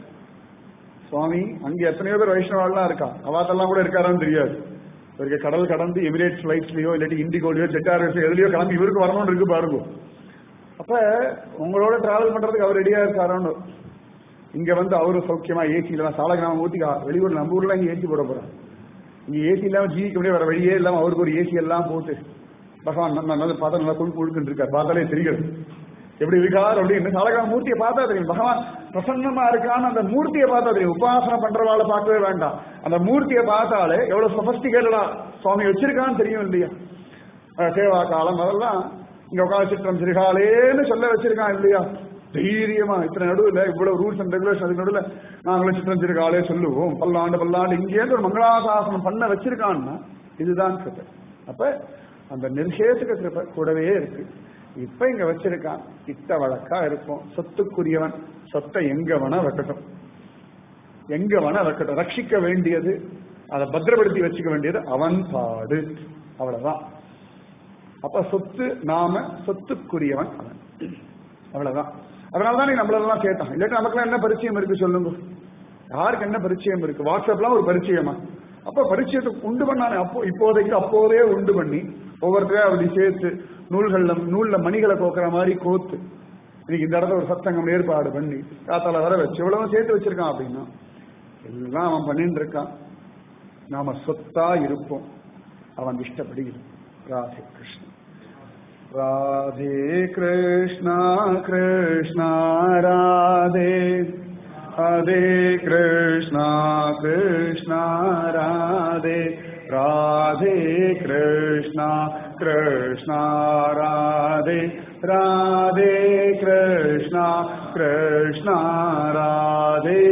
சுவாமி அங்க எத்தனையோ பேர் வைஷ்ணவாலாம் இருக்கா அவாத்தெல்லாம் கூட இருக்காரான்னு தெரியாது இவருக்கு கடல் கடந்து எமிரேட்ஸ் ஃபிளைட்ஸ்லயோ இல்லாட்டி இண்டிகோலயோ ஜெட் ஏர்வேஸ் எதுலயோ கிளம்பி இவருக்கு வரணும்னு இருக்கு பாருங்க அப்ப உங்களோட டிராவல் பண்றதுக்கு அவர் ரெடியா இருக்காரோன்னு இங்க வந்து அவரு சௌக்கியமா ஏசியில தான் சாலகிராம ஊத்திக்கா வெளியூர் நம்ம ஊர்ல இங்க ஏசி போட போறோம் இங்க ஏசி இல்லாம ஜீவிக்க முடியாது வேற வழியே இல்லாம அவருக்கு ஒரு ஏசி எல்லாம் போட்டு பகவான் நம்ம நல்ல பார்த்தா நல்லா கொழுப்பு கொழுக்குன்னு இருக்கார் பார்த்தாலே தெரிகிறது எப்படி இருக்கார் அப்படின்னு சாலகிராம மூர்த்தியை பார்த்தா தெரியும் பகவான் பிரசன்னமா இருக்கான்னு அந்த மூர்த்தியை பார்த்தா தெரியும் உபாசனை பண்றவாளை பார்க்கவே வேண்டாம் அந்த மூர்த்தியை பார்த்தாலே எவ்வளவு சொபஸ்டிகேட்டடா சுவாமி வச்சிருக்கான்னு தெரியும் இல்லையா அஹ் சேவா காலம் அதெல்லாம் இங்க உட்காந்து சித்திரம் சிறுகாலேன்னு சொல்ல வச்சிருக்கான் இல்லையா தைரியமா இத்தனை நடுவில் இவ்வளவு ரூல்ஸ் அண்ட் ரெகுலேஷன் அதுக்கு நடுவில் நாங்களும் சித்திரம் சிறுகாலே சொல்லுவோம் பல்லாண்டு பல்லாண்டு இங்கேருந்து ஒரு மங்களாசாசனம் பண்ண வச்சிருக்கான்னா இதுதான் கிருப்பை அப்ப அந்த நிர்ஷேசுக கிருப்பை கூடவே இருக்கு இப்ப இங்க வச்சிருக்கான் இட்ட வழக்கா இருக்கும் சொத்துக்குரியவன் சொத்தை எங்க வேணா வைக்கட்டும் எங்க வேணா வைக்கட்டும் ரட்சிக்க வேண்டியது அதை பத்திரப்படுத்தி வச்சுக்க வேண்டியது அவன் பாடு அவ்வளவுதான் அப்ப சொத்து நாம சொத்துக்குரியவன் அவன் அவ்வளவுதான் அதனாலதான் நீ நம்மளெல்லாம் கேட்டான் இல்லாட்டி நமக்குலாம் என்ன பரிச்சயம் இருக்கு சொல்லுங்க யாருக்கு என்ன பரிச்சயம் இருக்கு வாட்ஸ்அப்லாம் ஒரு பரிச்சயமா அப்ப பரிச்சயத்தை உண்டு பண்ணானே அப்போ இப்போதைக்கு அப்போதே உண்டு பண்ணி ஒவ்வொருத்தரையும் அப்படி சேர்த்து நூல்கள்ல நூல்ல மணிகளை கோக்குற மாதிரி கோத்து இன்னைக்கு இந்த இடத்துல ஒரு சத்தங்கம் ஏற்பாடு பண்ணி காத்தால வர வச்சு இவ்வளவு சேர்த்து வச்சிருக்கான் அப்படின்னா எல்லாம் அவன் பண்ணிட்டு இருக்கான் நாம சொத்தா இருப்போம் அவன் இஷ்டப்படி இருப்போம் ராதே கிருஷ்ணா ராதே கிருஷ்ணா கிருஷ்ணா ராதே ஹரே கிருஷ்ணா கிருஷ்ணா ராதே ராதே கிருஷ்ணா கிருஷ்ணா ராதே ராதே கிருஷ்ணா கிருஷ்ணா ராதே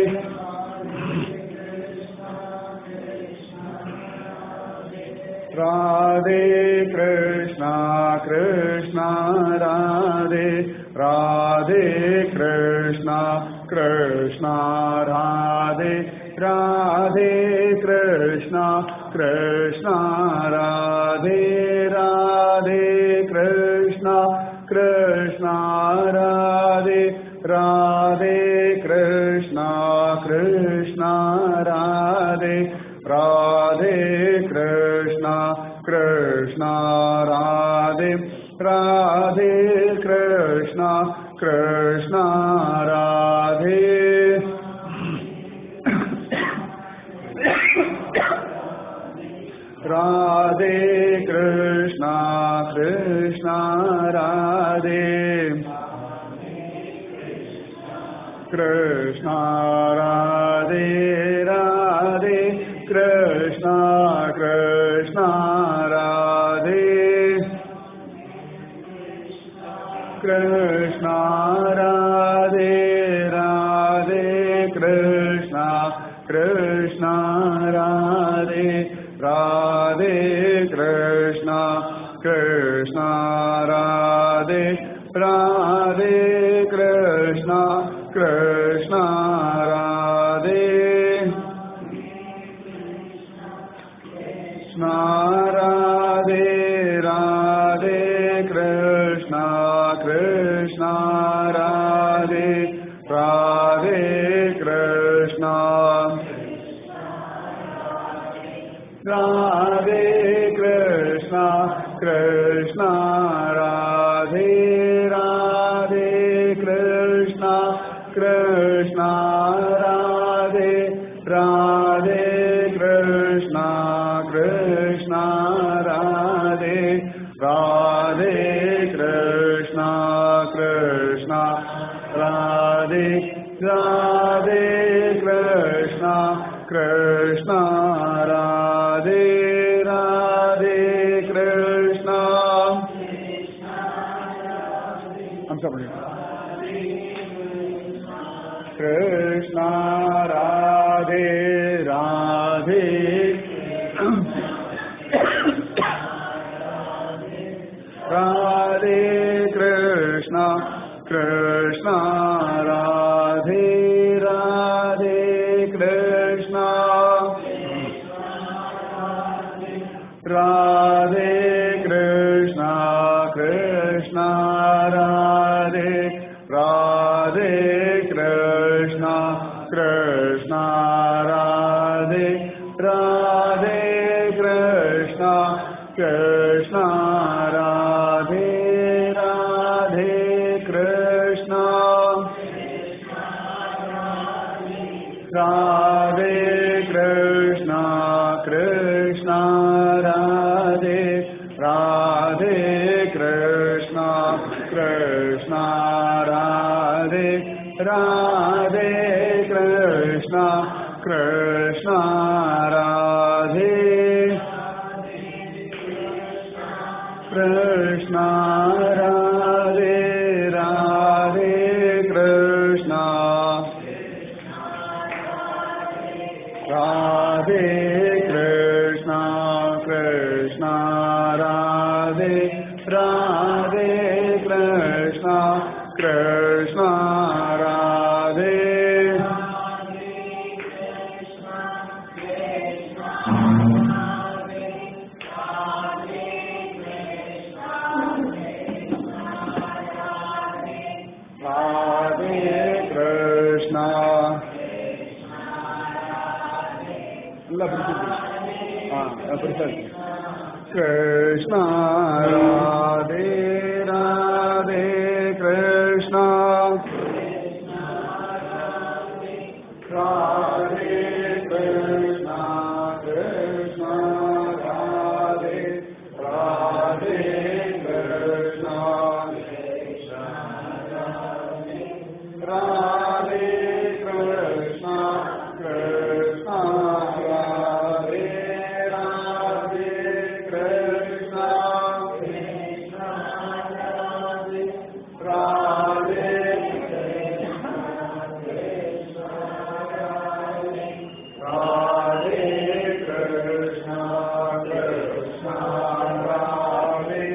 ராதே கிருஷ்ணா கிருஷ்ணா ராதே ராதே கிருஷ்ணா கிருஷ்ணா ராதே ராதே கிருஷ்ணா கிருஷ்ணா ராதே ராதே கிருஷ்ணா கிருஷ்ணா ராதே ராதே கிருஷ்ணா கிருஷ்ணா ராதே ராதே கிருஷ்ணா கிருஷ்ணா ராதே ராதே கிருஷ்ணா கிருஷ்ணா ராதே ராதே கிருஷ்ணா கிருஷ்ணா ராதே கிருஷ்ணா ராதே ராதே கிருஷ்ணா கிருஷ்ணா ராதே கிருஷ்ணா ராதே ராதே கிருஷ்ணா கிருஷ்ணா ராதே ராதே கிருஷ்ணா கிருஷ்ணா ராதே ராதே கிருஷ்ணா கிருஷ்ணா ராதே கிருஷ்ணா ராதே ராதே कृष्णा राधे कृष्णा कृष्णा राधे राधे कृष्णा कृष्णा राधे राधे कृष्णा कृष्णा राधे राधे कृष्णा कृष्णा राधे राधे कृष्णा कृष्णा राधे राधे कृष्णा हम सब कृष्णा राधे राधे राधे कृष्णा कृष्णा राधे राधे कृष्णा राधे कृष्णा कृष्णा राधे राधे कृष्णा कृष्णा राधे राधे कृष्णा कृष्णा राधे राधे कृष्णा राधे कृष्णा कृष्णा राधे राधे कृष्णा कृष्णा राधे राधे कृष्णा कृष्णा राधे कृष्णा राधे राधे कृष्णा राधे कृष्णा कृष्णा राधे राधे कृष्णा कृष्णा राधे राधे कृष्णा நல்லா பிடிச்சிருக்கு ஆ பிடிச்சா இருக்கு கிருஷ்ணா ராதே ராதே கிருஷ்ணா ராதே கிருஷ்ணா கிருஷ்ணா ராதே ராதே கிருஷ்ணா ராதே கிருஷ்ணா கிருஷ்ணா ராதே ராதே கிருஷ்ணா ராதே ராதே கிருஷ்ணா கிருஷ்ணா ராதே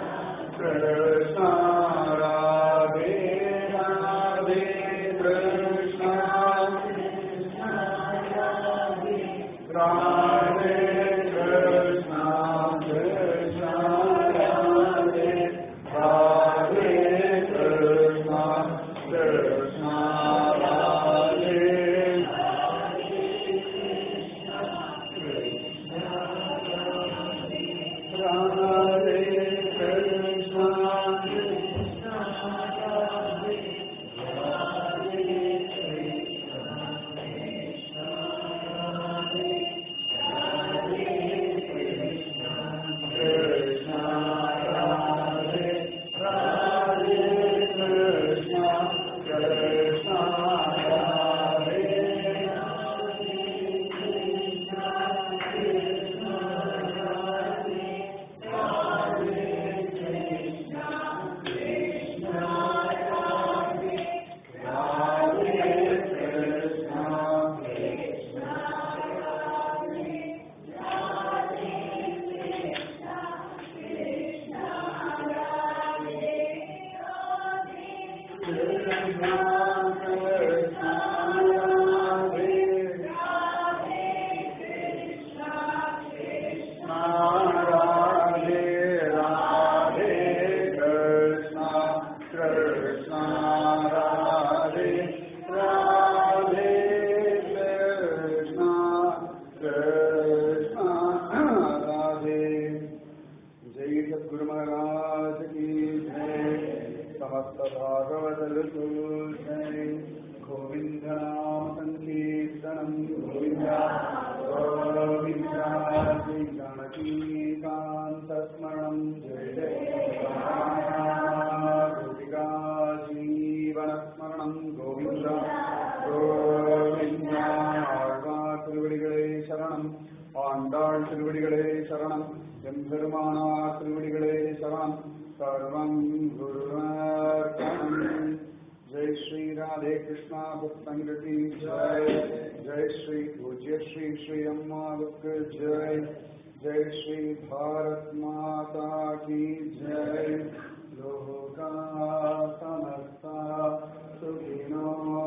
கிருஷ்ணா ராதே ராதே கிருஷ்ணா राधे कृष्णा कृष्णा राधे जय सद्गुरु महाराज की जय समस्त भागवत जय गोविंद नाम संकीर्तनम गोविंद गोविंद श्री जानकी कांत स्मरणम जय जय गोपिका जीवन स्मरणम गोविंद गोविंद ஆழ்வார் திருவடிகளே சரணம் ஆண்டாள் திருவடிகளே சரணம் எம்பெருமானார் திருவடிகளே சரணம் சர்வம் குருவார்ப்பணம் जय श्री राधे कृष्णा भक्तंग की जय जय श्री पूज्य श्री श्री अम्मा भक्त जय जय श्री भारत माता की जय लोका समस्ता सुखिनो